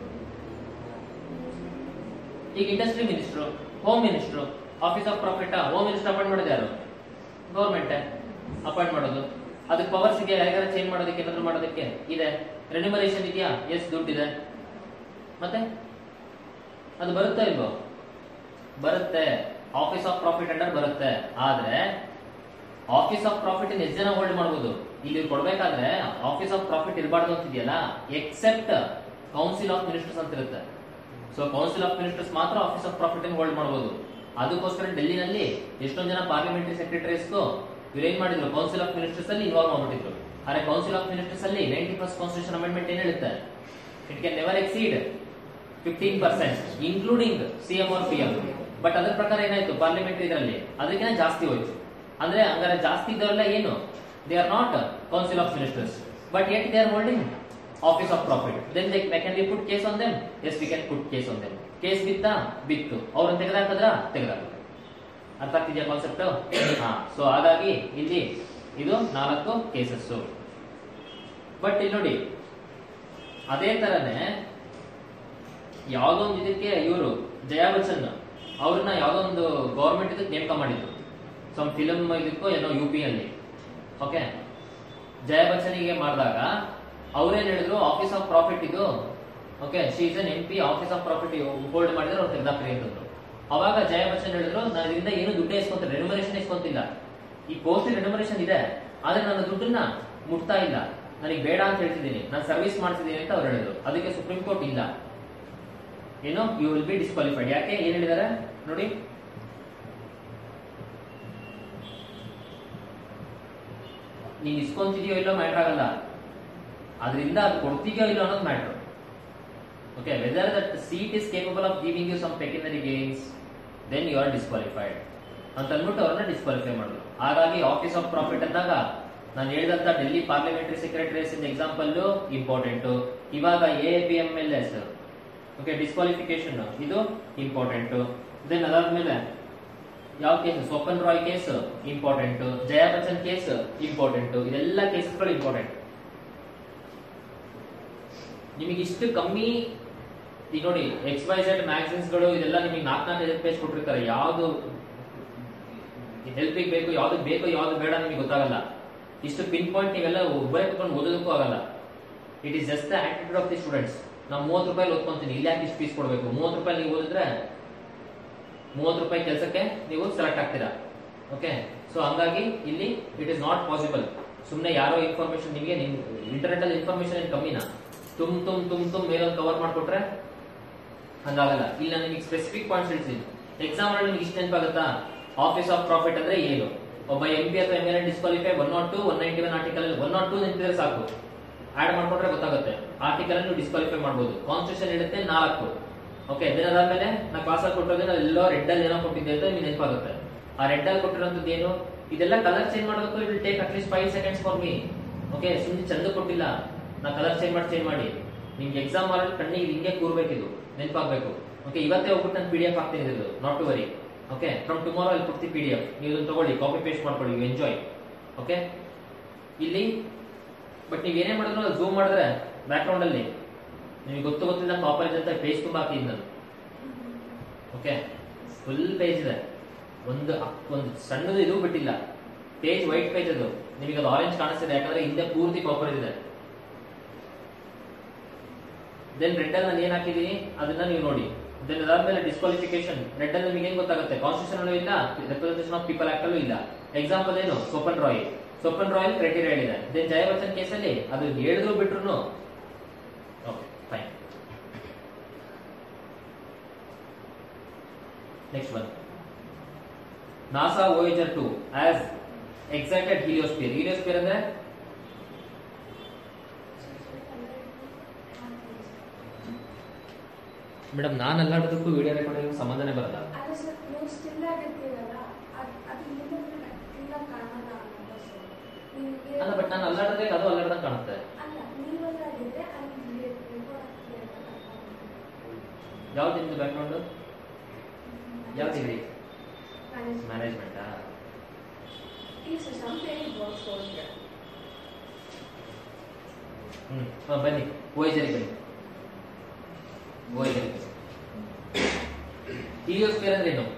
ಈಗ industry minister home minister office of profit home minister appoint ಮಾಡೋದು ಯಾರು ಗೌರ್ಮೆಂಟ್ ಅಪಾಯಿಂಟ್ ಮಾಡೋದು ಅದಕ್ಕೆ ಪವರ್ಸ್ ಇದೆಯಾ ಯಾರಿಗಾರ ಚೇಂಜ್ ಮಾಡೋದಕ್ಕೆ ಏನಾದ್ರು ಮಾಡೋದಕ್ಕೆ ಇದೆ ರೆನ್ಯುಮರೇಷನ್ ಇದೆಯಾ ಎಸ್ ದುಡ್ಡಿದೆ ಮತ್ತೆ ಅದು ಬರುತ್ತಾ ಇಲ್ವೋ ಬರುತ್ತೆ ಆಫೀಸ್ ಆಫ್ ಪ್ರಾಫಿಟ್ ಅಂಡರ್ ಬರುತ್ತೆ ಆದ್ರೆ ಆಫೀಸ್ ಆಫ್ ಪ್ರಾಫಿಟ್ ಎಷ್ಟು ಜನ ಹೋಲ್ಡ್ ಮಾಡ್ಬೋದು ಇಲ್ಲಿ ಕೊಡ್ಬೇಕಾದ್ರೆ ಆಫೀಸ್ ಆಫ್ ಪ್ರಾಫಿಟ್ ಇರಬಾರ್ದು ಅಂತಿದೆಯಲ್ಲ ಎಕ್ಸೆಪ್ಟ್ ಕೌನ್ಸಿಲ್ ಆಫ್ ಮಿನಿಸ್ಟರ್ಸ್ ಅಂತ ಇರುತ್ತೆ ಸೊ ಕೌನ್ಸಿಲ್ ಆಫ್ ಮಿನಿಸ್ಟರ್ಸ್ ಮಾತ್ರ ಆಫೀಸ್ ಆಫ್ ಪ್ರಾಫಿಟ್ ಹೋಲ್ಡ್ ಮಾಡಬಹುದು ಅದಕ್ಕೋಸ್ಕರ ಡೆಲ್ಲಿನಲ್ಲಿ ಎಷ್ಟೊಂದು ಜನ ಪಾರ್ಲಿಮೆಂಟರಿ ಸೆಕ್ರೆಟರೀಸ್ಗೂ ಇವ್ರು ಏನ್ ಮಾಡಿದ್ರು ಕೌನ್ಸಿಲ್ ಆಫ್ ಮಿನಿಸ್ಟರ್ಸ್ ಅಲ್ಲಿ ಇನ್ವಾಲ್ವ್ ಮಾಡ್ಬಿಟ್ಟಿದ್ರು ಆದ್ರೆ ಕೌನ್ಸಿಲ್ ಆಫ್ ಮಿನಿಸ್ಟರ್ಸ್ ಅಲ್ಲಿ ನೈಂಟಿ ಫಸ್ಟ್ ಕಾನ್ಸ್ಟಿಟ್ಯೂಷನ್ ಅಮೆಂಡ್ಮೆಂಟ್ ಏನ್ ಹೇಳುತ್ತೆ it can never exceed fifteen percent including CM or P M but ಅದ್ರ ಪ್ರಕಾರ ಏನಾಯ್ತು ಪಾರ್ಲಿಮೆಂಟರಿ ಇದರಲ್ಲಿ ಅದಕ್ಕಿಂತ ಜಾಸ್ತಿ ಹೋಯ್ತು ಅಂದ್ರೆ ಹಂಗಾರೆ ಜಾಸ್ತಿ ಇದ್ದವರೆಲ್ಲ ಏನು they are not council of ministers but yet they are holding office of profit then they can we put case on them yes we can put case on them case ಬಿತ್ತಾ ಬಿತ್ತು ಅವ್ರನ್ನ ತೆಗೆದಾಕದ್ರ ತೆಗೆದಾಕ ಅರ್ಥ ಆಗ್ತಿದ್ಯಾ ಕಾನ್ಸೆಪ್ಟ್ ಹಾ so ಹಾಗಾಗಿ ಇಲ್ಲಿ ಇದು ನಾಲ್ಕು ಕೇಸಸ್ ಬಟ್ ಇಲ್ಲಿ ನೋಡಿ ಅದೇ ತರನೇ ಯಾವ್ದೋ ಒಂದು ಇದಕ್ಕೆ ಇವರು ಜಯಾ ಬಚ್ಚನ್ ಅವ್ರನ್ನ ಯಾವ್ದೋ ಒಂದು ಗವರ್ಮೆಂಟ್ ಇದಕ್ಕೆ ನೇಮಕ ಮಾಡಿದ್ರು ಸಮ್ ಫಿಲಮ್ ಇದಕ್ಕೋ ಏನೋ ಯು ಪಿ ಅಲ್ಲಿ ಓಕೆ ಜಯಾ ಬಚ್ಚನಿಗೆ ಮಾಡಿದಾಗ ಅವ್ರೇನ್ ಹೇಳಿದ್ರು ಆಫೀಸ್ ಆಫ್ ಪ್ರಾಫಿಟ್ ಇದು okay she is an M P office of profit hold ಮಾಡಿದ್ರೆ ಅವ್ರು ತೆಗೆದಾಕ್ರಿ ಅಂತಂದ್ರು ಅವಾಗ ಜಯ ಬಚ್ಚನ್ ಹೇಳಿದ್ರು ನಾನು ಇದರಿಂದ ಏನು ದುಡ್ಡೇ ಇಸ್ಕೊಂತ ರೆನ್ಯುಮರೇಷನ್ ಇಸ್ಕೊಂತಿಲ್ಲ ಈ ಪೋಸ್ಟ್ ರೆನ್ಯುಮರೇಷನ್ ಇದೆ ಆದ್ರೆ ನನ್ನ ದುಡ್ಡನ್ನ ಮುಟ್ತಾ ಇಲ್ಲ ನನಗೆ ಬೇಡ ಅಂತ ಹೇಳ್ತಿದ್ದೀನಿ ನಾನು ಸರ್ವಿಸ್ ಮಾಡ್ತಿದ್ದೀನಿ ಅಂತ ಅವ್ರು ಹೇಳಿದ್ರು ಅದಕ್ಕೆ ಸುಪ್ರೀಂ ಕೋರ್ಟ್ ಇಲ್ಲ ಏನು ಯು ವಿಲ್ ಬಿ ಡಿಸ್ಕ್ವಾಲಿಫೈಡ್ ಯಾಕೆ ಏನ್ ಹೇಳಿದಾರೆ ನೋಡಿ ನೀನ್ ಇಸ್ಕೊಂತಿದೀಯೋ ಇಲ್ಲೋ ಮ್ಯಾಟರ್ ಆಗಲ್ಲ ಅದರಿಂದ ಅದು ಕೊಡ್ತೀಯೋ ಇಲ್ಲ ಅನ್ನೋದು matter okay whether that seat is capable of giving you some pecuniary gains then you are disqualified ಅಂತ ಅಂದ್ಬಿಟ್ಟು ಅವ್ರನ್ನ ಡಿಸ್ಕ್ವಾಲಿಫೈ ಮಾಡಿದ್ರು ಹಾಗಾಗಿ ಆಫೀಸ್ ಆಫ್ ಪ್ರಾಫಿಟ್ ಅಂದಾಗ ನಾನು ಹೇಳಿದಂತ Delhi parliamentary secretaries in example important ಇವಾಗ A P M L S okay disqualification ಇದು ಇಂಪಾರ್ಟೆಂಟ್ ದೆನ್ ಅದಾದ್ಮೇಲೆ ಯಾವ case Swapan Roy case important Jaya Bachchan case important ಇದೆಲ್ಲ ಕೇಸಸ್ಗಳು ಇಂಪಾರ್ಟೆಂಟ್ ನಿಮಗೆ ಇಷ್ಟು ಕಮ್ಮಿ ಈಗ ನೋಡಿ ಎಕ್ಸ್ ವೈ ಝೆಡ್ ಮ್ಯಾಗಝಿನ್ಸ್ ಗಳು ಇದೆಲ್ಲ ನಿಮಗೆ ನಾಲ್ಕು ನಾಲ್ಕು ಐದು ಪೇಜ್ ಕೊಟ್ಟಿರ್ತಾರೆ ಯಾವ್ದು ಹೆಲ್ಪಿಗೆ ಬೇಕು ಯಾವ್ದು ಬೇಕು ಯಾವ್ದು ಬೇಡ ನಿಮಗೆ ಗೊತ್ತಾಗಲ್ಲ ಇಷ್ಟು ಪಿನ್ ಪಾಯಿಂಟ್ ನೀವೆಲ್ಲ ಒಬ್ಬರೇ ಕುತ್ಕೊಂಡು ಓದೋದಕ್ಕೂ ಆಗಲ್ಲ it is just the attitude of the students ನಾವು ಮೂವತ್ತು ರೂಪಾಯಿ ಓದ್ಕೊಂತೀನಿ ಇಲ್ಲಿ ಯಾಕೆ ಇಷ್ಟು ಫೀಸ್ ಕೊಡಬೇಕು ಮೂವತ್ತು ರೂಪಾಯಿ ನೀವು ಓದಿದ್ರೆ ಮೂವತ್ತು ರೂಪಾಯಿ ಕೆಲಸಕ್ಕೆ ನೀವು ಸೆಲೆಕ್ಟ್ ಆಗ್ತೀರಾ ಓಕೆ ಸೊ ಹಂಗಾಗಿ ಇಲ್ಲಿ ಇಟ್ ಇಸ್ ನಾಟ್ ಪಾಸಿಬಲ್ ಸುಮ್ಮನೆ ಯಾರೋ ಇನ್ಫಾರ್ಮೇಶನ್ ನಿಮಗೆ ನಿಮ್ ಇಂಟರ್ನೆಟ್ ಅಲ್ಲಿ ಇನ್ಫಾರ್ಮೇಶನ್ ಏನು ಕಮ್ಮಿನಾ ತುಮ್ ತುಮ್ ತುಮ್ ತುಮ್ ಮೇಲೊಂದು ಕವರ್ ಮಾಡ್ಕೊಟ್ರೆ ಹಂಗಾಗಲ್ಲ ಇಲ್ಲಿ ನಾನು ನಿಮಗೆ ಸ್ಪೆಸಿಫಿಕ್ ಪಾಯಿಂಟ್ಸ್ ಹೇಳ್ತೀನಿ ಎಕ್ಸಾಮ್ ಅಲ್ಲಿ ನಿಮ್ಗೆ ಇಷ್ಟು ನೆನಪಾಗುತ್ತಾ ಆಫೀಸ್ ಆಫ್ ಪ್ರಾಫಿಟ್ ಅಂದ್ರೆ ಏನು ಒಬ್ಬ ಎಂ ಪಿ ಅಥವಾ M L disqualify one nought two one ninety one article one nought two ನೆನಪಿದ್ರೆ ಸಾಕು ಆಡ್ ಮಾಡ್ಕೊಂಡ್ರೆ ಗೊತ್ತಾಗುತ್ತೆ ಆರ್ಟಿಕಲ್ ಅನ್ನು ಡಿಸ್ಕ್ವಾಲಿಫೈ ಮಾಡಬಹುದು ಕಾನ್ಸ್ಟಿಟ್ಯೂಷನ್ ಹೇಳುತ್ತೆ ನಾಲ್ಕು ಓಕೆ ದೆನ್ ಅದಾದ್ಮೇಲೆ ನಾ ಕ್ಲಾಸಲ್ಲಿ ಕೊಟ್ಟೋದ್ರೆ ನಾನು ಎಲ್ಲೋ ರೆಡ್ ಅಲ್ಲಿ ಏನೋ ಕೊಟ್ಟಿದ್ದೆ ಅಂತ ನಿಮ್ಗೆ ನೆನಪಾಗುತ್ತೆ ಆ ರೆಡ್ ಅಲ್ಲಿ ಕೊಟ್ಟಿರೋಂಥದ್ದು ಏನು ಇದೆಲ್ಲ ಕಲರ್ ಚೇಂಜ್ ಮಾಡೋದಕ್ಕೂ it will take at least five seconds for me okay ಸುಮ್ಮನೆ ಚಂದ ಕೊಟ್ಟಿಲ್ಲ ನಾ ಕಲರ್ ಚೇಂಜ್ ಮಾಡಿ ಚೇಂಜ್ ಮಾಡಿ ನಿಮ್ಗೆ ಎಕ್ಸಾಮ್ ಮಾಡಿ ಕಣ್ಣಿಗೆ ಹಿಂಗೆ ಕೂರ್ಬೇಕಿದು ನೆನಪಾಗಬೇಕು ಓಕೆ ಇವತ್ತೇ ಹೋಗ್ಬಿಟ್ಟು ನಾನು ಪಿ ಡಿ ಎಫ್ ಹಾಕ್ತೀನಿ ಇದು not to worry okay from tomorrow ಅಲ್ಲಿ ಕೊಡ್ತೀವಿ ಪಿ ಡಿ ಎಫ್ ನೀವು ಇದನ್ನ ತಗೊಳ್ಳಿ ಕಾಪಿ ಪೇಸ್ಟ್ ಮಾಡ್ಕೊಳ್ಳಿ ಯು ಎಂಜಾಯ್ ಓಕೆ ಇಲ್ಲಿ ಬಟ್ ನೀವು ಏನೇ ಮಾಡಿದ್ರು ಝೂಮ್ ಮಾಡಿದ್ರೆ ಬ್ಯಾಕ್ಗ್ರೌಂಡ್ ಅಲ್ಲಿ ನಿಮಗೆ ಗೊತ್ತು ಗೊತ್ತಿಲ್ಲ ಕಾಪರೇಜ್ ಅಂತ ಪೇಜ್ ತುಂಬ ಹಾಕಿದ್ದೀನಿ ನಾನು ಓಕೆ ಫುಲ್ ಪೇಜ್ ಇದೆ ಒಂದು ಅಕ್- ಒಂದು ಸಣ್ಣದು ಇದು ಬಿಟ್ಟಿಲ್ಲ ಪೇಜ್ ವೈಟ್ ಪೇಜ್ ಅದು ನಿಮಗೆ ಅದು ಆರೆಂಜ್ ಕಾಣಿಸ್ತಿದೆ ಯಾಕಂದ್ರೆ ಹಿಂದೆ ಪೂರ್ತಿ ಕಾಪರೇಜ್ ಇದೆ ದೆನ್ ರೆಡ್ ಅಲ್ಲಿ ನಾನು ಏನ್ ಹಾಕಿದೀನಿ ಅದನ್ನ ನೀವು ನೋಡಿ ದೆನ್ ಅದಾದ್ಮೇಲೆ ಡಿಸ್ಕ್ವಾಲಿಫಿಕೇಶನ್ ರೆಡ್ ಅಲ್ಲಿ ನಿಮಗೆ ಏನ್ ಗೊತ್ತಾಗುತ್ತೆ ಕಾನ್ಸ್ಟಿಟ್ಯೂಷನ್ ಅಲ್ಲೂ ಇಲ್ಲ ರೆಪ್ರೆಸೆಂಟೇಷನ್ ಆಫ್ ಪೀಪಲ್ ಆಕ್ಟ್ ಅಲ್ಲೂ ಇಲ್ಲ ಎಕ್ಸಾಂಪಲ್ ಏನು ಸೋಪನ್ ರಾಯ್ ಸೋಪನ್ ರಾಯಲ್ ಕ್ರೈಟೀರಿಯಾ ಹೇಳಿದೆ ದೆನ್ ಜಯ ಬಚ್ಚನ್ ಕೇಸಲ್ಲಿ ಅದು ಹೇಳಿದ್ರು ಬಿಟ್ರು okay fine next one NASA Voyager two as excited heliosphere heliosphere ಅಂದ್ರೆ ಮೇಡಮ್ ನಾನು ಅಲ್ಲಾಡೋದಕ್ಕೂ ವಿಡಿಯೋ ರೆಕಾರ್ಡಿಂಗ್ ಸಂಬಂಧನೇ ಬರಲ್ಲ ಅದು ಸರ್ ನೀವು ಸ್ಟಿಲ್ ಆಗಿರ್ತೀರಲ್ಲ ಅದು ಅದು ಇಲ್ಲಿಂದ ಇಲ್ಲ ಕಾಣಲ್ಲ ಅನ್ನೋದು ಸರ್ ನಿಮಗೆ ಅಲ್ಲ ಬಟ್ ನಾನು ಅಲ್ಲಾಡೋದೇ ಅದು ಅಲ್ಲಾಡ್ದಂಗೆ ಕಾಣುತ್ತೆ ಅಲ್ಲ ನೀವಲ್ಲಾಗಿದ್ರೆ ಅಲ್ಲಿ ರಿಪೋರ್ಟ್ ಯಾವ್ದು ನಿಮ್ದು ಬ್ಯಾಕ್ಗ್ರೌಂಡ್ ಯಾವ ಡಿಗ್ರಿ ಮ್ಯಾನೇಜ್ಮೆಂಟ್ ಮ್ಯಾನೇಜ್ಮೆಂಟಾ ಈ ಸರ್ ಸಂಪೇರಿ ಬಾಕ್ಸ್ ಹೋಗಿದೆ ಹ್ಮ್ ಹಾ, ಬನ್ನಿ ವೋಯೇಜರಿ ಬನ್ನಿ ವೋಯೇಜರಿ ಹೀಲಿಯೋಸ್ಫಿಯರ್ ಅಂದ್ರೆ ಏನು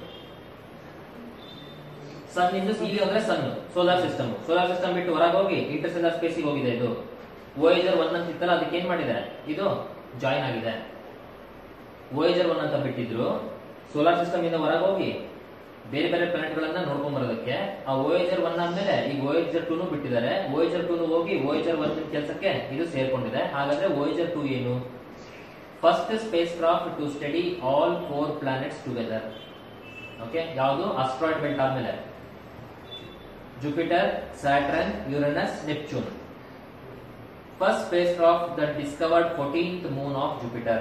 ಸನ್ ಇಂದ ಹೀಲಿಯೋ ಅಂದ್ರೆ sun solar system solar system ಬಿಟ್ಟು ಹೊರಗೆ ಹೋಗಿ ಇಂಟರ್ಸೆಲ್ಲರ್ ಸ್ಪೇಸಿಗೆ ಹೋಗಿದೆ ಇದು ವೋಯೇಜರ್ ಒನ್ ಅಂತ ಇತ್ತಲ್ಲ ಅದಕ್ಕೆ ಏನ್ ಮಾಡಿದೆ ಇದು ಜಾಯಿನ್ ಆಗಿದೆ ವೋಯೇಜರ್ ಒನ್ ಅಂತ ಬಿಟ್ಟಿದ್ರು ಸೋಲಾರ್ ಸಿಸ್ಟಮ್ ಇಂದ ಹೊರಗೆ ಹೋಗಿ ಬೇರೆ ಬೇರೆ ಪ್ಲಾನೆಟ್ ಗಳನ್ನ ನೋಡ್ಕೊಂಡ್ ಬರೋದಕ್ಕೆ ಆ ವೋಯೇಜರ್ ಒನ್ ಆದ್ಮೇಲೆ ಈಗ ವೋಯೇಜರ್ ಟೂನು ಬಿಟ್ಟಿದ್ದಾರೆ ವೋಯೇಜರ್ ಟೂನು ಹೋಗಿ ವೋಯೇಜರ್ ಒನ್ ಕೆಲಸಕ್ಕೆ ಇದು ಸೇರ್ಕೊಂಡಿದೆ ಹಾಗಾದ್ರೆ ವೋಯೇಜರ್ ಟೂ ಏನು first spacecraft to study all four planets together okay ಯಾವುದು ಅಸ್ಟ್ರಾಯ್ಡ್ ಬೆಲ್ಟ್ ಆದ್ಮೇಲೆ Jupiter Saturn Uranus Neptune first spacecraft that discovered fourteenth moon of Jupiter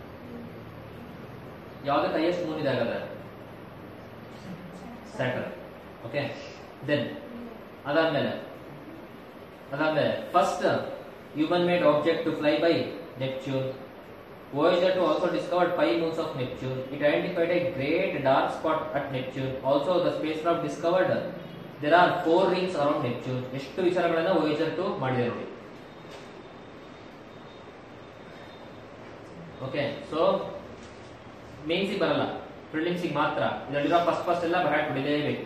ಯಾವ್ದಕ್ಕೆ ಹೈಯೆಸ್ಟ್ ಮೂನ್ ಇದೆ ಹಾಗಾದ್ರೆ ಸ್ಯಾಟರ್ನ್ ಓಕೆ ದೆನ್ ಅದಾದ್ಮೇಲೆ ಅದಾದ್ಮೇಲೆ first human made object to fly by Neptune Voyager 2 also discovered five moons of Neptune. It identified a great dark spot at Neptune. Also, the spacecraft discovered there are four rings around Neptune. ಎಷ್ಟು ವಿಚಾರಗಳನ್ನ Voyager 2 ಮಾಡಿದೆ ನೋಡಿ okay so ಮೇನ್ಸಿಗೆ ಬರಲ್ಲ ಪ್ರಿಲಿಮ್ಸಿಗೆ ಮಾತ್ರ ಇದರಲ್ಲಿರೋ first first ಎಲ್ಲ ಬರಟ್ ಬಿಡಲೇಬೇಕು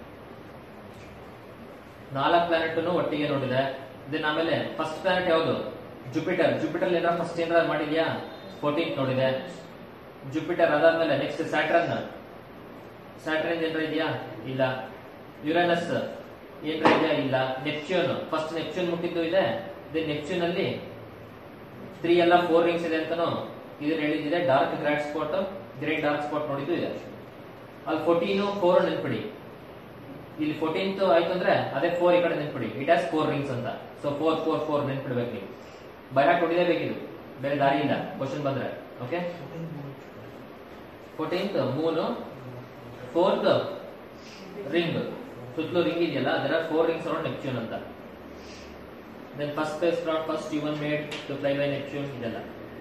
ನಾಲ್ಕು planet ಒಟ್ಟಿಗೆ ನೋಡಿದೆ ದೆನ್ ಆಮೇಲೆ ಫಸ್ಟ್ ಪ್ಲಾನೆಟ್ ಯಾವುದು ಜುಪಿಟರ್ ಜುಪಿಟರ್ ಏನಾರ ಫಸ್ಟ್ ಏನಾರ ಮಾಡಿದ್ಯಾ ಫೋರ್ಟೀನ್ ನೋಡಿದೆ ಜುಪಿಟರ್ ಅದಾದ್ಮೇಲೆ ನೆಕ್ಸ್ಟ್ ಸ್ಯಾಟ್ರನ್ ಸ್ಯಾಟ್ರನ್ ಏನಾರ ಇದೆಯಾ ಇಲ್ಲ ಯುರೇನಸ್ ಏನಾರ ಇದೆಯಾ ಇಲ್ಲ ನೆಪ್ಚ್ಯೂನ್ ಫಸ್ಟ್ ನೆಪ್ಚ್ಯೂನ್ ಮುಟ್ಟಿದ್ದು ಇದೆ ದೆನ್ ನೆಪ್ಚ್ಯೂನ್ ಅಲ್ಲಿ ತ್ರೀ ಎಲ್ಲ ಫೋರ್ ರಿಂಗ್ಸ್ ಇದೆ ಅಂತಾನು ಇದ್ರ ಹೇಳಿದಿದೆ dark great spot great dark spot ನೋಡಿದ್ದು ಇದೆ ಅಲ್ಲಿ ಫೋರ್ಟೀನು ಫೋರ್ ನೆನ್ಪಿಡಿ ಇಲ್ಲಿ ಫೋರ್ಟೀನ್ತ್ ಆಯ್ತು ಅಂದ್ರೆ ಅದೇ ಫೋರ್ ಈ ಕಡೆ ನೆನ್ಪಿಡಿ ಇಟ್ ಹ್ಯಾಸ್ ಫೋರ್ ರಿಂಗ್ಸ್ ಅಂತ ಸೊ ಫೋರ್ ಫೋರ್ ಫೋರ್ ನೆನ್ಪಿಡ್ಬೇಕು ನೀವು ಬೈರಾಟ್ ಹೊಡಿಲೇಬೇಕಿದು ಬೇರೆ ದಾರಿ ಇಲ್ಲ ಕ್ವಶನ್ ಬಂದ್ರೆ okay fourteenth moon fourth ring ಸುತ್ತಲೂ ರಿಂಗ್ ಇದೆಯಲ್ಲ ಅದರ ಫೋರ್ ರಿಂಗ್ಸ್ ಅರೌಂಡ್ ನೆಪ್ಚ್ಯೂನ್ ಅಂತ then first spacecraft first human made to fly by Neptune ಇದೆಲ್ಲ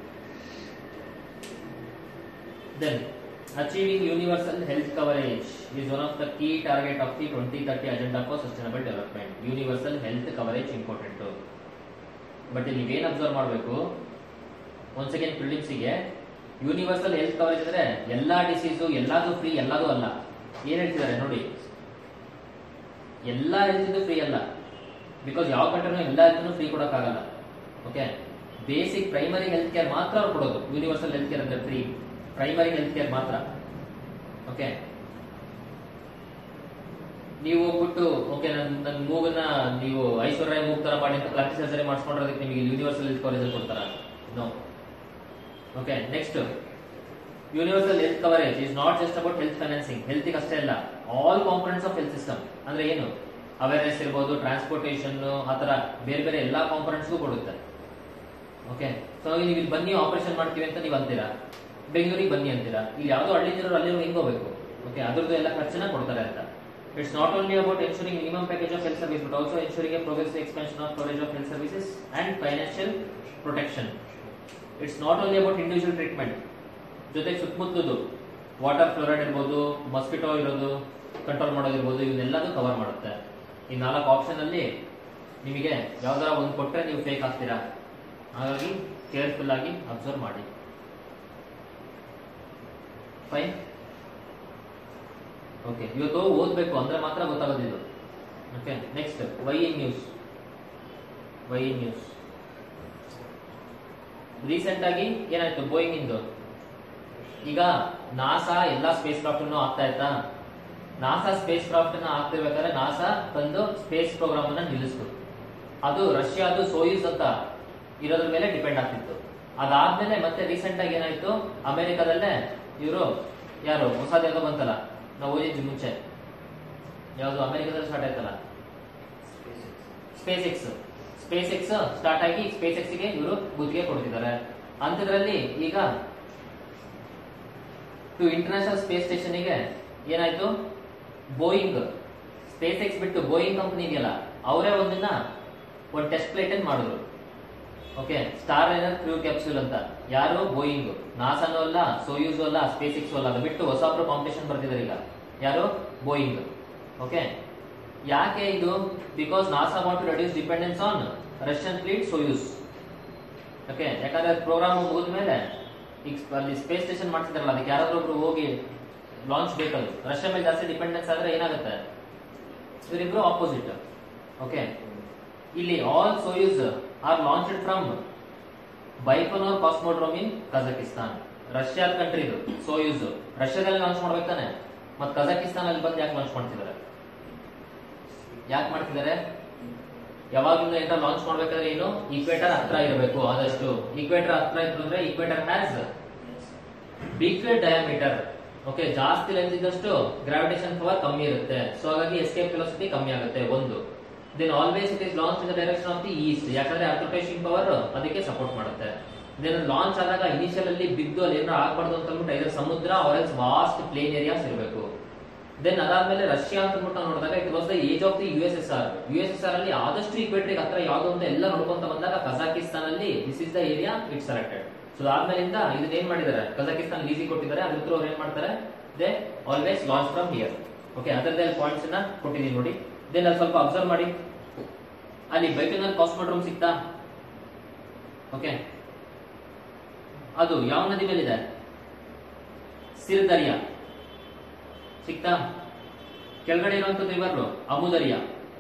then achieving universal health coverage is one of the key target of the 2030 agenda for sustainable development universal health coverage important but ಇಲ್ಲಿ ನೀವೇನ್ observe ಮಾಡಬೇಕು ಒಂದ್ second ಪ್ರಿಲಿಮ್ಸಿಗೆ universal health coverage ಅಂದ್ರೆ ಎಲ್ಲಾ disease ಎಲ್ಲಾದು free ಎಲ್ಲಾದು ಅಲ್ಲ ಏನ್ ಹೇಳ್ತಿದ್ದಾರೆ ನೋಡಿ ಎಲ್ಲಾ ಹೆಲ್ತ್ ಫ್ರೀ ಅಲ್ಲ ಬಿಕಾಸ್ ಯಾವ ಕಂಟ್ರಿನೂ ಎಲ್ಲ ಹೆಲ್ತ್ ಫ್ರೀ ಕೊಡಕ್ಕಾಗಲ್ಲ okay basic primary health care ಮಾತ್ರ ಅವ್ರು ಕೊಡೋದು ಯೂನಿವರ್ಸಲ್ ಹೆಲ್ತ್ ಕೇರ್ ಅಂದ್ರೆ ಫ್ರೀ ಪ್ರೈಮರಿ ಹೆಲ್ತ್ ಕೇರ್ ಮಾತ್ರ ಓಕೆ ನೀವು ಹೋಗ್ಬಿಟ್ಟು ಓಕೆ ನನ್ನ ನನ್ನ ಮೂಗನ್ನ ನೀವು ಐಶ್ವರ್ಯ ಮೂಗ್ ತರ ಮಾಡಿ ಅಂತ ಪ್ಲಾಸ್ಟಿಕ್ ಸರ್ಜರಿ ಮಾಡಿಸ್ಕೊಂಡ್ರೆ ನಿಮಗೆ ಯೂನಿವರ್ಸಲ್ ಹೆಲ್ತ್ ಕವರೇಜ್ ಕೊಡ್ತಾರ no okay next universal health coverage is not just about health financing health ಅಷ್ಟೇ ಅಲ್ಲ all components of health system ಅಂದ್ರೆ ಏನು ಅವೇರ್ನೆಸ್ ಇರ್ಬೋದು ಟ್ರಾನ್ಸ್ಪೋರ್ಟೇಷನ್ ಆ ತರ ಬೇರೆ ಬೇರೆ ಎಲ್ಲಾ ಕಾಂಪೊನೆಂಟ್ಸ್ಗೂ ಕೊಡುತ್ತೆ ಓಕೆ ಸೊ ನೀವು ಇಲ್ಲಿ ಬನ್ನಿ ಆಪರೇಷನ್ ಮಾಡ್ತೀವಿ ಅಂತ ನೀವು ಅಂತೀರಾ ಬೆಂಗಳೂರಿಗೆ ಬನ್ನಿ ಅಂತೀರಾ ಇಲ್ಲಿ ಯಾವ್ದೋ ಹಳ್ಳಿದಿರೋ ಅಲ್ಲಿ ಹೆಂಗ್ ಹೋಗ್ಬೇಕು ಓಕೆ ಅದ್ರದ್ದು ಎಲ್ಲ ಖರ್ಚನ್ನ ಕೊಡ್ತಾರೆ ಅಂತ it's not only about ensuring minimum package of health service but also ensuring a progressive expansion of coverage of health services and financial protection it's not only about individual treatment ಜೊತೆಗೆ ಸುತ್ತಮುತ್ತಲದು water fluoride ಇರ್ಬೋದು mosquito ಇರೋದು control ಮಾಡೋದಿರ್ಬೋದು ಇವನ್ನೆಲ್ಲದೂ cover ಮಾಡುತ್ತೆ ಈ ನಾಲ್ಕು option ಅಲ್ಲಿ ನಿಮಗೆ ಯಾವ್ದಾರ ಒಂದು ಕೊಟ್ಟರೆ ನೀವು ಫೇಕ್ ಆಗ್ತೀರಾ ಹಾಗಾಗಿ ಕೇರ್ಫುಲ್ ಆಗಿ ಅಬ್ಸರ್ವ್ ಮಾಡಿ ಫೈನ್ ಓಕೆ ಇವತ್ತು ಓದ್ಬೇಕು ಅಂದ್ರೆ ಮಾತ್ರ ಗೊತ್ತಾಗೋದಿಲ್ಲ okay next why in news why in news recent ಆಗಿ ಏನಾಯ್ತು ಬೋಯಿಂಗ್ ಇಂದು ಈಗ ನಾಸಾ ಎಲ್ಲಾ ಸ್ಪೇಸ್ ಕ್ರಾಫ್ಟ್ ಅನ್ನು ಆಗ್ತಾ ಇತ್ತಾ ನಾಸಾ ಸ್ಪೇಸ್ ಕ್ರಾಫ್ಟ್ ಅನ್ನ ಆಗ್ತಿರ್ಬೇಕಾದ್ರೆ ನಾಸಾ ತಂದು ಸ್ಪೇಸ್ ಪ್ರೋಗ್ರಾಮ್ ಅನ್ನ ನಿಲ್ಲಿಸ್ತು ಅದು ರಷ್ಯಾದು ಸೋಯೂಸ್ ಅಂತ ಇರೋದ್ರ ಮೇಲೆ ಡಿಪೆಂಡ್ ಆಗ್ತಿತ್ತು ಅದಾದ್ಮೇಲೆ ಮತ್ತೆ ರೀಸೆಂಟ್ ಆಗಿ ಏನಾಯ್ತು ಅಮೆರಿಕದಲ್ಲೇ ಇವರು ಯಾರು ಹೊಸದ್ ಯಾವ್ದೋ ಬಂತಲ್ಲ ನಾವು ಓದಿದ್ವಿ ಮುಂಚೆ ಯಾವ್ದು ಅಮೆರಿಕದಲ್ಲಿ ಸ್ಟಾರ್ಟ್ ಆಯ್ತಲ್ಲ SpaceX SpaceX start ಆಗಿ ಸ್ಪೇಸ್ ಎಕ್ಸ್ ಗೆ ಇವರು ಗುತ್ತಿಗೆ ಕೊಡ್ತಿದ್ದಾರೆ ಅಂತದ್ರಲ್ಲಿ ಈಗ ಟು ಇಂಟರ್ನ್ಯಾಷನಲ್ ಸ್ಪೇಸ್ ಸ್ಟೇಷನ್ ಗೆ ಏನಾಯ್ತು ಬೋಯಿಂಗ್ ಸ್ಪೇಸ್ ಎಕ್ಸ್ ಬಿಟ್ಟು ಬೋಯಿಂಗ್ ಕಂಪನಿ ಇದೆಯಲ್ಲ ಅವರೇ ಒಂದನ್ನ ಒಂದು ಟೆಸ್ಟ್ ಪ್ಲೇಟ್ ಅನ್ನು ಮಾಡಿದ್ರು okay Starliner crew capsule ಅಂತ ಯಾರು ಬೋಯಿಂಗ್ ನಾಸಾನೂ ಅಲ್ಲ ಸೋಯೂಸು ಅಲ್ಲ ಸ್ಪೇಸ್ ಎಕ್ಸ್ ಅಲ್ಲ ಅದು ಬಿಟ್ಟು ಹೊಸಬ್ರು ಕಾಂಪಿಟೇಷನ್ ಬರ್ತಿದ್ದಾರೆ ಈಗ ಯಾರು ಬೋಯಿಂಗ್ ಓಕೆ ಯಾಕೆ ಇದು because NASA want to reduce dependence on Russian fleet Soyuz okay ಯಾಕಂದ್ರೆ ಪ್ರೋಗ್ರಾಮ್ ಮುಗಿದ ಮೇಲೆ ಈಗ ಅಲ್ಲಿ ಸ್ಪೇಸ್ ಸ್ಟೇಷನ್ ಮಾಡ್ತಿದಾರಲ್ಲ ಅದಕ್ಕೆ ಯಾರಾದ್ರೂ ಒಬ್ರು ಹೋಗಿ ಲಾಂಚ್ ಬೇಕದು ರಷ್ಯಾ ಮೇಲೆ ಜಾಸ್ತಿ ಡಿಪೆಂಡೆನ್ಸ್ ಆದ್ರೆ ಏನಾಗುತ್ತೆ ಇವರಿಬ್ರು ಆಪೋಸಿಟ್ ಓಕೆ ಇಲ್ಲಿ all Soyuz are launched from Baikonur Cosmodrome in Kazakhstan Russia country ಇದು ಸೋಯೂಸ್ ರಷ್ಯಾದಲ್ಲಿ ಲಾಂಚ್ ಮಾಡ್ಬೇಕಾನೆ ಮತ್ತೆ ಕಜಕಿಸ್ತಾನ್ ಅಲ್ಲಿ ಬಂದು ಯಾಕೆ ಲಾಂಚ್ ಮಾಡ್ತಿದ್ದಾರೆ ಯಾಕೆ ಮಾಡ್ತಿದ್ದಾರೆ ಯಾವಾಗಿಂದ ಏನಾರ ಲಾಂಚ್ ಮಾಡ್ಬೇಕಾದ್ರೆ ಏನು ಈಕ್ವೇಟರ್ ಹತ್ರ ಇರಬೇಕು ಆದಷ್ಟು ಈಕ್ವೇಟರ್ ಹತ್ರ ಇತ್ತು ಅಂದ್ರೆ equator has big diameter okay ಜಾಸ್ತಿ ಲೆಂತ್ ಇದ್ದಷ್ಟು ಗ್ರಾವಿಟೇಷನ್ ಪವರ್ ಕಮ್ಮಿ ಇರುತ್ತೆ ಸೊ ಹಾಗಾಗಿ ಎಸ್ಕೇಪ್ ವೆಲೋಸಿಟಿ ಕಮ್ಮಿ ಆಗುತ್ತೆ ಒಂದು then always it is launch in the direction of the east ಯಾಕಂದ್ರೆ ಅಲ್ಟ್ರಪೇಷನ್ ಪವರ್ ಅದಕ್ಕೆ ಸಪೋರ್ಟ್ ಮಾಡುತ್ತೆ ದೆನ್ ಲಾಂಚ್ ಆದಾಗ ಇನಿಷಿಯಲ್ ಅಲ್ಲಿ ಬಿದ್ದು ಅಲ್ಲಿ ಏನೋ ಆಗ್ಬಾರ್ದು ಅಂತ ಅಂದ್ಬಿಟ್ಟು ಐದರ ಸಮುದ್ರ ಆರೆಲ್ಸ್ ವಾಸ್ಟ್ ಪ್ಲೇನ್ ಏರಿಯಾಸ್ ಇರಬೇಕು ದೆನ್ ಅದಾದ್ಮೇಲೆ ರಷ್ಯಾ ಅಂತ ಅಂದ್ಬಿಟ್ಟು ನಾವು ನೋಡಿದಾಗ it was the age of the U S S R U S S R ಅಲ್ಲಿ ಆದಷ್ಟು ಈಕ್ವೇಟ್ರಿಗೆ ಹತ್ರ ಯಾವ್ದು ಅಂತ ಎಲ್ಲ ನೋಡ್ಕೊಂತ ಬಂದಾಗ ಕಜಾಕಿಸ್ತಾನ್ ಅಲ್ಲಿ this is the area it selected so ಆದ್ಮೇಲಿಂದ ಇದನ್ನ ಏನ್ ಮಾಡಿದ್ದಾರೆ ಕಜಾಕಿಸ್ತಾನ್ ಲೀಸಿ ಕೊಟ್ಟಿದ್ದಾರೆ ಅದ್ರ ಥ್ರೂ ಅವ್ರು ಏನ್ ಮಾಡ್ತಾರೆ they always launch from here okay ಅದರದ್ದೇ ಪಾಯಿಂಟ್ಸ್ ನ ಕೊಟ್ಟಿದ್ದೀನಿ ನೋಡಿ ದೆನ್ ಅಲ್ಲಿ ಸ್ವಲ್ಪ ಅಬ್ಸರ್ವ್ ಮಾಡಿ ಅಲ್ಲಿ ಬೈಕನಲ್ಲಿ ಕಾಸ್ಮೋಡ್ರೋಮ್ ಸಿಗ್ತಾ ಓಕೆ ಅದು ಯಾವ ನದಿ ಮೇಲಿದೆ ಸಿರ್ದರಿಯಾ ಸಿಕ್ತಾ ಕೆಳಗಡೆ ಇರುವಂತದ್ದು ಇವರು ಅಮುದರಿಯಾ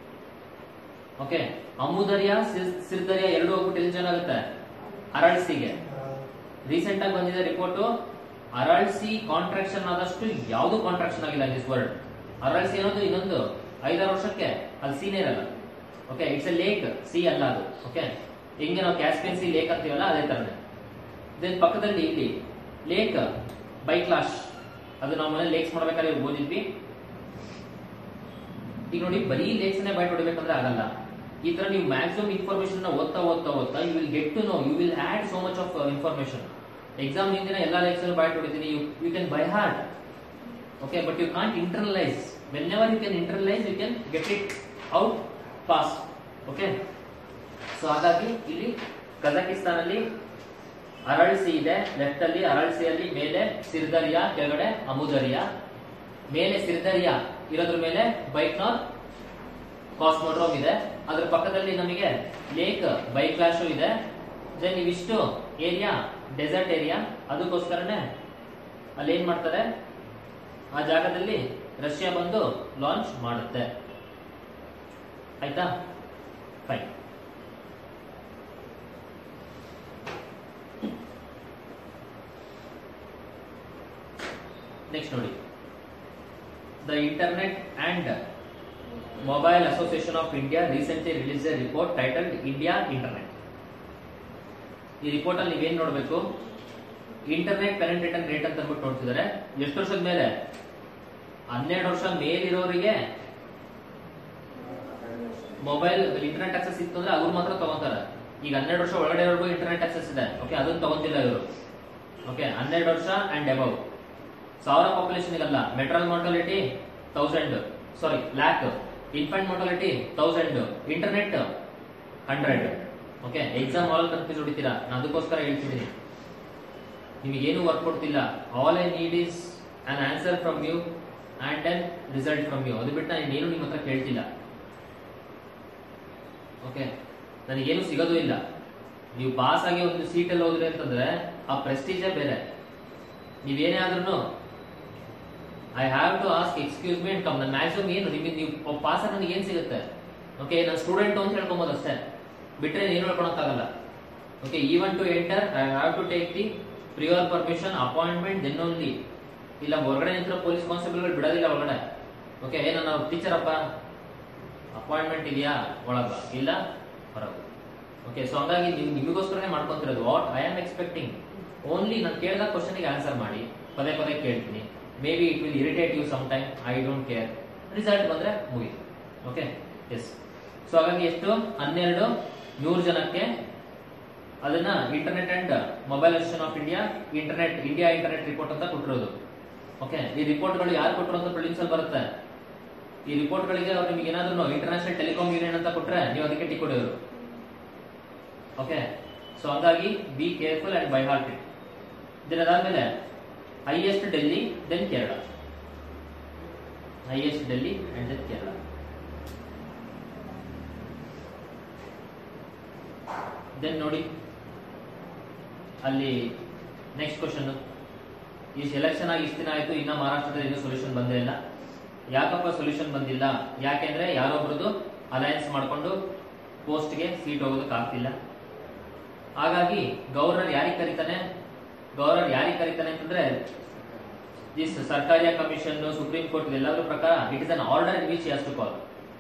ಓಕೆ ಅಮುದರಿಯಾ ಸಿರ್- ಸಿರ್ದರಿಯಾ ಎರಡು ಹೋಗ್ಬಿಟ್ಟು ಎಲ್ಲಿ ಜಾಯ್ನ್ ಆಗುತ್ತೆ ಅರಳ್ಸಿಗೆ ರೀಸೆಂಟ್ ಆಗಿ ಬಂದಿದೆ ರಿಪೋರ್ಟ್ ಅರಳ್ಸಿ ಕಾಂಟ್ರಾಕ್ಷನ್ ಆದಷ್ಟು ಯಾವುದು ಕಾಂಟ್ರಾಕ್ಷನ್ ಆಗಿಲ್ಲ ಇನ್ ದಿಸ್ ವರ್ಲ್ಡ್ ಅರಳ್ಸಿ ಅನ್ನೋದು ಇನ್ನೊಂದು ಐದಾರು ವರ್ಷಕ್ಕೆ ಅಲ್ಲಿ ಸೀನೇ ಇರಲ್ಲ okay it's a lake sea ಅಲ್ಲ ಅದು ಓಕೆ ಹಿಂಗೆ ನಾವು ಕ್ಯಾಸ್ಪಿಯನ್ ಸಿ ಲೇಕ್ ಅಂತೀವಲ್ಲ ಅದೇ ತರನೇ ದೆನ್ ಪಕ್ಕದಲ್ಲಿ ಇಲ್ಲಿ ಲೇಕ್ ಬೈಕ್ಲಾಶ್ ಅದು ನಾವು ಮನೆ ಲೇಕ್ಸ್ ಮಾಡ್ಬೇಕಾದ್ರೆ ಓದಿದ್ವಿ ಈಗ ನೋಡಿ ಬರೀ ಲೇಕ್ಸ್ ನೇ ಬೈಟ್ ಹೊಡಿಬೇಕಂದ್ರೆ ಆಗಲ್ಲ ಈ ತರ ನೀವು ಮ್ಯಾಕ್ಸಿಮಮ್ ಇನ್ಫಾರ್ಮೇಶನ್ ಓದ್ತಾ ಓದ್ತಾ ಓದ್ತಾ you will get to know you will add so much of information exam ಹಿಂದಿನ ಎಲ್ಲ ಲೆಕ್ಚರ್ ಬಾಯ್ ಹೊಡಿತೀನಿ you you can by heart okay but you can't internalize whenever you can internalize you can get it out fast okay so ಹಾಗಾಗಿ ಇಲ್ಲಿ ಕಜಕಿಸ್ತಾನಲ್ಲಿ ಅರಳ್ಸಿ ಇದೆ left ಅಲ್ಲಿ ಅರಳ್ಸಿಯಲ್ಲಿ ಮೇಲೆ ಸಿರ್ದರಿಯಾ ಕೆಳಗಡೆ ಅಮುದರಿಯಾ ಮೇಲೆ ಸಿರ್ದರಿಯಾ ಇರೋದ್ರ ಮೇಲೆ ಬೈಕ್ನಾರ್ ಕಾಸ್ಮೋಡ್ರೋಮ್ ಇದೆ ಅದ್ರ ಪಕ್ಕದಲ್ಲಿ ನಮಗೆ ಲೇಕ್ ಬೈಕ್ಲಾಶು ಇದೆ ದೆನ್ ಇವಿಷ್ಟು ಏರಿಯಾ ಡೆಸರ್ಟ್ ಏರಿಯಾ ಅದಕ್ಕೋಸ್ಕರನೇ ಅಲ್ಲಿ ಏನ್ ಮಾಡ್ತಾರೆ ಆ ಜಾಗದಲ್ಲಿ ರಷ್ಯಾ ಬಂದು ಲಾಂಚ್ ಮಾಡುತ್ತೆ ಆಯ್ತಾ ಫೈನ್ ನೆಕ್ಸ್ಟ್ ನೋಡಿ the Internet and Mobile Association of India recently release a report titled India Internet ಈ ರಿಪೋರ್ಟ್ ಅಲ್ಲಿ ನೀವೇನ್ ನೋಡಬೇಕು ಇಂಟರ್ನೆಟ್ ಪೆನೆಟ್ರೇಟನ್ ರೇಟ್ ಅಂತ ಅಂದ್ಬಿಟ್ಟು ನೋಡ್ತಿದ್ದಾರೆ ಎಷ್ಟು ವರ್ಷದ ಮೇಲೆ ಹನ್ನೆರಡು ವರ್ಷ ಮೇಲಿರೋರಿಗೆ ಮೊಬೈಲ್ ಇಂಟರ್ನೆಟ್ ಆಕ್ಸೆಸ್ ಇತ್ತು ಅಂದ್ರೆ ಅವ್ರು ಮಾತ್ರ ತಗೊಂತಾರೆ ಈಗ ಹನ್ನೆರಡು ವರ್ಷ ಒಳಗಡೆ ಇರೋರ್ಗು ಇಂಟರ್ನೆಟ್ ಆಕ್ಸೆಸ್ ಇದೆ ಓಕೆ ಅದನ್ನ ತಗೊಂತಿಲ್ಲ ಇವರು ಓಕೆ ಹನ್ನೆರಡು ವರ್ಷ ಅಂಡ್ ಅಬವ್ ಸಾವಿರ ಪಾಪ್ಯುಲೇಷನ್ ಅಲ್ಲ maternal mortality thousand sorry lakh infant mortality thousand internet hundred okay exam all confuse ಹೊಡಿತೀರಾ ನಾನು ಅದಕ್ಕೋಸ್ಕರ ಹೇಳ್ತಿದ್ದೀನಿ ನಿಮಗೇನು ವರ್ಕ್ ಕೊಡ್ತಿಲ್ಲ all I need is an answer from you and an result from you ಅದು ಬಿಟ್ಟು ನಾನು ಏನು ನಿಮ್ಮ ಹತ್ರ ಕೇಳ್ತಿಲ್ಲ ಓಕೆ ನನಗೇನು ಸಿಗೋದು ಇಲ್ಲ ನೀವು ಪಾಸ್ ಆಗಿ ಒಂದು ಸೀಟಲ್ಲಿ ಹೋದ್ರಿ ಅಂತಂದ್ರೆ ಆ ಪ್ರೆಸ್ಟೀಜೇ ಬೇರೆ ನೀವೇನೇ ಆದ್ರೂ I have to ask excuse me and come ನನ್ನ ಮ್ಯಾಕ್ಸಿಮಮ್ ಏನು ನಿಮಗೆ ನೀವು ಪಾಸ್ ಆಗಿ ನನಗೆ ಏನು ಸಿಗುತ್ತೆ ಓಕೆ ನಾನು ಸ್ಟೂಡೆಂಟ್ ಅಂತ ಹೇಳ್ಕೊಬೋದು ಅಷ್ಟೇ ಬಿಟ್ರೆ ಏನು ಹೇಳ್ಕೊಳಕ್ಕಾಗಲ್ಲ okay even to enter I have to take the prior permission appointment then only ಇಲ್ಲ ಹೊರಗಡೆ ನಿಂತಿರೋ ಪೊಲೀಸ್ ಕಾನ್ಸ್ಟೇಬಲ್ಗಳು ಬಿಡೋದಿಲ್ಲ ಒಳಗಡೆ ಓಕೆ ಏ ನನ್ನ ಟೀಚರ್ ಅಪ್ಪ ಅಪಾಯಿಂಟ್ಮೆಂಟ್ ಇದೆಯಾ ಒಳಗ ಇಲ್ಲ ಹೊರಗ ಓಕೆ ಸೊ ಹಂಗಾಗಿ ನೀವು ನಿಮಗೋಸ್ಕರನೇ ಮಾಡ್ಕೊಂತಿರೋದು what I am expecting only ನಾನು ಕೇಳಿದ ಕ್ವಶನ್ಗೆ ಆನ್ಸರ್ ಮಾಡಿ ಪದೇ ಪದೇ ಕೇಳ್ತೀನಿ maybe it will irritate you some time I don't care result ಬಂದ್ರೆ ಮುಗೀತು ಓಕೆ ಎಸ್ ಸೊ ಹಾಗಾಗಿ ಎಷ್ಟು ಹನ್ನೆರಡು ನೂರು ಜನಕ್ಕೆ ಅದನ್ನ Internet and Mobile Association of India Internet India Internet report ಅಂತ ಕೊಟ್ಟಿರೋದು ಓಕೆ ಈ ರಿಪೋರ್ಟ್ಗಳು ಯಾರು ಕೊಟ್ಟರು ಅಂತ ಪ್ರಿಲಿಮ್ಸ್ ಅಲ್ಲಿ ಬರುತ್ತೆ ಈ ರಿಪೋರ್ಟ್ಗಳಿಗೆ ಅವ್ರು ನಿಮಗೆ ಏನಾದ್ರು ಇಂಟರ್ನ್ಯಾಷನಲ್ ಟೆಲಿಕಾಂ ಯೂನಿಯನ್ ಅಂತ ಕೊಟ್ರೆ ನೀವು ಅದಕ್ಕೆ ಟಿಕ್ ಕೊಡೋರು ಓಕೆ ಸೊ ಹಾಗಾಗಿ be careful and by heart it then ಅದಾದ್ಮೇಲೆ highest Delhi then Kerala highest Delhi and then Kerala then ನೋಡಿ ಅಲ್ಲಿ ನೆಕ್ಸ್ಟ್ ಕ್ವಶನ್ ಈ ಎಲೆಕ್ಷನ್ ಆಗಿ ಇಷ್ಟು ದಿನ ಆಯ್ತು ಇನ್ನ ಮಹಾರಾಷ್ಟ್ರದಲ್ಲಿ ಇನ್ನೂ ಸೊಲ್ಯೂಷನ್ ಬಂದೇ ಇಲ್ಲ ಯಾಕಪ್ಪ ಸೊಲ್ಯೂಷನ್ ಬಂದಿಲ್ಲ ಯಾಕೆಂದ್ರೆ ಯಾರೊಬ್ರದ್ದು ಅಲಯನ್ಸ್ ಮಾಡ್ಕೊಂಡು ಪೋಸ್ಟ್ಗೆ ಸೀಟ್ ಹೋಗೋದಕ್ಕೆ ಆಗ್ತಿಲ್ಲ ಹಾಗಾಗಿ ಗವರ್ನರ್ ಯಾರಿಗೆ ಕರೀತಾನೆ ಗವರ್ನರ್ ಯಾರಿಗೆ ಕರೀತಾನೆ ಅಂತಂದ್ರೆ this Sarkaria commission Supreme Court ಎಲ್ಲದ್ರ ಪ್ರಕಾರ it is an order in which has to call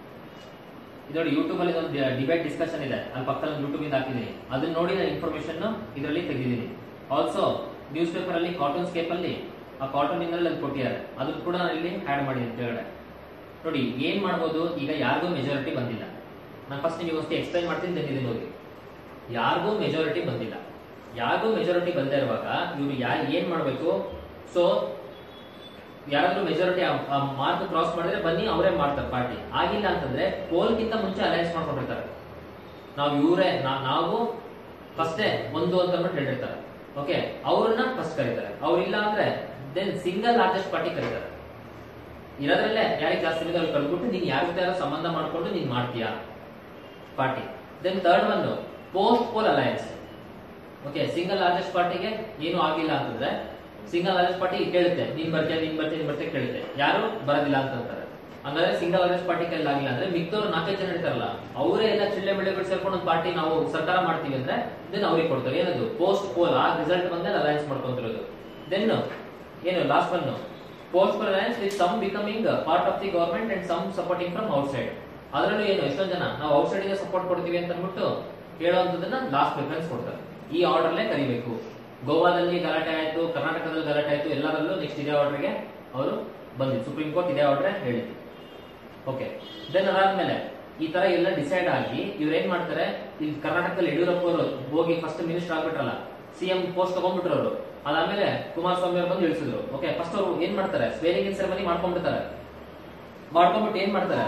ಇದು ನೋಡಿ ಯೂಟ್ಯೂಬ್ ಅಲ್ಲಿ ಒಂದು ಡಿಬೇಟ್ ಡಿಸ್ಕಷನ್ ಇದೆ ಅಲ್ಲಿ ಪಕ್ಕದಲ್ಲಿ ಒಂದು ಯೂಟ್ಯೂಬ್ ಇಂದ ಹಾಕಿದ್ದೀನಿ ಅದನ್ನ ನೋಡಿ ನಾನು ಇನ್ಫಾರ್ಮೇಶನ್ ಇದರಲ್ಲಿ ತೆಗೆದಿದ್ದೀನಿ ಆಲ್ಸೋ ನ್ಯೂಸ್ ಪೇಪರ್ ಅಲ್ಲಿ ಕಾಟನ್ ಸ್ಕೇಪ್ ಅಲ್ಲಿ ಆ ಕಾಟನ್ ಇಂದಲ್ಲಿ ಅಲ್ಲಿ ಕೊಟ್ಟಿದ್ದಾರೆ ಅದನ್ನ ಕೂಡ ನಾನು ಇಲ್ಲಿ ಆಡ್ ಮಾಡಿದ್ದೀನಿ ಕೆಳಗಡೆ ನೋಡಿ ಏನ್ ಮಾಡ್ಬೋದು ಈಗ ಯಾರಿಗೂ ಮೆಜಾರಿಟಿ ಬಂದಿಲ್ಲ ನಾನು ಫಸ್ಟ್ ನಿಮಗೆ ಅಷ್ಟೇ ಎಕ್ಸ್ಪ್ಲೈನ್ ಮಾಡ್ತೀನಿ ತಂದಿದ್ದೀನಿ ನೋಡಿ ಯಾರಿಗೂ ಮೆಜಾರಿಟಿ ಬಂದಿಲ್ಲ ಯಾರಿಗೂ ಮೆಜಾರಿಟಿ ಬಂದೇ ಇರುವಾಗ ಇವರು ಯಾರು ಏನ್ ಮಾಡ್ಬೇಕು ಸೊ ಯಾರಾದ್ರೂ ಮೆಜಾರಿಟಿ ಮಾರ್ಕ್ ಕ್ರಾಸ್ ಮಾಡಿದ್ರೆ ಬನ್ನಿ ಅವರೇ ಮಾಡ್ತಾರೆ ಪಾರ್ಟಿ ಆಗಿಲ್ಲ ಅಂತಂದ್ರೆ ಪೋಲ್ಗಿಂತ ಮುಂಚೆ ಅಲಯನ್ಸ್ ಮಾಡ್ಕೊಂಡಿರ್ತಾರೆ ನಾವು ಇವರೇ ನಾವು ಫಸ್ಟೇ ಒಂದು ಅಂತ ಅಂದ್ಬಿಟ್ಟು ಹೇಳಿರ್ತಾರೆ ಓಕೆ ಅವ್ರನ್ನ ಫಸ್ಟ್ ಕರೀತಾರೆ ಅವ್ರಿಲ್ಲ ಅಂದ್ರೆ ದೆನ್ ಸಿಂಗಲ್ ಲಾರ್ಜೆಸ್ಟ್ ಪಾರ್ಟಿ ಕರೀತಾರೆ ಇರೋದ್ರಲ್ಲೇ ಯಾರಿಗೆ ಜಾಸ್ತಿ ಇದೆ ಅವ್ರಿಗೆ ಕಳ್ಬಿಟ್ಟು ನೀನ್ ಯಾರ ಜೊತೆ ಯಾರೋ ಸಂಬಂಧ ಮಾಡ್ಕೊಂಡು ನೀನ್ ಮಾಡ್ತೀಯಾ party then third one post poll alliance okay single largest ಪಾರ್ಟಿಗೆ ಏನು ಆಗಿಲ್ಲ ಅಂತಂದ್ರೆ ಸಿಂಗಲ್ ಲಾರ್ಜೆಸ್ಟ್ ಪಾರ್ಟಿ ಕೇಳುತ್ತೆ ನೀನ್ ಬರ್ತೀಯ ನೀನ್ ಬರ್ತೀಯ ನೀನ್ ಬರ್ತೀಯ ಕೇಳುತ್ತೆ ಯಾರು ಬರೋದಿಲ್ಲ ಅಂತ ಅಂತಾರೆ ಹಂಗಾದ್ರೆ ಸಿಂಗಲ್ ಲಾರ್ಜೆಸ್ಟ್ ಪಾರ್ಟಿ ಕೈಲಿ ಆಗಿಲ್ಲ ಅಂದ್ರೆ ಮಿಕ್ದವ್ರು ನಾಲ್ಕೈದು ಜನ ಇರ್ತಾರಲ್ಲ ಅವರೇ ಎಲ್ಲ ಚಿಳ್ಳೆ ಬೆಳೆಗಳು ಸೇರ್ಕೊಂಡು ಒಂದು ಪಾರ್ಟಿ ನಾವು ಸರ್ಕಾರ ಮಾಡ್ತೀವಿ ಅಂದ್ರೆ ದೆನ್ ಅವ್ರಿಗೆ ಕೊಡ್ತಾರೆ ಏನದು ಪೋಸ್ಟ್ ಪೋಲ್ ಆ ರಿಸಲ್ಟ್ ಬಂದ್ರೆ ಅಲಯನ್ಸ್ ಮಾಡ್ಕೊಂತಿರೋದು ದೆನ್ ಏನು last one post poll alliance with some becoming part of the government and some supporting from outside ಅದರಲ್ಲೂ ಏನು ಎಷ್ಟೊಂದು ಜನ ನಾವು ಔಟ್ ಸೈಡ್ ಸಪೋರ್ಟ್ ಕೊಡ್ತೀವಿ ಅಂತ ಅಂದ್ಬಿಟ್ಟು ಹೇಳುವಂತದನ್ನ ಲಾಸ್ಟ್ ಪ್ರಿಫರೆನ್ಸ್ ಕೊಡ್ತಾರೆ ಈ ಆರ್ಡರ್ಲೇ ಕರಿಬೇಕು ಗೋವಾದಲ್ಲಿ ಗಲಾಟೆ ಆಯ್ತು ಕರ್ನಾಟಕದಲ್ಲಿ ಗಲಾಟೆ ಆಯ್ತು ಎಲ್ಲದರಲ್ಲೂ ನೆಕ್ಸ್ಟ್ ಇದೇ ಆರ್ಡರ್ಗೆ ಅವರು ಬಂದಿದ್ದು ಸುಪ್ರೀಂ ಕೋರ್ಟ್ ಇದೇ ಆರ್ಡರ್ ಹೇಳಿದ್ರು ಓಕೆ ದೆನ್ ಅದಾದ್ಮೇಲೆ ಈ ತರ ಎಲ್ಲ ಡಿಸೈಡ್ ಆಗಿ ಇವ್ರು ಏನ್ ಮಾಡ್ತಾರೆ ಇಲ್ಲಿ ಕರ್ನಾಟಕದಲ್ಲಿ ಯಡಿಯೂರಪ್ಪ ಅವರು ಹೋಗಿ ಫಸ್ಟ್ ಮಿನಿಸ್ಟರ್ ಆಗ್ಬಿಟ್ರಲ್ಲ ಸಿಎಂ ಪೋಸ್ಟ್ ತಗೊಂಡ್ಬಿಟ್ರು ಅವರು ಅದಾದ್ಮೇಲೆ ಕುಮಾರಸ್ವಾಮಿ ಅವರು ಬಂದು ಇಳಿಸಿದ್ರು ಓಕೆ ಫಸ್ಟ್ ಅವರು ಏನ್ ಮಾಡ್ತಾರೆ ಸ್ವೇರಿಂಗ್ ಇನ್ ಸೆರೆಮನಿ ಮಾಡ್ಕೊಂಡ್ಬಿಡ್ತಾರೆ ಮಾಡ್ಕೊಂಡ್ಬಿಟ್ಟು ಏನ್ ಮಾಡ್ತಾರೆ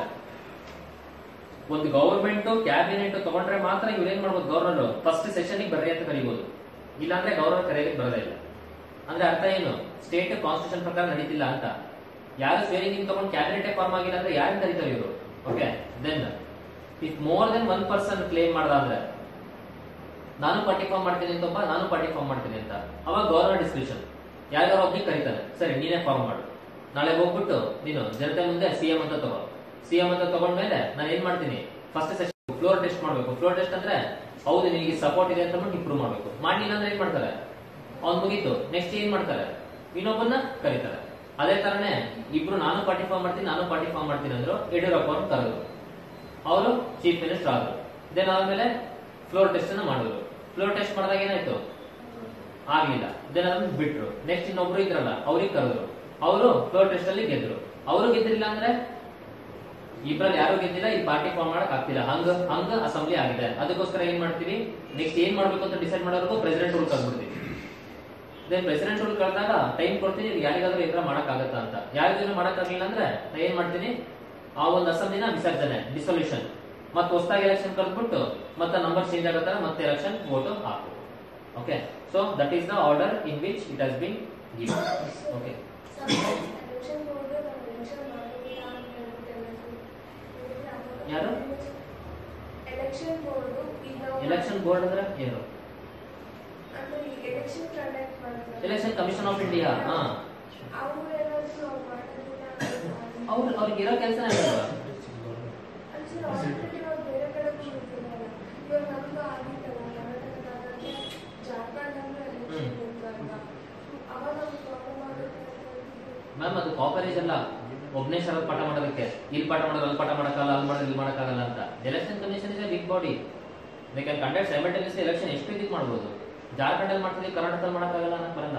ಒಂದು ಗವರ್ಮೆಂಟ್ ಕ್ಯಾಬಿನೆಟ್ ತಗೊಂಡ್ರೆ ಮಾತ್ರ ಇವ್ರು ಏನ್ ಮಾಡ್ಬೋದು ಗವರ್ನರ್ ಫಸ್ಟ್ ಸೆಷನ್ ಬರ್ರಿ ಅಂತ ಕರಿಬಹುದು ಇಲ್ಲಾಂದ್ರೆ ಗವರ್ನರ್ ಕರೆಯಲಿಕ್ಕೆ ಬರೋದೇ ಇಲ್ಲ ಅಂದ್ರೆ ಅರ್ಥ ಏನು ಸ್ಟೇಟ್ ಕಾನ್ಸ್ಟಿಟ್ಯೂಷನ್ ಪ್ರಕಾರ ನಡೀತಿಲ್ಲ ಅಂತ ಯಾರು ಸ್ವೇರಿಂಗ್ ಇನ್ ತಗೊಂಡು ಕ್ಯಾಬಿನೆಟ್ ಫಾರ್ಮ್ ಆಗಿಲ್ಲ ಅಂದ್ರೆ ಯಾರು ಕರೀತಾರೆ ಇವರು okay then if more than one person claim ಮಾಡ್ದಾದ್ರೆ ನಾನು ಪಾರ್ಟಿ ಫಾರ್ಮ್ ಮಾಡ್ತೀನಿ ಅಂತ ಒಬ್ಬ ನಾನು ಪಾರ್ಟಿ ಫಾರ್ಮ್ ಮಾಡ್ತೀನಿ ಅಂತ ಅವಾಗ ಗವರ್ನರ್ ಡಿಸ್ಕ್ರಿಪ್ಷನ್ ಯಾರ್ಯಾರು ಒಬ್ರಿಗೆ ಕರೀತಾನೆ ಸರಿ ನೀನೇ ಫಾರ್ಮ್ ಮಾಡು ನಾಳೆ ಹೋಗ್ಬಿಟ್ಟು ನೀನು ಜನತೆ ಮುಂದೆ ಸಿಎಂ ಅಂತ ತಗೋ ಸಿಎಂ ಅಂತ ತಗೊಂಡ್ಮೇಲೆ ನಾನು ಏನ್ ಮಾಡ್ತೀನಿ ಫಸ್ಟ್ ಸೆಷನ್ ಫ್ಲೋರ್ ಟೆಸ್ಟ್ ಮಾಡ್ಬೇಕು ಫ್ಲೋರ್ ಟೆಸ್ಟ್ ಅಂದ್ರೆ ಹೌದು ನಿನಗೆ ಸಪೋರ್ಟ್ ಇದೆ ಅಂತ ಬಿಟ್ಟು ಇಂಪ್ರೂವ್ ಮಾಡ್ಬೇಕು ಮಾಡ್ಲಿಲ್ಲ ಅಂದ್ರೆ ಏನ್ ಮಾಡ್ತಾರೆ ಅವ್ನ್ ಮುಗೀತು ನೆಕ್ಸ್ಟ್ ಏನ್ ಮಾಡ್ತಾರೆ ಇನ್ನೊಬ್ಬನ್ನ ಕರೀತಾರೆ ಅದೇ ತರನೇ ಇಬ್ರು ನಾನು ಪಾರ್ಟಿ ಫಾರ್ಮ್ ಮಾಡ್ತೀನಿ ನಾನು ಪಾರ್ಟಿ ಫಾರ್ಮ್ ಮಾಡ್ತೀನಿ ಅಂದ್ರು ಯಡಿಯೂರಪ್ಪ ಅವ್ರನ್ನ ಕರೆದ್ರು ಅವರು ಚೀಫ್ ಮಿನಿಸ್ಟರ್ ಆದ್ರು ದೆನ್ ಆದ್ಮೇಲೆ ಫ್ಲೋರ್ ಟೆಸ್ಟ್ ಅನ್ನ ಮಾಡಿದ್ರು ಫ್ಲೋರ್ ಟೆಸ್ಟ್ ಮಾಡಿದಾಗ ಏನಾಯ್ತು ಆಗ್ಲಿಲ್ಲ ದೆನ್ ಅದನ್ನ ಬಿಟ್ರು ನೆಕ್ಸ್ಟ್ ಇನ್ನೊಬ್ರು ಇದ್ರಲ್ಲ ಅವ್ರಿಗೆ ಕರೆದ್ರು ಅವರು ಫ್ಲೋರ್ ಟೆಸ್ಟ್ ಅಲ್ಲಿ ಗೆದ್ರು ಅವರು ಗೆದ್ದಿಲ್ಲ ಅಂದ್ರೆ ಇಬ್ರಲ್ಲಿ ಯಾರು ಗೆದ್ದಿಲ್ಲ ಈ ಪಾರ್ಟಿ ಫಾರ್ಮ್ ಮಾಡಕ್ ಆಗ್ತಿಲ್ಲ ಹಂಗ ಹಂಗ ಅಸೆಂಬ್ಲಿ ಆಗಿದೆ ಅದಕ್ಕೋಸ್ಕರ ಏನ್ ಮಾಡ್ತೀವಿ ನೆಕ್ಸ್ಟ್ ಏನ್ ಮಾಡ್ಬೇಕು ಅಂತ ಡಿಸೈಡ್ ಮಾಡೋರ್ಗು ಪ್ರೆಸಿಡೆಂಟ್ ರೂಲ್ ಕಳ್ಬಿಡ್ತೀವಿ ದೆನ್ ಪ್ರೆಸಿಡೆಂಟ್ ರೂಲ್ ಕಳೆದಾಗ ಟೈಮ್ ಕೊಡ್ತೀನಿ ಇದು ಯಾರಿಗಾದ್ರೂ ಈ ತರ ಮಾಡಕ್ ಆಗತ್ತಾ ಅಂತ ಯಾರಿಗೂ ಮಾಡಕ್ ಆಗ್ಲಿಲ್ಲ ಅಂದ್ರೆ ನಾ ಏನ್ ಮಾಡ್ತೀನಿ ಆ ಒಂದು ಅಸೆಂಬ್ಲಿನ ವಿಸರ್ಜನೆ ಡಿಸೊಲ್ಯೂಷನ್ ಮತ್ತೆ ಹೊಸದಾಗಿ ಎಲೆಕ್ಷನ್ ಕರೆದ್ಬಿಟ್ಟು ಮತ್ತೆ ನಂಬರ್ ಚೇಂಜ್ ಆಗತ್ತರ ಮತ್ತೆ ಎಲೆಕ್ಷನ್ ವೋಟ್ ಹಾಕು okay so that is the order in which it has been given okay election board election ಮಾಡೋದಿಲ್ಲ ಅಂತ ಹೇಳ್ಬಿಟ್ಟು ಯಾರು? ಎಲೆಕ್ಷನ್ ಬೋರ್ಡ್ ಈಗ ಎಲೆಕ್ಷನ್ ಬೋರ್ಡ್ ಅಂದ್ರೆ ಏನು ಅಂದ್ರೆ ಎಲೆಕ್ಷನ್ ಕಂಡಕ್ಟ್ ಮಾಡ್ತಾರೆ ಎಲೆಕ್ಷನ್ ಕಮಿಷನ್ ಆಫ್ ಇಂಡಿಯಾ ಹಾ ಅವ್ರು ಏನಾದ್ರು ಅವ್ರು ಮಾಡೋದಿಲ್ಲ ಅಂತ ಅವ್ರು ಅವ್ರಿಗೆ ಇರೋ ಕೆಲಸ ಅಲ್ಸರ್ ಆಲ್ರೆಡಿ ನಾವು ಬೇರೆ ಕಡೆ ಹೋಗ್ತಿರಲ್ಲ ಇವಾಗ ನಮ್ದು ಆಗಿತ್ತಲ್ಲ ಕರ್ನಾಟಕದಾಗೆ ಜಾರ್ಖಂಡ್ ಅಂದ್ರೆ ಎಲೆಕ್ಷನ್ ಇರ್ತಲ್ಲ ಅವಾಗ ನಮ್ಗೆ ಪ್ರಾಬ್ಲಮ್ ಆಗುತ್ತೆ ಅಂತ ಹೇಳ್ತಿದ್ರು. ಮ್ಯಾಮ್ ಅದು ಕಾಪರೇಜ್ ಅಲ್ಲ ಒಬ್ನೇ ಶರತ್ ಪಾಠ ಮಾಡೋದಕ್ಕೆ ಇಲ್ಲಿ ಪಾಠ ಮಾಡೋದು ಅಲ್ಲಿ ಪಾಠ ಮಾಡಕ್ಕಾಗಲ್ಲ ಅಲ್ಲಿ ಮಾಡೋದು ಇಲ್ಲಿ ಮಾಡಕ್ಕಾಗಲ್ಲ ಅಂತ election commission is a big body they can conduct simultaneous election ಎಷ್ಟು ಇದಕ್ಕೆ ಮಾಡ್ಬೋದು ಜಾರ್ಖಂಡಲ್ಲಿ ಮಾಡ್ತೀವಿ ಕರ್ನಾಟಕದಲ್ಲಿ ಮಾಡಕ್ಕಾಗಲ್ಲ ಅನ್ನಕ್ ಬರಲ್ಲ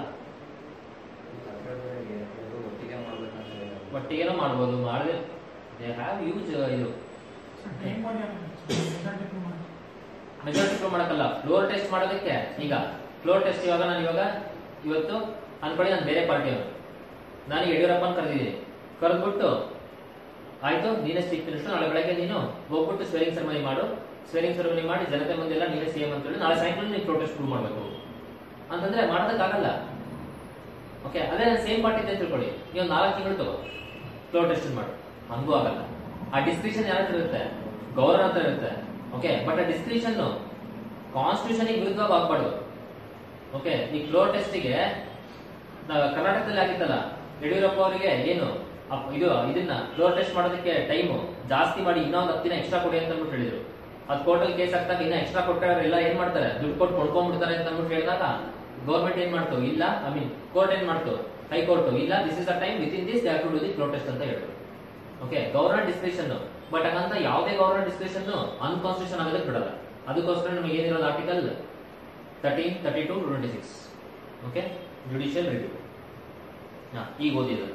ಅದ್ರಲ್ಲಿ ಎರಡು ಒಟ್ಟಿಗೆ ಮಾಡ್ಬೇಕಂತ ಹೇಳಿದ್ರು. ಒಟ್ಟಿಗೆನೂ ಮಾಡ್ಬೋದು ಮಾಡಿದ್ರೆ ದೇ ಹ್ಯಾವ್ ಯೂಸ್ ಇದು ಟೈಮ್ ಮಾಡಿ ರಿಸಲ್ಟ್ ಇಂಪ್ರೂವ್ ಮಾಡಿ ಮೆಜಾರಿಟಿ ಪ್ರೂವ್ ಮಾಡಕ್ಕಲ್ಲ ಫ್ಲೋರ್ ಟೆಸ್ಟ್ ಮಾಡೋದಕ್ಕೆ ಈಗ ಫ್ಲೋರ್ ಟೆಸ್ಟ್ ಇವಾಗ ನಾನು ಇವಾಗ ಇವತ್ತು ಅನ್ಕೊಳ್ಳಿ ನಾನು ಬೇರೆ ಪಾರ್ಟಿಯವನು ನಾನು ಯಡಿಯೂರಪ್ಪನ ಕರೆದಿದ್ದೀನಿ ಕರೆದ್ಬಿಟ್ಟು ಆಯ್ತು ನೀನೇ ಚೀಫ್ ಮಿನಿಸ್ಟರ್ ನಾಳೆ ಬೆಳಗ್ಗೆ ನೀನು ಹೋಗ್ಬಿಟ್ಟು ಸ್ವೇರಿಂಗ್ ಸೆರೆಮನಿ ಮಾಡು ಸ್ವೇರಿಂಗ್ ಸೆರೆಮನಿ ಮಾಡಿ ಜನತೆ ಮುಂದೆಲ್ಲ ನೀನೇ ಸಿಎಂ ಅಂತ ಹೇಳಿ ನಾಳೆ ಸಾಯಂಕಾಲ ನೀನು ಪ್ರೊಟೆಸ್ಟ್ ಪ್ರೂವ್ ಮಾಡಬೇಕು ಅಂತಂದ್ರೆ ಮಾಡೋದಕ್ಕಾಗಲ್ಲ ಓಕೆ ಅದೇ ನಾನು ಸೇಮ್ ಪಾರ್ಟಿ ಅಂತ ತಿಳ್ಕೊಳ್ಳಿ ನೀವು ನಾಲ್ಕು ತಿಂಗಳು ತಗೋ ಫ್ಲೋರ್ ಟೆಸ್ಟ್ ಮಾಡು ಹಂಗೂ ಆಗಲ್ಲ ಆ ಡಿಸ್ಕ್ರಿಪ್ಷನ್ ಯಾರ ಹತ್ರ ಇರುತ್ತೆ ಗವರ್ನರ್ ಹತ್ರ ಇರುತ್ತೆ ಓಕೆ ಬಟ್ ಆ ಡಿಸ್ಕ್ರಿಪ್ಷನ್ ಕಾನ್ಸ್ಟಿಟ್ಯೂಷನ್ ವಿರುದ್ಧವಾಗಿ ಆಗ್ಬಾರ್ದು ಓಕೆ ಈ ಫ್ಲೋರ್ ಟೆಸ್ಟಿಗೆ ಕರ್ನಾಟಕದಲ್ಲಿ ಆಗಿತ್ತಲ್ಲ ಯಡಿಯೂರಪ್ಪ ಅವರಿಗೆ ಏನು ಅಪ್- ಇದು ಇದನ್ನ ಫ್ಲೋರ್ ಟೆಸ್ಟ್ ಮಾಡೋದಕ್ಕೆ ಟೈಮು ಜಾಸ್ತಿ ಮಾಡಿ ಇನ್ನೊಂದು ಹತ್ತು ದಿನ ಎಕ್ಸ್ಟ್ರಾ ಕೊಡಿ ಅಂತ ಅಂದ್ಬಿಟ್ಟು ಹೇಳಿದ್ರು ಅದು ಕೋರ್ಟಲ್ಲಿ ಕೇಸ್ ಆಗ್ತಾಗ ಇನ್ನ ಎಕ್ಸ್ಟ್ರಾ ಕೊಟ್ಟರೆ ಎಲ್ಲ ಏನ್ ಮಾಡ್ತಾರೆ ದುಡ್ಡು ಕೊಟ್ಟು ಕೊಂಡ್ಕೊಂಡ್ಬಿಡ್ತಾರೆ ಅಂತ ಅಂದ್ಬಿಟ್ಟು ಹೇಳಿದಾಗ ಗೌರ್ಮೆಂಟ್ ಏನ್ ಮಾಡ್ತು ಇಲ್ಲ ಐ ಮೀನ್ ಕೋರ್ಟ್ ಏನ್ ಮಾಡ್ತು ಹೈಕೋರ್ಟ್ ಇಲ್ಲ this is the time within this they to do the floor test ಅಂತ ಹೇಳಿದ್ರು ಓಕೆ ಗವರ್ನರ್ ಡಿಸ್ಕ್ರಿಪ್ಷನ್ ಬಟ್ ಹಂಗಂತ ಯಾವುದೇ ಗವರ್ನರ್ ಡಿಸ್ಕ್ರಿಪ್ಷನ್ ಅನ್ಕಾನ್ಸ್ಟಿಟ್ಯೂಷನ್ ಆಗೋದಕ್ಕೆ ಬಿಡಲ್ಲ ಅದಕ್ಕೋಸ್ಕರ ನಮಗೆ ಏನಿರೋದು article thirteen thirty two twenty six okay judicial review ಹಾ ಈಗ ಓದಿದ್ದು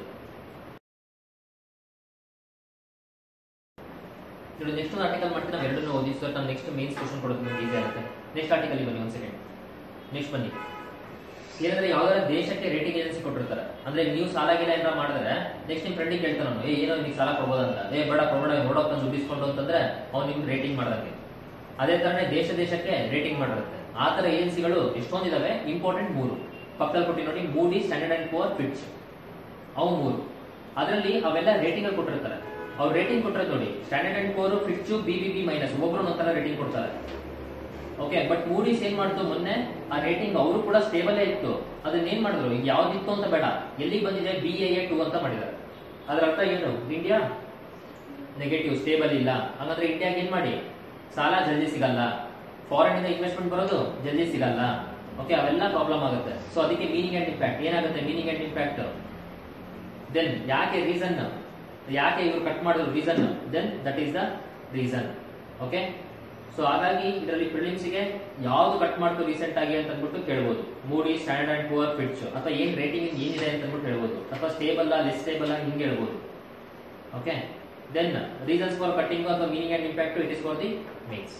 ನೋಡಿ ನೆಕ್ಸ್ಟ್ ಒಂದು ಆರ್ಟಿಕಲ್ ಮಾಡ್ತೀನಿ ನಾವು ಎರಡನ್ನೂ ಓದಿ ಸೊ ನಾನು ನೆಕ್ಸ್ಟ್ ಮೇನ್ಸ್ ಕ್ವಶನ್ ಕೊಡೋದು ನಿಮ್ಗೆ ಈಸಿ ಆಗುತ್ತೆ ನೆಕ್ಸ್ಟ್ ಆರ್ಟಿಕಲ್ ಬನ್ನಿ ಒಂದು ಸೆಕೆಂಡ್ ನೆಕ್ಸ್ಟ್ ಬನ್ನಿ ಏನಂದ್ರೆ ಯಾವ್ದಾರ ದೇಶಕ್ಕೆ ರೇಟಿಂಗ್ ಏಜೆನ್ಸಿ ಕೊಟ್ಟಿರ್ತಾರೆ ಅಂದ್ರೆ ನೀವು ಸಾಲ ಗಿಲ ಏನಾರ ಮಾಡಿದ್ರೆ ನೆಕ್ಸ್ಟ್ ನಿಮ್ ಫ್ರೆಂಡಿಗೆ ಕೇಳ್ತಾನೆ ಅವನು ಏ ಏನೋ ನಿಮ್ಗೆ ಸಾಲ ಕೊಡ್ಬೋದಂತ ಏ ಬೇಡ ಕೊಡಬೇಡ ನೋಡೋಕ್ ನಾನು ದುಡ್ಡಿಸ್ಕೊಂಡು ಅಂತಂದ್ರೆ ಅವ್ನು ನಿಮ್ಗೆ ರೇಟಿಂಗ್ ಮಾಡೋದಕ್ಕೆ ಅದೇ ತರನೇ ದೇಶ ದೇಶಕ್ಕೆ ರೇಟಿಂಗ್ ಮಾಡಿರುತ್ತೆ ಆ ತರ ಏಜೆನ್ಸಿಗಳು ಎಷ್ಟೊಂದಿದಾವೆ ಇಂಪಾರ್ಟೆಂಟ್ ಮೂರು ಪಕ್ಕದಲ್ಲಿ ಕೊಟ್ಟಿ ನೋಡಿ Moody Standard and Poor Fitch ಅವು ಮೂರು ಅದರಲ್ಲಿ ಅವೆಲ್ಲ ರೇಟಿಂಗ್ ಕೊಟ್ಟಿರ್ತಾರೆ ಅವ್ರು ರೇಟಿಂಗ್ ಕೊಟ್ಟಿರೋದು ನೋಡಿ Standard and Poor Fitch B B B minus ಒಬ್ರು ಒಂಥರ ರೇಟಿಂಗ್ ಕೊಡ್ತಾರೆ ಓಕೆ ಬಟ್ ಮೂಡೀಸ್ ಏನ್ ಮಾಡ್ತು ಮೊನ್ನೆ ಆ ರೇಟಿಂಗ್ ಅವರು ಕೂಡ ಸ್ಟೇಬಲ್ ಇತ್ತು ಅದನ್ನ ಏನ್ ಮಾಡಿದ್ರು ಈಗ ಯಾವ್ದಿತ್ತು ಅಂತ ಬೇಡ ಎಲ್ಲಿಗೆ ಬಂದಿದೆ ಬಿ ಎ ಟು ಅಂತ ಮಾಡಿದ್ದಾರೆ ಅದ್ರ ಅರ್ಥ ಏನು ಇಂಡಿಯಾ ನೆಗೆಟಿವ್ ಸ್ಟೇಬಲ್ ಇಲ್ಲ ಹಾಗಾದ್ರೆ ಇಂಡಿಯಾಗೆ ಏನ್ ಮಾಡಿ ಸಾಲ ಜಲ್ದಿ ಸಿಗಲ್ಲ ಫಾರಿನ್ ಇಂದ ಇನ್ವೆಸ್ಟ್ಮೆಂಟ್ ಬರೋದು ಜಲ್ದಿ ಸಿಗಲ್ಲ ಓಕೆ ಅವೆಲ್ಲ ಪ್ರಾಬ್ಲಮ್ ಆಗುತ್ತೆ ಸೊ ಅದಕ್ಕೆ ಮೀನಿಂಗ್ ಅಂಡ್ ಇಂಪ್ಯಾಕ್ಟ್ ಏನಾಗುತ್ತೆ ಮೀನಿಂಗ್ ಅಂಡ್ ಇಂಪ್ಯಾಕ್ಟ್ ದೆನ್ ಯಾಕೆ ರೀಸನ್ ಯಾಕೆ ಇವರು ಕಟ್ ಮಾಡಿದ್ರು reason then that is the reason okay so ಹಾಗಾಗಿ ಇದರಲ್ಲಿ ಪ್ರಿಲಿಮ್ಸ್ಗೆ ಯಾವ್ದು ಕಟ್ ಮಾಡ್ತು ರೀಸೆಂಟ್ ಆಗಿ ಅಂತ ಅಂದ್ಬಿಟ್ಟು ಕೇಳ್ಬೋದು Moody Standard and Poor Fitch ಅಥವಾ ಏನ್ ರೇಟಿಂಗ್ ಏನಿದೆ ಅಂತ ಅಂದ್ಬಿಟ್ಟು ಹೇಳ್ಬೋದು ಅಥವಾ ಸ್ಟೇಬಲ್ ಲೆಸ್ ಸ್ಟೇಬಲ್ ಹಿಂಗೆ ಹೇಳ್ಬೋದು okay then reasons for cutting ಅಥವಾ meaning and impact it is for the mains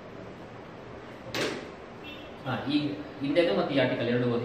ಹಾ ಈಗ ಹಿಂದೆದು ಮತ್ತು ಈ ಆರ್ಟಿಕಲ್ ಎರಡು ಓದಿ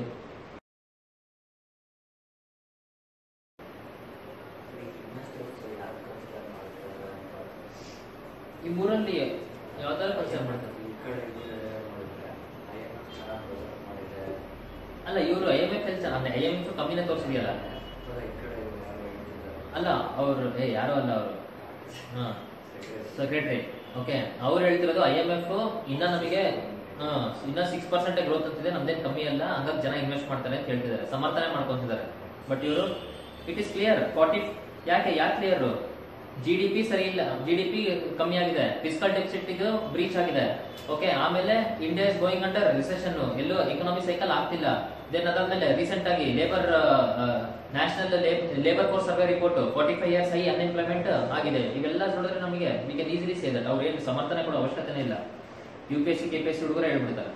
ಯಾರು ಕನ್ಸಿಡರ್ ಮಾಡ್ತಾರೆ ಅಂತ ಈ ಮೂರಲ್ಲಿ ಯಾವ್ದಾದ್ರು ಕನ್ಸಿಡರ್ ಮಾಡ್ತಾರೆ ಈ ಕಡೆ ನೋಡಿದ್ರೆ ಐ ಎಮ್ ಎಫ್ ಚೆನ್ನಾಗಿ ಪ್ರೊಸೆಸ್ ಮಾಡಿದೆ ಅಲ್ಲ ಇವರು ಐ ಎಂ ಎಫ್ ಎಲ್ ಅಂದ್ರೆ ಐ ಎಂ ಎಫ್ ಕಮ್ಮಿನೇ ತೋರಿಸಿದೆಯಲ್ಲ ಅಥವಾ ಈ ಕಡೆ ಇವ್ರು ಯಾರೋ ಹೇಳ್ತಿದ್ದಾರೆ ಅಲ್ಲ ಅವರು ಏ ಯಾರು ಅಲ್ಲ ಅವರು ಹಾ Secretary. ಸೆಕ್ರೆಟರಿ ಓಕೆ ಅವ್ರು ಹೇಳ್ತಿರೋದು ಐ ಎಂ ಎಫ್ ಇನ್ನ ನಮಗೆ ಹಾ, ಇನ್ನ ಸಿಕ್ಸ್ ಪರ್ಸೆಂಟ್ ಗ್ರೋತ್ ಅಂತಿದೆ ನಮ್ದೇನ್ ಕಮ್ಮಿ ಅಲ್ಲ ಹಂಗಾಗಿ ಜನ ಇನ್ವೆಸ್ಟ್ ಮಾಡ್ತಾರೆ ಅಂತ ಹೇಳ್ತಿದ್ದಾರೆ ಸಮರ್ಥನೆ ಮಾಡ್ಕೊಂತಿದ್ದಾರೆ ಬಟ್ ಇವರು ಇಟ್ ಇಸ್ ಕ್ಲಿಯರ್ ಫಾರ್ಟಿ ಯಾಕೆ ಯಾಕೆ ಕ್ಲಿಯರ್ ಜಿ ಡಿ ಪಿ ಸರಿ ಇಲ್ಲ ಜಿ ಡಿ ಪಿ ಕಮ್ಮಿ ಆಗಿದೆ ಫಿಸಿಕಲ್ ಡೆಫಿಸಿಟ್ ಇದು ಬ್ರೀಚ್ ಆಗಿದೆ ಓಕೆ ಆಮೇಲೆ India is going under recession ಎಲ್ಲೂ ಎಕನಾಮಿ ಸೈಕಲ್ ಆಗ್ತಿಲ್ಲ ದೆನ್ ಅದಾದ್ಮೇಲೆ ರೀಸೆಂಟ್ ಆಗಿ labour national labour force survey report forty five years high unemployment ಆಗಿದೆ ಇವೆಲ್ಲ ನೋಡಿದ್ರೆ ನಮಗೆ we can easily say that ಅವ್ರು ಏನು ಸಮರ್ಥನೆ ಕೊಡೋ ಅವಶ್ಯಕತೆ ಇಲ್ಲ U P S C K P S C ಹುಡುಗರು ಹೇಳ್ಬಿಡ್ತಾರೆ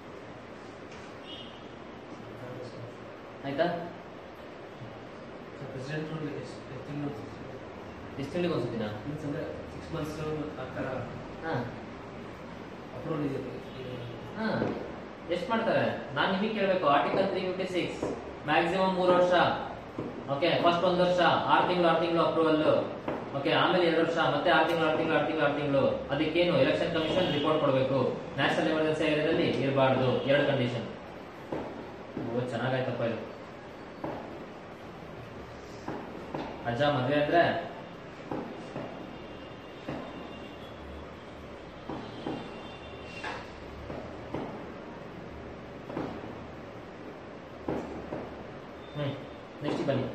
ಆಯ್ತಾ ಪ್ರೆಸಿಡೆಂಟ್ ಎಷ್ಟು ತಿಂಗಳು ಎಷ್ಟು ತಿಂಗಳಿಗೆ ಒಂದ್ಸತಿನಾ ಮೀನ್ಸ್ ಅಂದರೆ ಸಿಕ್ಸ್ ಮಂತ್ಸ್ ಆ ಥರ ಹಾ ಅಪ್ರೂವಲ್ ಇದೆ ಹಾ ಎಷ್ಟು ಮಾಡ್ತಾರೆ ನಾನು ನಿಮಗೆ ಕೇಳಬೇಕು article three fifty six maximum ಮೂರು ವರ್ಷ ಓಕೆ ಫಸ್ಟ್ ಒಂದು ವರ್ಷ ಆರು ತಿಂಗಳು ಆರು ತಿಂಗಳು ಅಪ್ರೂವಲ್ ಓಕೆ ಆಮೇಲೆ ಎರಡು ವರ್ಷ ಮತ್ತೆ ಆರು ತಿಂಗಳು ಆರು ತಿಂಗಳು ಆರು ತಿಂಗಳು ಆರು ತಿಂಗಳು ಅದಕ್ಕೇನು ಎಲೆಕ್ಷನ್ ಕಮಿಷನ್ ರಿಪೋರ್ಟ್ ಕೊಡಬೇಕು ನ್ಯಾಷನಲ್ ಎಮರ್ಜೆನ್ಸಿ ಏರಿಯಾದಲ್ಲಿ ಇರಬಾರ್ದು ಎರಡು ಕಂಡೀಷನ್ ಓ ಚೆನ್ನಾಗಾಯ್ತಪ್ಪ ಇದು ಅಜ್ಜ ಮದ್ವೆ ಅಂದ್ರೆ ಹ್ಮ್ ನೆಕ್ಸ್ಟ್ ಬನ್ನಿ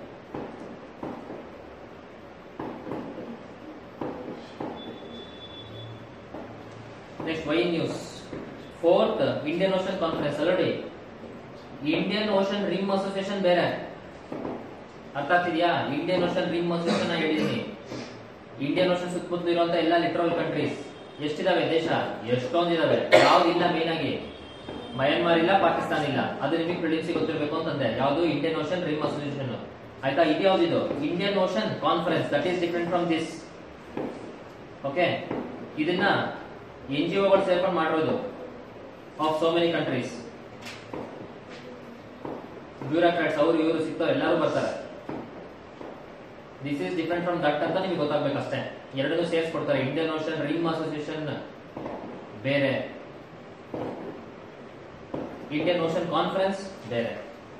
next why news fourth Indian Ocean Conference ಅಲ್ಲಡಿ ಇಂಡಿಯನ್ ಓಷನ್ ರಿಮ್ ಅಸೋಸಿಯೇಷನ್ ಬೇರೆ ಅರ್ಥ ಆಗ್ತಿದ್ಯಾ ಇಂಡಿಯನ್ ಓಷನ್ ರಿಮ್ ಅಸೋಸಿಯೇಷನ್ ಹೇಳಿದೀನಿ ಇಂಡಿಯನ್ ಓಷನ್ ಸುತ್ತಮುತ್ತಲು ಇರುವಂತ ಎಲ್ಲ ಲಿಟ್ರಲ್ ಕಂಟ್ರೀಸ್ ಎಷ್ಟಿದಾವೆ ದೇಶ ಎಷ್ಟೊಂದಿದಾವೆ ಯಾವ್ದಿಲ್ಲ ಮೇನ್ ಆಗಿ ಮಯನ್ಮಾರ್ ಇಲ್ಲ ಪಾಕಿಸ್ತಾನ ಇಲ್ಲ ಅದು ನಿಮಗೆ ಪ್ರಿಲಿಮ್ಸ್ ಗೊತ್ತಿರಬೇಕು ಅಂತಂದೆ ಯಾವುದು ಇಂಡಿಯನ್ ಓಷನ್ ರಿಮ್ ಅಸೋಸಿಯೇಷನ್ ಆಯ್ತಾ ಇದು ಯಾವ್ದಿದು Indian Ocean Conference that is different from this okay ಇದನ್ನ ಎನ್ ಜಿ ಒಗಳು ಸೇರ್ಕೊಂಡು ಮಾಡಿರೋದು of so many countries bureaucrats ಅವರು ಇವರು ಸಿಗ್ತಾವೆ ಎಲ್ಲರೂ ಬರ್ತಾರೆ this is different from that ಅಂತ ನಿಮಗೆ ಗೊತ್ತಾಗ್ಬೇಕಷ್ಟೇ ಎರಡನ್ನೂ ಸೇರಿಸ್ಕೊಡ್ತಾರೆ ಇಂಡಿಯನ್ ಓಷನ್ ರಿಮ್ ಅಸೋಸಿಯೇಷನ್ ಬೇರೆ ಇಂಡಿಯನ್ ಓಷನ್ ಕಾನ್ಫರೆನ್ಸ್ ಬೇರೆ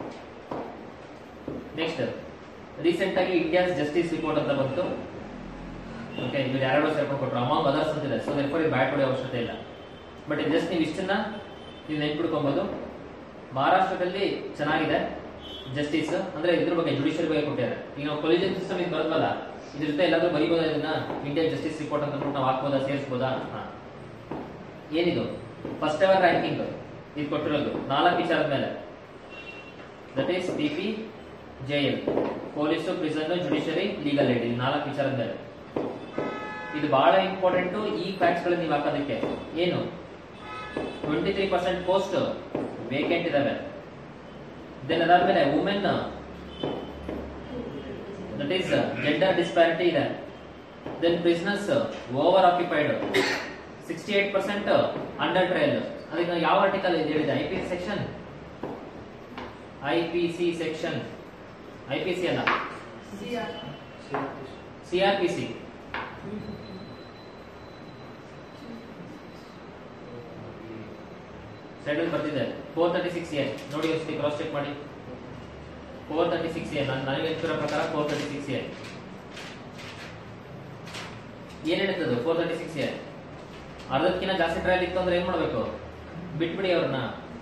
ನೆಕ್ಸ್ಟ್ ರೀಸೆಂಟ್ ಆಗಿ ಇಂಡಿಯಾಸ್ ಜಸ್ಟಿಸ್ ರಿಪೋರ್ಟ್ ಅಂತ ಬಂತು ಓಕೆ ಇದು ಯಾರ್ಯಾರೋ ಸೇರ್ಕೊಂಡು ಕೊಟ್ಟರು ಅಮಾಂಗ್ ಅದರ್ಸ್ ಅಂತಿದೆ ಸೊ ದರ್ಫೋರ್ ಇದು ಬ್ಯಾಟ್ ಹೊಡೆಯೋ ಅವಶ್ಯಕತೆ ಇಲ್ಲ ಬಟ್ ಜಸ್ಟ್ ನೀವು ಇಷ್ಟನ್ನ ನೀವು ನೆನ್ಪಿಡ್ಕೊಬೋದು ಮಹಾರಾಷ್ಟ್ರದಲ್ಲಿ ಚೆನ್ನಾಗಿದೆ ಜಸ್ಟಿಸ್ ಅಂದ್ರೆ ಇದ್ರ ಬಗ್ಗೆ ಜುಡಿಷಿಯರಿ ಬಗ್ಗೆ ಕೊಟ್ಟಿದ್ದಾರೆ ಈಗ ನಾವು ಕೊಲಿಜನ್ ಸಿಸ್ಟಮ್ ಇದು ಬರೋದಲ್ಲ ಇದ್ರ ಜೊತೆ ಎಲ್ಲಾದ್ರೂ ಬರೀಬೋದಾ ಇದನ್ನ ಇಂಡಿಯನ್ ಜಸ್ಟಿಸ್ ರಿಪೋರ್ಟ್ ಅಂತ ಅಂದ್ಬಿಟ್ಟು ನಾವು ಹಾಕ್ಬೋದಾ ಸೇರಿಸ್ಬೋದಾ ಹಾ ಏನಿದು ಫಸ್ಟ್ ಎವರ್ ರ್ಯಾಂಕಿಂಗ್ ಇದು ಕೊಟ್ಟಿರೋದು ನಾಲ್ಕು ವಿಚಾರದ ಮೇಲೆ that is P P J L police prison judiciary legal aid ಇದು ನಾಲ್ಕು ವಿಚಾರದ ಮೇಲೆ ಇದು ಬಹಳ ಇಂಪಾರ್ಟೆಂಟ್ ಈ ಫ್ಯಾಕ್ಟ್ಸ್ ಗಳನ್ನ ನೀವು ಹಾಕೋದಕ್ಕೆ ಏನು twenty three percent post vacant ಇದಾವೆ ದೆನ್ ಅದಾದ್ಮೇಲೆ women that is gender disparity ಇದೆ then business over occupied sixty eight percent under trial ಅದಕ್ಕೆ ನಾವು ಯಾವ ಆರ್ಟಿಕಲ್ ಇದು ಹೇಳಿದೆ I P section I P C section I P C ಅಲ್ಲ C R P C ಸೈಡಲ್ಲಿ ಬರ್ತಿದೆ ಫೋರ್ ತರ್ಟಿ ಸಿಕ್ಸ್ ಎ ನೋಡಿ ಒಂದ್ಸತಿ ಕ್ರಾಸ್ ಚೆಕ್ ಮಾಡಿ ಫೋರ್ ತರ್ಟಿ ಸಿಕ್ಸ್ ಎ ನಾನು ನನಗೆ ಹೇಳ್ತಿರೋ ಪ್ರಕಾರ ಫೋರ್ ತರ್ಟಿ ಸಿಕ್ಸ್ ಎ ಏನ್ ಹೇಳ್ತದೆ ಫೋರ್ ತರ್ಟಿ ಸಿಕ್ಸ್ ಎ ಅರ್ಧಕ್ಕಿಂತ ಜಾಸ್ತಿ ಟ್ರಯಲ್ ಇತ್ತು ಅಂದ್ರೆ ಏನ್ ಮಾಡ್ಬೇಕು ಬಿಟ್ಬಿಡಿ ಅವ್ರನ್ನ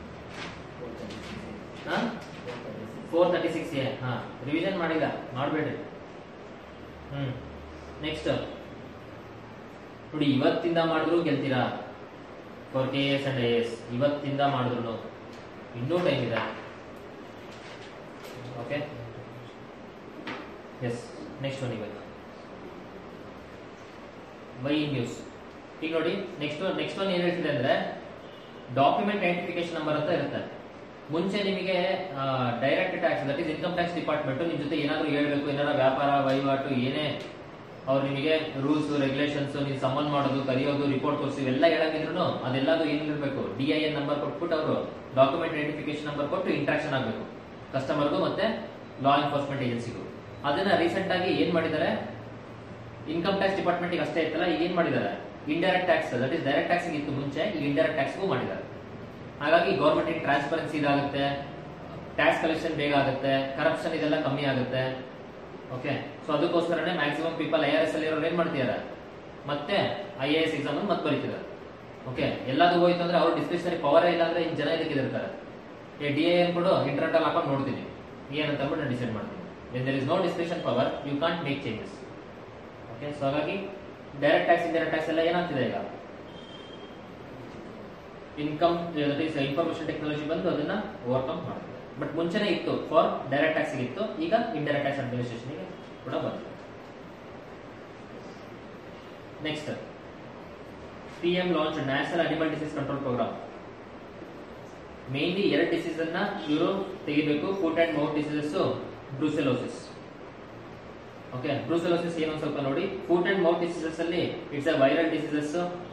ಫೋರ್ ತರ್ಟಿ ಸಿಕ್ಸ್ ಎ ಹಾ ರಿವಿಷನ್ ಮಾಡಿಲ್ಲ ಮಾಡಬೇಡ್ರಿ ಹ್ಮ್ ನೆಕ್ಸ್ಟ್ ನೋಡಿ ಇವತ್ತಿಂದ ಮಾಡಿದ್ರು ಗೆಲ್ತೀರಾ for K S and I S ಇವತ್ತಿಂದ ಮಾಡಿದ್ರು ಇನ್ನೂ ಟೈಮ್ ಇದೆ ಓಕೆ ಎಸ್ ನೆಕ್ಸ್ಟ್ ಒನ್ ಇವತ್ತು ವೈ ನ್ಯೂಸ್ ಈಗ ನೋಡಿ ನೆಕ್ಸ್ಟ್ ನೆಕ್ಸ್ಟ್ ಒನ್ ಏನ್ ಹೇಳ್ತಿದೆ ಅಂದ್ರೆ ಡಾಕ್ಯುಮೆಂಟ್ ಐಡೆಂಟಿಫಿಕೇಶನ್ ನಂಬರ್ ಅಂತ ಇರುತ್ತೆ ಮುಂಚೆ ನಿಮಗೆ direct tax that is income tax department ನಿಮ್ ಜೊತೆ ಏನಾದ್ರು ಹೇಳ್ಬೇಕು ಏನಾರ ವ್ಯಾಪಾರ ವಹಿವಾಟು ಏನೇ ಅವ್ರು ನಿಮಗೆ ರೂಲ್ಸ್ ರೆಗ್ಯುಲೇಷನ್ಸ್ ನೀವು ಸಮನ್ ಮಾಡೋದು ಕರೆಯೋದು ರಿಪೋರ್ಟ್ ತೋರಿಸಿ ಇವೆಲ್ಲ ಹೇಳಂಗಿದ್ರು ಅದೆಲ್ಲದು ಏನಿರಬೇಕು ಡಿ ಐ ಎನ್ ನಂಬರ್ ಕೊಟ್ಬಿಟ್ಟು ಅವರು ಡಾಕ್ಯುಮೆಂಟ್ ಐಡೆಂಟಿಫಿಕೇಶನ್ ನಂಬರ್ ಕೊಟ್ಟು ಇಂಟ್ರಾಕ್ಷನ್ ಆಗಬೇಕು ಕಸ್ಟಮರ್ಗೂ ಮತ್ತೆ ಲಾ ಎನ್ಫೋರ್ಸ್ಮೆಂಟ್ ಏಜೆನ್ಸಿಗೂ ಅದನ್ನ ರೀಸೆಂಟ್ ಆಗಿ ಏನ್ ಮಾಡಿದ್ದಾರೆ ಇನ್ಕಮ್ ಟ್ಯಾಕ್ಸ್ ಡಿಪಾರ್ಟ್ಮೆಂಟ್ ಅಷ್ಟೇ ಇತ್ತಲ್ಲ ಈಗ ಏನ್ ಮಾಡಿದ್ದಾರೆ indirect tax that is direct tax ಇತ್ತು ಮುಂಚೆ ಈಗ ಇಂಡೈರೆಕ್ಟ್ ಟ್ಯಾಕ್ಸ್ಗೂ ಮಾಡಿದ್ದಾರೆ ಹಾಗಾಗಿ ಗೌರ್ಮೆಂಟ್ ಟ್ರಾನ್ಸ್ಪರೆನ್ಸಿ ಇದಾಗುತ್ತೆ ಟ್ಯಾಕ್ಸ್ ಕಲೆಕ್ಷನ್ ಬೇಗ ಆಗುತ್ತೆ ಕರಪ್ಷನ್ ಇದೆಲ್ಲ ಕಮ್ಮಿ ಆಗುತ್ತೆ ಓಕೆ ಸೊ ಅದಕ್ಕೋಸ್ಕರನೇ maximum people I R S ಅಲ್ಲಿ ಇರೋರು ಏನ್ ಮಾಡ್ತಿದ್ದಾರೆ ಮತ್ತೆ ಐ ಎ ಎಸ್ ಎಕ್ಸಾಮ್ ಮತ್ತೆ ಬರೀತಿದ್ದಾರೆ ಓಕೆ ಎಲ್ಲದೂ ಹೋಯ್ತು ಅಂದ್ರೆ ಅವ್ರ ಡಿಸ್ಕ್ರಿಪ್ಷನ್ ಪವರೇ ಇಲ್ಲ ಅಂದ್ರೆ ಇನ್ ಜನ ಇದಕ್ಕೆ ಇರ್ತಾರೆ ಏ ಡಿ ಎ ಕೂಡ ಇಂಟರ್ನೆಟ್ ಅಲ್ಲಿ ಹಾಕೊಂಡು ನೋಡ್ತೀನಿ ಏನಂತ ಅಂದ್ಬಿಟ್ಟು ನಾನು ಡಿಸೈಡ್ ಮಾಡ್ತೀನಿ when there is no description power you can't make changes okay so ಹಾಗಾಗಿ ಡೈರೆಕ್ಟ್ ಟ್ಯಾಕ್ಸ್ ಇಂಡೈರೆಕ್ಟ್ ಟ್ಯಾಕ್ಸ್ ಎಲ್ಲ ಏನಾಗ್ತಿದೆ ಈಗ ಇನ್ಕಮ್ ಇನ್ಫಾರ್ಮೇಶನ್ ಟೆಕ್ನಾಲಜಿ ಬಂದು ಅದನ್ನ ಓವರ್ಕಮ್ ಮಾಡ್ತಿದೆ ಬಟ್ ಮುಂಚೆನೇ ಇತ್ತು ಫಾರ್ ಡೈರೆಕ್ಟ್ ಟ್ಯಾಕ್ಸ್ ಇತ್ತು ಈಗ ಇಂಡೈರೆಕ್ಟ್ ಟ್ಯಾಕ್ಸ್ ಅಡ್ಮಿನಿಸ್ಟ್ರೇಷನ್ ಕೂಡ ಬಂದಿದೆ next P M launch national animal disease control programme mainly ಎರಡು ಡಿಸೀಸ್ ಅನ್ನ ಇವರು ತೆಗಿಬೇಕು foot and mouth diseases brucellosis okay brucellosis ಏನು ಸ್ವಲ್ಪ ನೋಡಿ ಫುಟ್ ಅಂಡ್ ಮೌತ್ ಡಿಸೀಸಸ್ ಅಲ್ಲಿ it's a viral diseases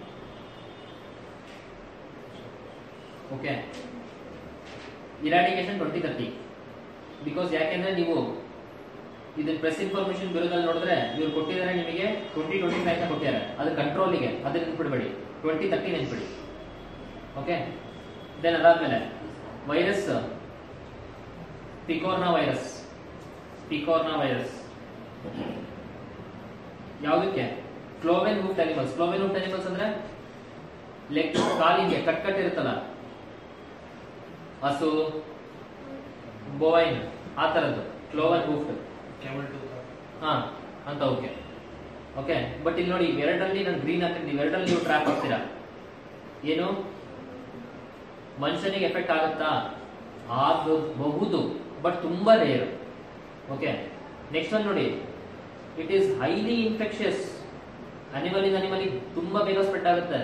okay eradication twenty thirty because ಯಾಕೆಂದ್ರೆ ನೀವು ಇದನ್ನ ಪ್ರೆಸ್ ಇನ್ಫಾರ್ಮೇಶನ್ ಬ್ಯೂರೋದಲ್ಲಿ ನೋಡಿದ್ರೆ ಇವ್ರು ಕೊಟ್ಟಿದ್ದಾರೆ ನಿಮಗೆ ಟ್ವೆಂಟಿ ಟ್ವೆಂಟಿ ಫೈವ್ ಕೊಟ್ಟಿದ್ದಾರೆ ಅದು ಕಂಟ್ರೋಲಿಗೆ ಅದನ್ನ ನೆನ್ಪಿಡ್ಬೇಡಿ ಟ್ವೆಂಟಿ ತರ್ಟಿ ನೆನ್ಪಿಡಿ ಓಕೆ ದೆನ್ ಅದಾದ್ಮೇಲೆ virus picorna virus picorna virus ಯಾವುದಕ್ಕೆ cloven hoof animals cloven hoof animals ಅಂದ್ರೆ ಲೆಗ್ ಕಾಲಿಗೆ ಕಟ್ ಕಟ್ ಇರುತ್ತಲ್ಲ ಹಸು ಬೋವೈನ್ ಆ ತರದ್ದು ಕ್ಲೋವನ್ ಹೂಫ್ ಕ್ಯಾಮಲ್ ಟು ಹಾ ಅಂತ ಓಕೆ ಓಕೆ ಬಟ್ ಇಲ್ಲಿ ನೋಡಿ ಎರಡರಲ್ಲಿ ನಾನು ಗ್ರೀನ್ ಹಾಕಿದ್ದೀನಿ ಎರಡರಲ್ಲಿ ನೀವು ಟ್ರ್ಯಾಪ್ ಆಗ್ತೀರಾ ಏನು ಮನುಷ್ಯನಿಗೆ ಎಫೆಕ್ಟ್ ಆಗುತ್ತಾ ಆಗಬಹುದು ಬಟ್ ತುಂಬಾ ರೇರ್ ಓಕೆ ನೆಕ್ಸ್ಟ್ ಒನ್ ನೋಡಿ it is highly infectious animal in animal ತುಂಬಾ ಬೇಗ ಸ್ಪ್ರೆಡ್ ಆಗುತ್ತೆ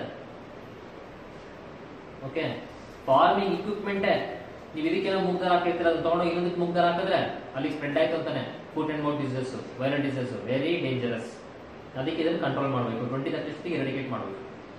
ಓಕೆ ಫಾರ್ಮಿಂಗ್ ಇಕ್ವಿಪ್ಮೆಂಟೇ ನೀವು ಇದಕ್ಕೆಲ್ಲ ಮುಗ್ದಾರ ಹಾಕಿರ್ತೀರ ಅದು ತಗೊಂಡು ಇನ್ನೊಂದಕ್ಕೆ ಮುಗ್ದಾರ ಹಾಕಿದ್ರೆ ಅಲ್ಲಿ ಸ್ಪ್ರೆಡ್ ಆಯ್ತು ಅಂತಾನೆ foot and mouth diseases viral diseases very dangerous ಅದಕ್ಕೆ ಇದನ್ನು ಕಂಟ್ರೋಲ್ ಮಾಡಬೇಕು ಟ್ವೆಂಟಿ ತರ್ಟಿಸ್ಟಿಗೆ ಎರಡಿಕೇಟ್ ಮಾಡಬೇಕು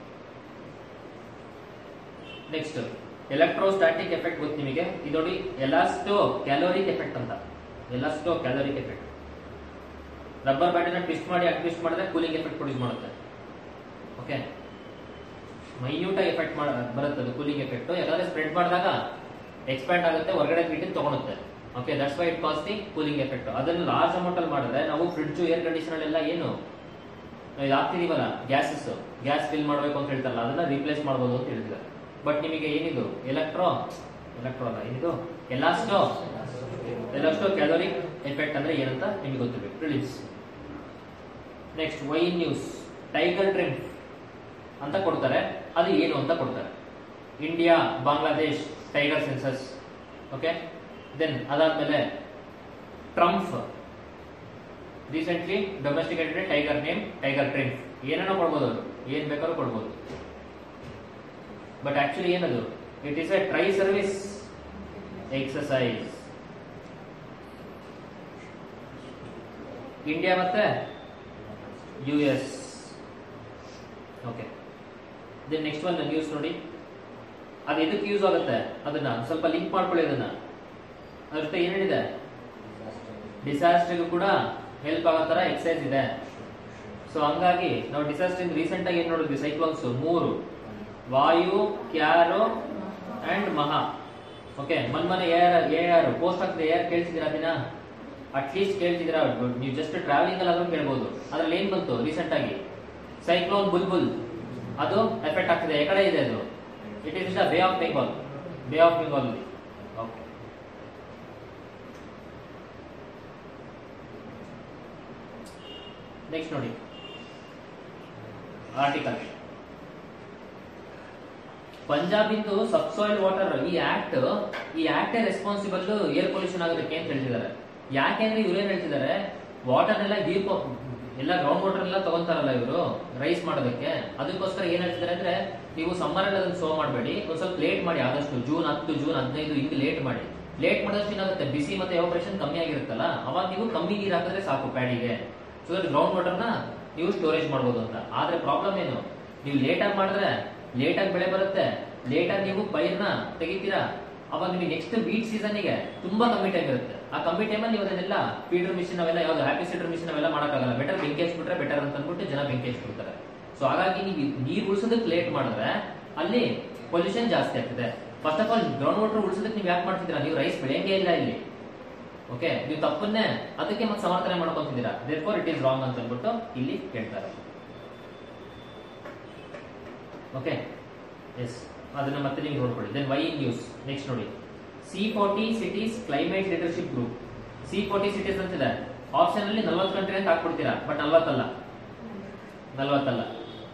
ನೆಕ್ಸ್ಟ್ ಎಲೆಕ್ಟ್ರೋಸ್ಟಾಟಿಕ್ ಎಫೆಕ್ಟ್ ಗೊತ್ತು ನಿಮಗೆ ಇದು ನೋಡಿ ಎಲಾಸ್ಟೋ ಕ್ಯಾಲೋರಿಕ್ ಎಫೆಕ್ಟ್ ಅಂತ ಎಲಾಸ್ಟೋ ಕ್ಯಾಲೋರಿಕ್ ಎಫೆಕ್ಟ್ ರಬ್ಬರ್ ಬ್ಯಾಂಡನ್ನ ಟ್ವಿಸ್ಟ್ ಮಾಡಿ ಟ್ವಿಸ್ಟ್ ಮಾಡಿದ್ರೆ ಕೂಲಿಂಗ್ ಎಫೆಕ್ಟ್ ಪ್ರೊಡ್ಯೂಸ್ ಮಾಡುತ್ತೆ ಓಕೆ ಮೈನ್ಯೂಟ್ ಆಗಿ ಎಫೆಕ್ಟ್ ಮಾಡ ಬರುತ್ತೆ ಅದು ಕೂಲಿಂಗ್ ಎಫೆಕ್ಟ್ ಯಾಕಂದ್ರೆ ಸ್ಪ್ರೆಡ್ ಮಾಡಿದಾಗ ಎಕ್ಸ್ಪ್ಯಾಂಡ್ ಆಗುತ್ತೆ ಹೊರಗಡೆ ಬಿಟ್ಟು ತಗೊಳುತ್ತೆ okay that's why it cause the cooling effect ಅದನ್ನು ಲಾರ್ಜ್ ಅಮೌಂಟ್ ಅಲ್ಲಿ ಮಾಡಿದ್ರೆ ನಾವು ಫ್ರಿಡ್ಜ್ ಏರ್ ಕಂಡೀಷನರ್ ಎಲ್ಲ ಏನು ಇದು ಹಾಕ್ತಿದೀವಲ್ಲ ಗ್ಯಾಸಸ್ ಗ್ಯಾಸ್ ಫಿಲ್ ಮಾಡಬೇಕು ಅಂತ ಹೇಳ್ತಾರಲ್ಲ ಅದನ್ನ ರೀಪ್ಲೇಸ್ ಮಾಡ್ಬೋದು ಅಂತ ಹೇಳಿದ್ದಾರೆ ಬಟ್ ನಿಮಗೆ ಏನಿದು ಎಲೆಕ್ಟ್ರೋ ಎಲೆಕ್ಟ್ರೋ ಅಲ್ಲ ಏನಿದು ಎಲಾಸ್ಟೋ ಎಲಾಸ್ಟೋ ಕ್ಯಾಲೋರಿಕ್ ಎಫೆಕ್ಟ್ ಅಂದ್ರೆ ಏನಂತ ನಿಮಗೆ ಗೊತ್ತಿರಬೇಕು prelims next why news Tiger Triumph ಅಂತ ಕೊಡ್ತಾರೆ ಅದು ಏನು ಅಂತ ಕೊಡ್ತಾರೆ India Bangladesh tiger census okay then ಅದಾದ್ಮೇಲೆ Trump recently domesticated tiger name Tiger Triumph ಏನೇನೋ ಕೊಡ್ಬೋದು ಅವರು ಏನ್ ಬೇಕಾದ್ರೂ ಕೊಡ್ಬೋದು ಬಟ್ ಆಕ್ಚುಲಿ ಏನದು it is a tri service exercise India ಮತ್ತೆ U S okay then next one news ನೋಡಿ ಅದು ಎದಕ್ಕೆ ಯೂಸ್ ಆಗುತ್ತೆ ಅದನ್ನ ಸ್ವಲ್ಪ ಲಿಂಕ್ ಮಾಡ್ಕೊಳ್ಳಿ ಅದನ್ನ ಅದ್ರ ಜೊತೆ ಏನ್ ಹೇಳಿದೆ ಡಿಸಾಸ್ಟರ್ಗೂ ಕೂಡ ಹೆಲ್ಪ್ ಆಗೋ ತರ ಎಕ್ಸೈಸ್ ಇದೆ ಸೊ ಹಂಗಾಗಿ ನಾವು ಡಿಸಾಸ್ಟರ್ ರೀಸೆಂಟ್ ಆಗಿ ಏನ್ ನೋಡಿದ್ವಿ ಸೈಕ್ಲೋನ್ಸ್ ಮೂರು Vayu Kyarr and Maha okay ಮನ್ಮನೆ ಏರ್ ಏರ್ ಪೋಸ್ಟ್ ಆಗ್ತದೆ ಏರ್ ಕೇಳ್ತಿದ್ದೀರಾ ದಿನ ಅಟ್ಲೀಸ್ಟ್ ಕೇಳ್ತಿದ್ದೀರಾ ನೀವು ಜಸ್ಟ್ ಟ್ರಾವೆಲಿಂಗ್ ಅಲ್ಲಿ ಆದ್ರೂ ಕೇಳ್ಬೋದು ಅದ್ರಲ್ಲಿ ಏನ್ ಬಂತು ರೀಸೆಂಟ್ ಆಗಿ ಸೈಕ್ಲೋನ್ ಬುಲ್ಬುಲ್ ಅದು ಎಫೆಕ್ಟ್ ಆಗ್ತಿದೆ ಈ ಕಡೆ ಇದೆ ಅದು it is the Bay of Bengal Bay of Bengal okay next ನೋಡಿ ಆರ್ಟಿಕಲ್ ಪಂಜಾಬಿಂದು ಸಬ್ಸಾಯಿಲ್ ವಾಟರ್ ಈ ಆಕ್ಟ್ ಈ ಆಕ್ಟ್ ರೆಸ್ಪಾನ್ಸಿಬಲ್ ಏರ್ ಪೊಲ್ಯೂಷನ್ ಆಗೋದಕ್ಕೆ ಅಂತ ಹೇಳ್ತಿದ್ದಾರೆ ಯಾಕೆಂದ್ರೆ ಇವ್ರು ಏನ್ ಹೇಳ್ತಿದ್ದಾರೆ ವಾಟರ್ ಎಲ್ಲ ಡೀಪ್ ಎಲ್ಲ ಗ್ರೌಂಡ್ ವಾಟರ್ ಎಲ್ಲ ತಗೊಂತಾರಲ್ಲ ಇವರು ರೈಸ್ ಮಾಡೋದಕ್ಕೆ ಅದಕ್ಕೋಸ್ಕರ ಏನ್ ಹೇಳ್ತಿದ್ದಾರೆ ಅಂದ್ರೆ ನೀವು ಸಮ್ಮರ್ ಅಲ್ಲಿ ಅದನ್ನ ಸೋ ಮಾಡಬೇಡಿ ಒಂದ್ ಸ್ವಲ್ಪ ಲೇಟ್ ಮಾಡಿ ಆದಷ್ಟು ಜೂನ್ ಹತ್ತು ಜೂನ್ ಹದಿನೈದು ಹಿಂಗ್ ಲೇಟ್ ಮಾಡಿ ಲೇಟ್ ಮಾಡಿದಷ್ಟು ಏನಾಗುತ್ತೆ ಬಿಸಿ ಮತ್ತೆ ಎವಾಪರೇಷನ್ ಕಮ್ಮಿ ಆಗಿರುತ್ತಲ್ಲ ಅವಾಗ ನೀವು ಕಮ್ಮಿ ನೀರು ಹಾಕಿದ್ರೆ ಸಾಕು ಪ್ಯಾಡಿಗೆ ಸೊ ದಟ್ ಗ್ರೌಂಡ್ ವಾಟರ್ನ ನೀವು ಸ್ಟೋರೇಜ್ ಮಾಡ್ಬೋದು ಅಂತ ಆದ್ರೆ ಪ್ರಾಬ್ಲಮ್ ಏನು ನೀವು ಲೇಟಾಗಿ ಮಾಡಿದ್ರೆ ಲೇಟಾಗಿ ಬೆಳೆ ಬರುತ್ತೆ ಲೇಟಾಗಿ ನೀವು ಪೈರ್ನ ತೆಗಿತೀರಾ ಅವಾಗ ನಿಮಗೆ ನೆಕ್ಸ್ಟ್ ಬೀಟ್ ಸೀಸನ್ಗೆ ತುಂಬಾ ಕಮ್ಮಿ ಟೈಮ್ ಇರುತ್ತೆ ಆ ಕಮ್ಮಿ ಟೈಮಲ್ಲಿ ನೀವು ಅದನ್ನೆಲ್ಲ ಫೀಡರ್ ಮಿಷಿನ್ ಅವೆಲ್ಲ ಯಾವ್ದು ಹ್ಯಾಪಿ ಸೀಡರ್ ಮಿಷಿನ್ ಅವೆಲ್ಲ ಮಾಡೋಕ್ಕಾಗಲ್ಲ ಬೆಟರ್ ಬೆಂಕಿ ಹಚ್ಬಿಟ್ರೆ ಬೆಟರ್ ಅಂತ ಅಂದ್ಬಿಟ್ಟು ಜನ ಬೆಂಕಿ ಹಚ್ಬಿಡ್ತಾರೆ ಸೊ ಹಾಗಾಗಿ ನೀವು ನೀರು ಉಳಿಸೋದಕ್ಕೆ ಲೇಟ್ ಮಾಡಿದ್ರೆ ಅಲ್ಲಿ ಪೊಲ್ಯೂಷನ್ ಜಾಸ್ತಿ ಆಗ್ತದೆ first of all ground water ಉಳಿಸೋದಕ್ಕೆ ನೀವು ಯಾಕೆ ಮಾಡ್ತಿದ್ದೀರಾ ನೀವು ರೈಸ್ ಬೆಳೆಯಂಗೇ ಇಲ್ಲ ಇಲ್ಲಿ ಓಕೆ ನೀವು ತಪ್ಪನ್ನೇ ಅದಕ್ಕೆ ಮತ್ತೆ ಸಮರ್ಥನೆ ಮಾಡ್ಕೊಂತಿದ್ದೀರಾ therefore it is wrong ಅಂತ ಅಂದ್ಬಿಟ್ಟು ಇಲ್ಲಿ ಹೇಳ್ತಾರೆ ಓಕೆ ಎಸ್ ಅದನ್ನ ಮತ್ತೆ ನೀವು ನೋಡ್ಕೊಳ್ಳಿ then why in news next ನೋಡಿ C forty cities climate leadership group C forty cities ಅಂತಿದೆ ಆಪ್ಷನ್ ಅಲ್ಲಿ ನಲ್ವತ್ತು ಕಂಟ್ರಿ ಅಂತ ಹಾಕ್ಬಿಡ್ತೀರಾ ಬಟ್ ನಲ್ವತ್ತಲ್ಲ ನಲ್ವತ್ತಲ್ಲ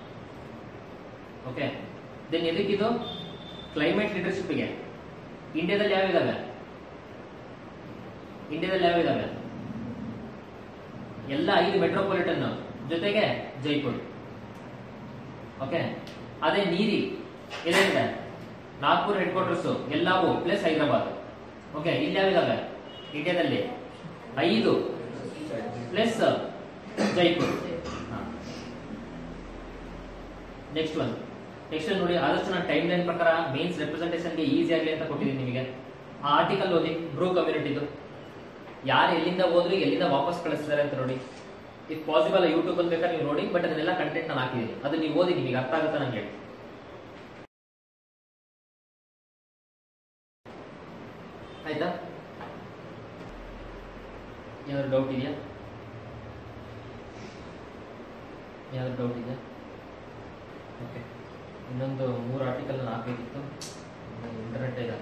ಓಕೆ ದೆನ್ ಎದಕ್ಕಿದು ಕ್ಲೈಮೇಟ್ ಲೀಡರ್ಶಿಪ್ಗೆ ಇಂಡಿಯಾದಲ್ಲಿ ಯಾವ ಇದಾವೆ ಇಂಡಿಯಾದಲ್ಲಿ ಯಾವ ಇದಾವೆ ಎಲ್ಲ ಐದು ಮೆಟ್ರೋಪಾಲಿಟನ್ ಜೊತೆಗೆ ಜೈಪುರ್ ಓಕೆ ಅದೇ ನೀರಿ ಎಲ್ಲಿದೆ ನಾಗ್ಪುರ್ ಹೆಡ್ ಕ್ವಾರ್ಟರ್ಸ್ ಎಲ್ಲವೂ ಪ್ಲಸ್ ಹೈದರಾಬಾದ್ ಓಕೆ ಇಲ್ಲಿ ಯಾವಿದಾವೆ ಇಂಡಿಯಾದಲ್ಲಿ ಐದು plus Jaipur next one next ನೋಡಿ ಆದಷ್ಟು ನಾನು ಟೈಮ್ ಲೈನ್ ಪ್ರಕಾರ ಮೇನ್ಸ್ ರೆಪ್ರೆಸೆಂಟೇಷನ್ಗೆ ಈಸಿ ಆಗಲಿ ಅಂತ ಕೊಟ್ಟಿದ್ದೀನಿ ನಿಮಗೆ ಆ ಆರ್ಟಿಕಲ್ ಓದಿ ಬ್ರೂ ಕಮ್ಯುನಿಟಿದು ಯಾರು ಎಲ್ಲಿಂದ ಹೋದ್ರು ಎಲ್ಲಿಂದ ವಾಪಸ್ ಕಳಿಸ್ತಾರೆ ಅಂತ ನೋಡಿ ಇಫ್ ಪಾಸಿಬಲ್ ಯೂಟ್ಯೂಬ್ ಅಂತ ಬೇಕಾದ್ರೆ ನೀವು ನೋಡಿ ಬಟ್ ಅದನ್ನೆಲ್ಲ ಕಂಟೆಂಟ್ ನಾನು ಹಾಕಿದ್ದೀನಿ ಅದು ನೀವು ಓದಿ ನಿಮಗೆ ಅರ್ಥ ಆಗುತ್ತೆ ನಂಗೆ ಹೇಳಿ ಆಯ್ತಾ ಏನಾದ್ರು ಡೌಟ್ ಇದೆಯಾ ಏನಾದ್ರು ಡೌಟ್ ಇದೆಯಾ ಓಕೆ ಇನ್ನೊಂದು ಮೂರು ಆರ್ಟಿಕಲ್ ನಾನು ಹಾಕಬೇಕಿತ್ತು ಇಂಟರ್ನೆಟ್ ಇದೆ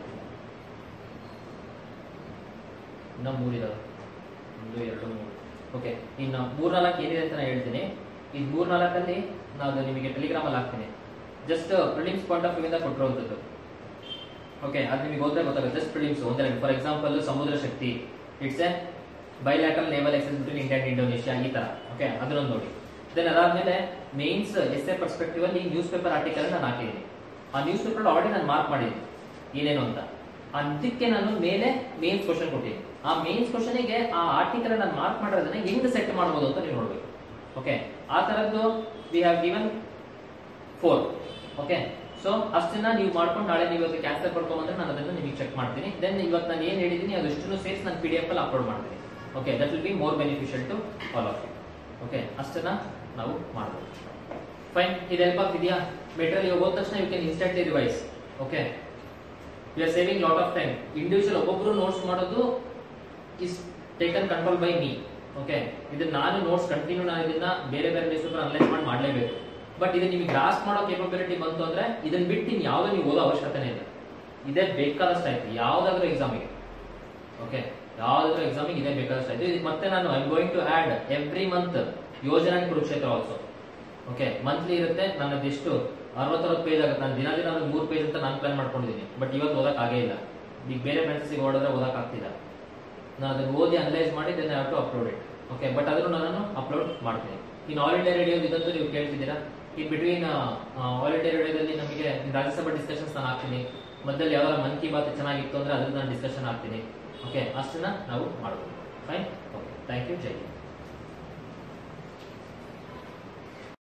ಇನ್ನೂ ಮೂರಿದಾವೆ ಒಂದು ಎರಡು ಮೂರು ಓಕೆ ಇನ್ನು ಮೂರ್ನಾಲ್ಕು ಏನಿದೆ ಅಂತ ನಾನು ಹೇಳ್ತೀನಿ ಈ ಮೂರ್ನಾಲ್ಕಲ್ಲಿ ನಾನು ನಿಮಗೆ ಟೆಲಿಗ್ರಾಮಲ್ಲಿ ಹಾಕ್ತೀನಿ ಜಸ್ಟ್ ಪ್ರಿಲಿಮ್ಸ್ ಪಾಯಿಂಟ್ ಆಫ್ ವ್ಯೂವಿಂದ ಕೊಟ್ಟಿರುವಂಥದ್ದು ಓಕೆ ಅದು ನಿಮಗೆ ಓದಿದ್ರೆ ಗೊತ್ತಾಗುತ್ತೆ ಜಸ್ಟ್ ಪ್ರಿಲಿಮ್ಸ್ ಒಂದೆರಡು for example Samudra Shakti it's a bilateral naval exercise between India and Indonesia ಈ ತರ ಓಕೆ ಅದನ್ನೊಂದು ನೋಡಿ ದೆನ್ ಅದಾದ್ಮೇಲೆ ಮೇನ್ಸ್ ಎಸ್ ಎ ಪರ್ಸ್ಪೆಕ್ಟಿವ್ ಅಲ್ಲಿ ನ್ಯೂಸ್ ಪೇಪರ್ ಆರ್ಟಿಕಲ್ ನಾನು ಹಾಕಿದ್ದೀನಿ ಆ ನ್ಯೂಸ್ ಪೇಪರ್ ಆಲ್ರೆಡಿ ನಾನು ಮಾರ್ಕ್ ಮಾಡಿದ್ದೀನಿ ಏನೇನು ಅಂತ ಅದಕ್ಕೆ ನಾನು ಮೇಲೆ ಮೇನ್ಸ್ ಕ್ವಶನ್ ಕೊಟ್ಟಿದ್ದೀನಿ ಆ ಮೇನ್ಸ್ ಕ್ವಶನಿಗೆ ಆ ಆರ್ಟಿಕಲ್ ನಾನು ಮಾರ್ಕ್ ಮಾಡಿರೋದನ್ನ ಹೆಂಗ್ ಸೆಟ್ ಮಾಡ್ಬೋದು ಅಂತ ನೀವು ನೋಡ್ಬೇಕು ಓಕೆ ಆ ತರದ್ದು we have given four okay so ಅಷ್ಟನ್ನ ನೀವು ಮಾಡ್ಕೊಂಡು ನಾಳೆ ನೀವು ಇವತ್ತು ಕ್ಯಾನ್ಸಲ್ ಪಡ್ಕೊಂಡ್ಬಂದ್ರೆ ನಾನು ಅದನ್ನು ನಿಮಗೆ ಚೆಕ್ ಮಾಡ್ತೀನಿ ದೆನ್ ಇವತ್ತು ನಾನು ಏನು ಹೇಳಿದ್ದೀನಿ ಅದಷ್ಟು ಸೇರಿಸಿ ನಾನು ಪಿ ಡಿ ಎಫ್ ಅಲ್ಲಿ ಅಪ್ಲೋಡ್ ಮಾಡ್ತೀನಿ okay that will be more beneficial to all of you okay ಅಷ್ಟನ್ನ ನಾವು ಮಾಡ್ಬೋದು ಫೈನ್ ಇದು ಹೆಲ್ಪ್ ಆಗ್ತಿದೆಯಾ ಮೆಟೀರಿಯಲ್ ಇವಾಗ ಹೋದ ತಕ್ಷಣ you can instantly revise okay you are saving lot of time individual ಒಬ್ಬೊಬ್ರು ನೋಟ್ಸ್ ಮಾಡೋದು is taken control by me okay ಇದನ್ನ ನಾನು ನೋಟ್ಸ್ ಕಂಟಿನ್ಯೂ ನಾನು ಇದನ್ನ ಬೇರೆ ಬೇರೆ ನ್ಯೂಸ್ ಪೇಪರ್ ಅನಲೈಸ್ ಮಾಡಿ ಮಾಡಲೇಬೇಕು ಬಟ್ ಇದು ನಿಮಗೆ ಗ್ರಾಸ್ ಮಾಡೋ ಕೇಪಬಿಲಿಟಿ ಬಂತು ಅಂದ್ರೆ ಇದನ್ನ ಬಿಟ್ಟು ಇನ್ ಯಾವ್ದು ನೀವು ಓದೋ ಅವಶ್ಯಕತೆನೇ ಇಲ್ಲ ಇದೇ ಬೇಕಾದಷ್ಟು ಆಯ್ತು ಯಾವ್ದಾದ್ರು ಎಕ್ಸಾಮಿಗೆ ಓಕೆ ಯಾವ್ದಾದ್ರು ಎಕ್ಸಾಮಿಗೆ ಇದೇ ಬೇಕಾದಷ್ಟು ಆಯ್ತು ಇದಕ್ಕೆ ಮತ್ತೆ ನಾನು I going to add every month Yojana Kurukshetra also okay monthly ಇರುತ್ತೆ ನನ್ನದು ಎಷ್ಟು ಅರವತ್ತರವತ್ತು ಪೇಜ್ ಆಗುತ್ತೆ ನಾನು ದಿನ ದಿನ ಒಂದು ಮೂರು ಪೇಜ್ ಅಂತ ನಾನು ಪ್ಲಾನ್ ಮಾಡ್ಕೊಂಡಿದ್ದೀನಿ ಬಟ್ ಇವತ್ತು ಓದಕ್ ಆಗೇ ಇಲ್ಲ ಈಗ ಬೇರೆ ಮೆನ್ಸಿಗೆ ಓಡಿದ್ರೆ ಓದಕ್ ಆಗ್ತಿಲ್ಲ ನಾನು ಅದನ್ನ ಓದಿ ಅನಲೈಸ್ ಮಾಡಿ then have to upload it okay but ಅದನ್ನು ನಾನು ಅಪ್ಲೋಡ್ ಮಾಡ್ತೀನಿ ಇನ್ನು ಆಲ್ ಇಂಡಿಯಾ ರೇಡಿಯೋ ಇದಂತೂ ನೀವು ಕೇಳ್ತಿದ್ದೀರಾ ಇನ್ ಬಿಟ್ವೀನ್ ಆಲ್ ಇಂಡಿಯಾ ರೇಡಿಯೋದಲ್ಲಿ ನಮಗೆ ರಾಜ್ಯಸಭಾ ಡಿಸ್ಕಷನ್ಸ್ ನಾನು ಹಾಕ್ತೀನಿ ಮಧ್ಯದಲ್ಲಿ ಯಾವ್ದಾರ ಮನ್ ಕಿ ಬಾತ್ ಚೆನ್ನಾಗಿತ್ತು ಅಂದ್ರೆ ಅದನ್ನ ನಾನು ಡಿಸ್ಕಷನ್ ಹಾಕ್ತೀನಿ ಓಕೆ ಅಷ್ಟನ್ನ ನಾವು ಮಾಡ್ಬೋದು ಫೈನ್ ಓಕೆ ಥ್ಯಾಂಕ್ ಯು ಜೈ ಹಿಂದ್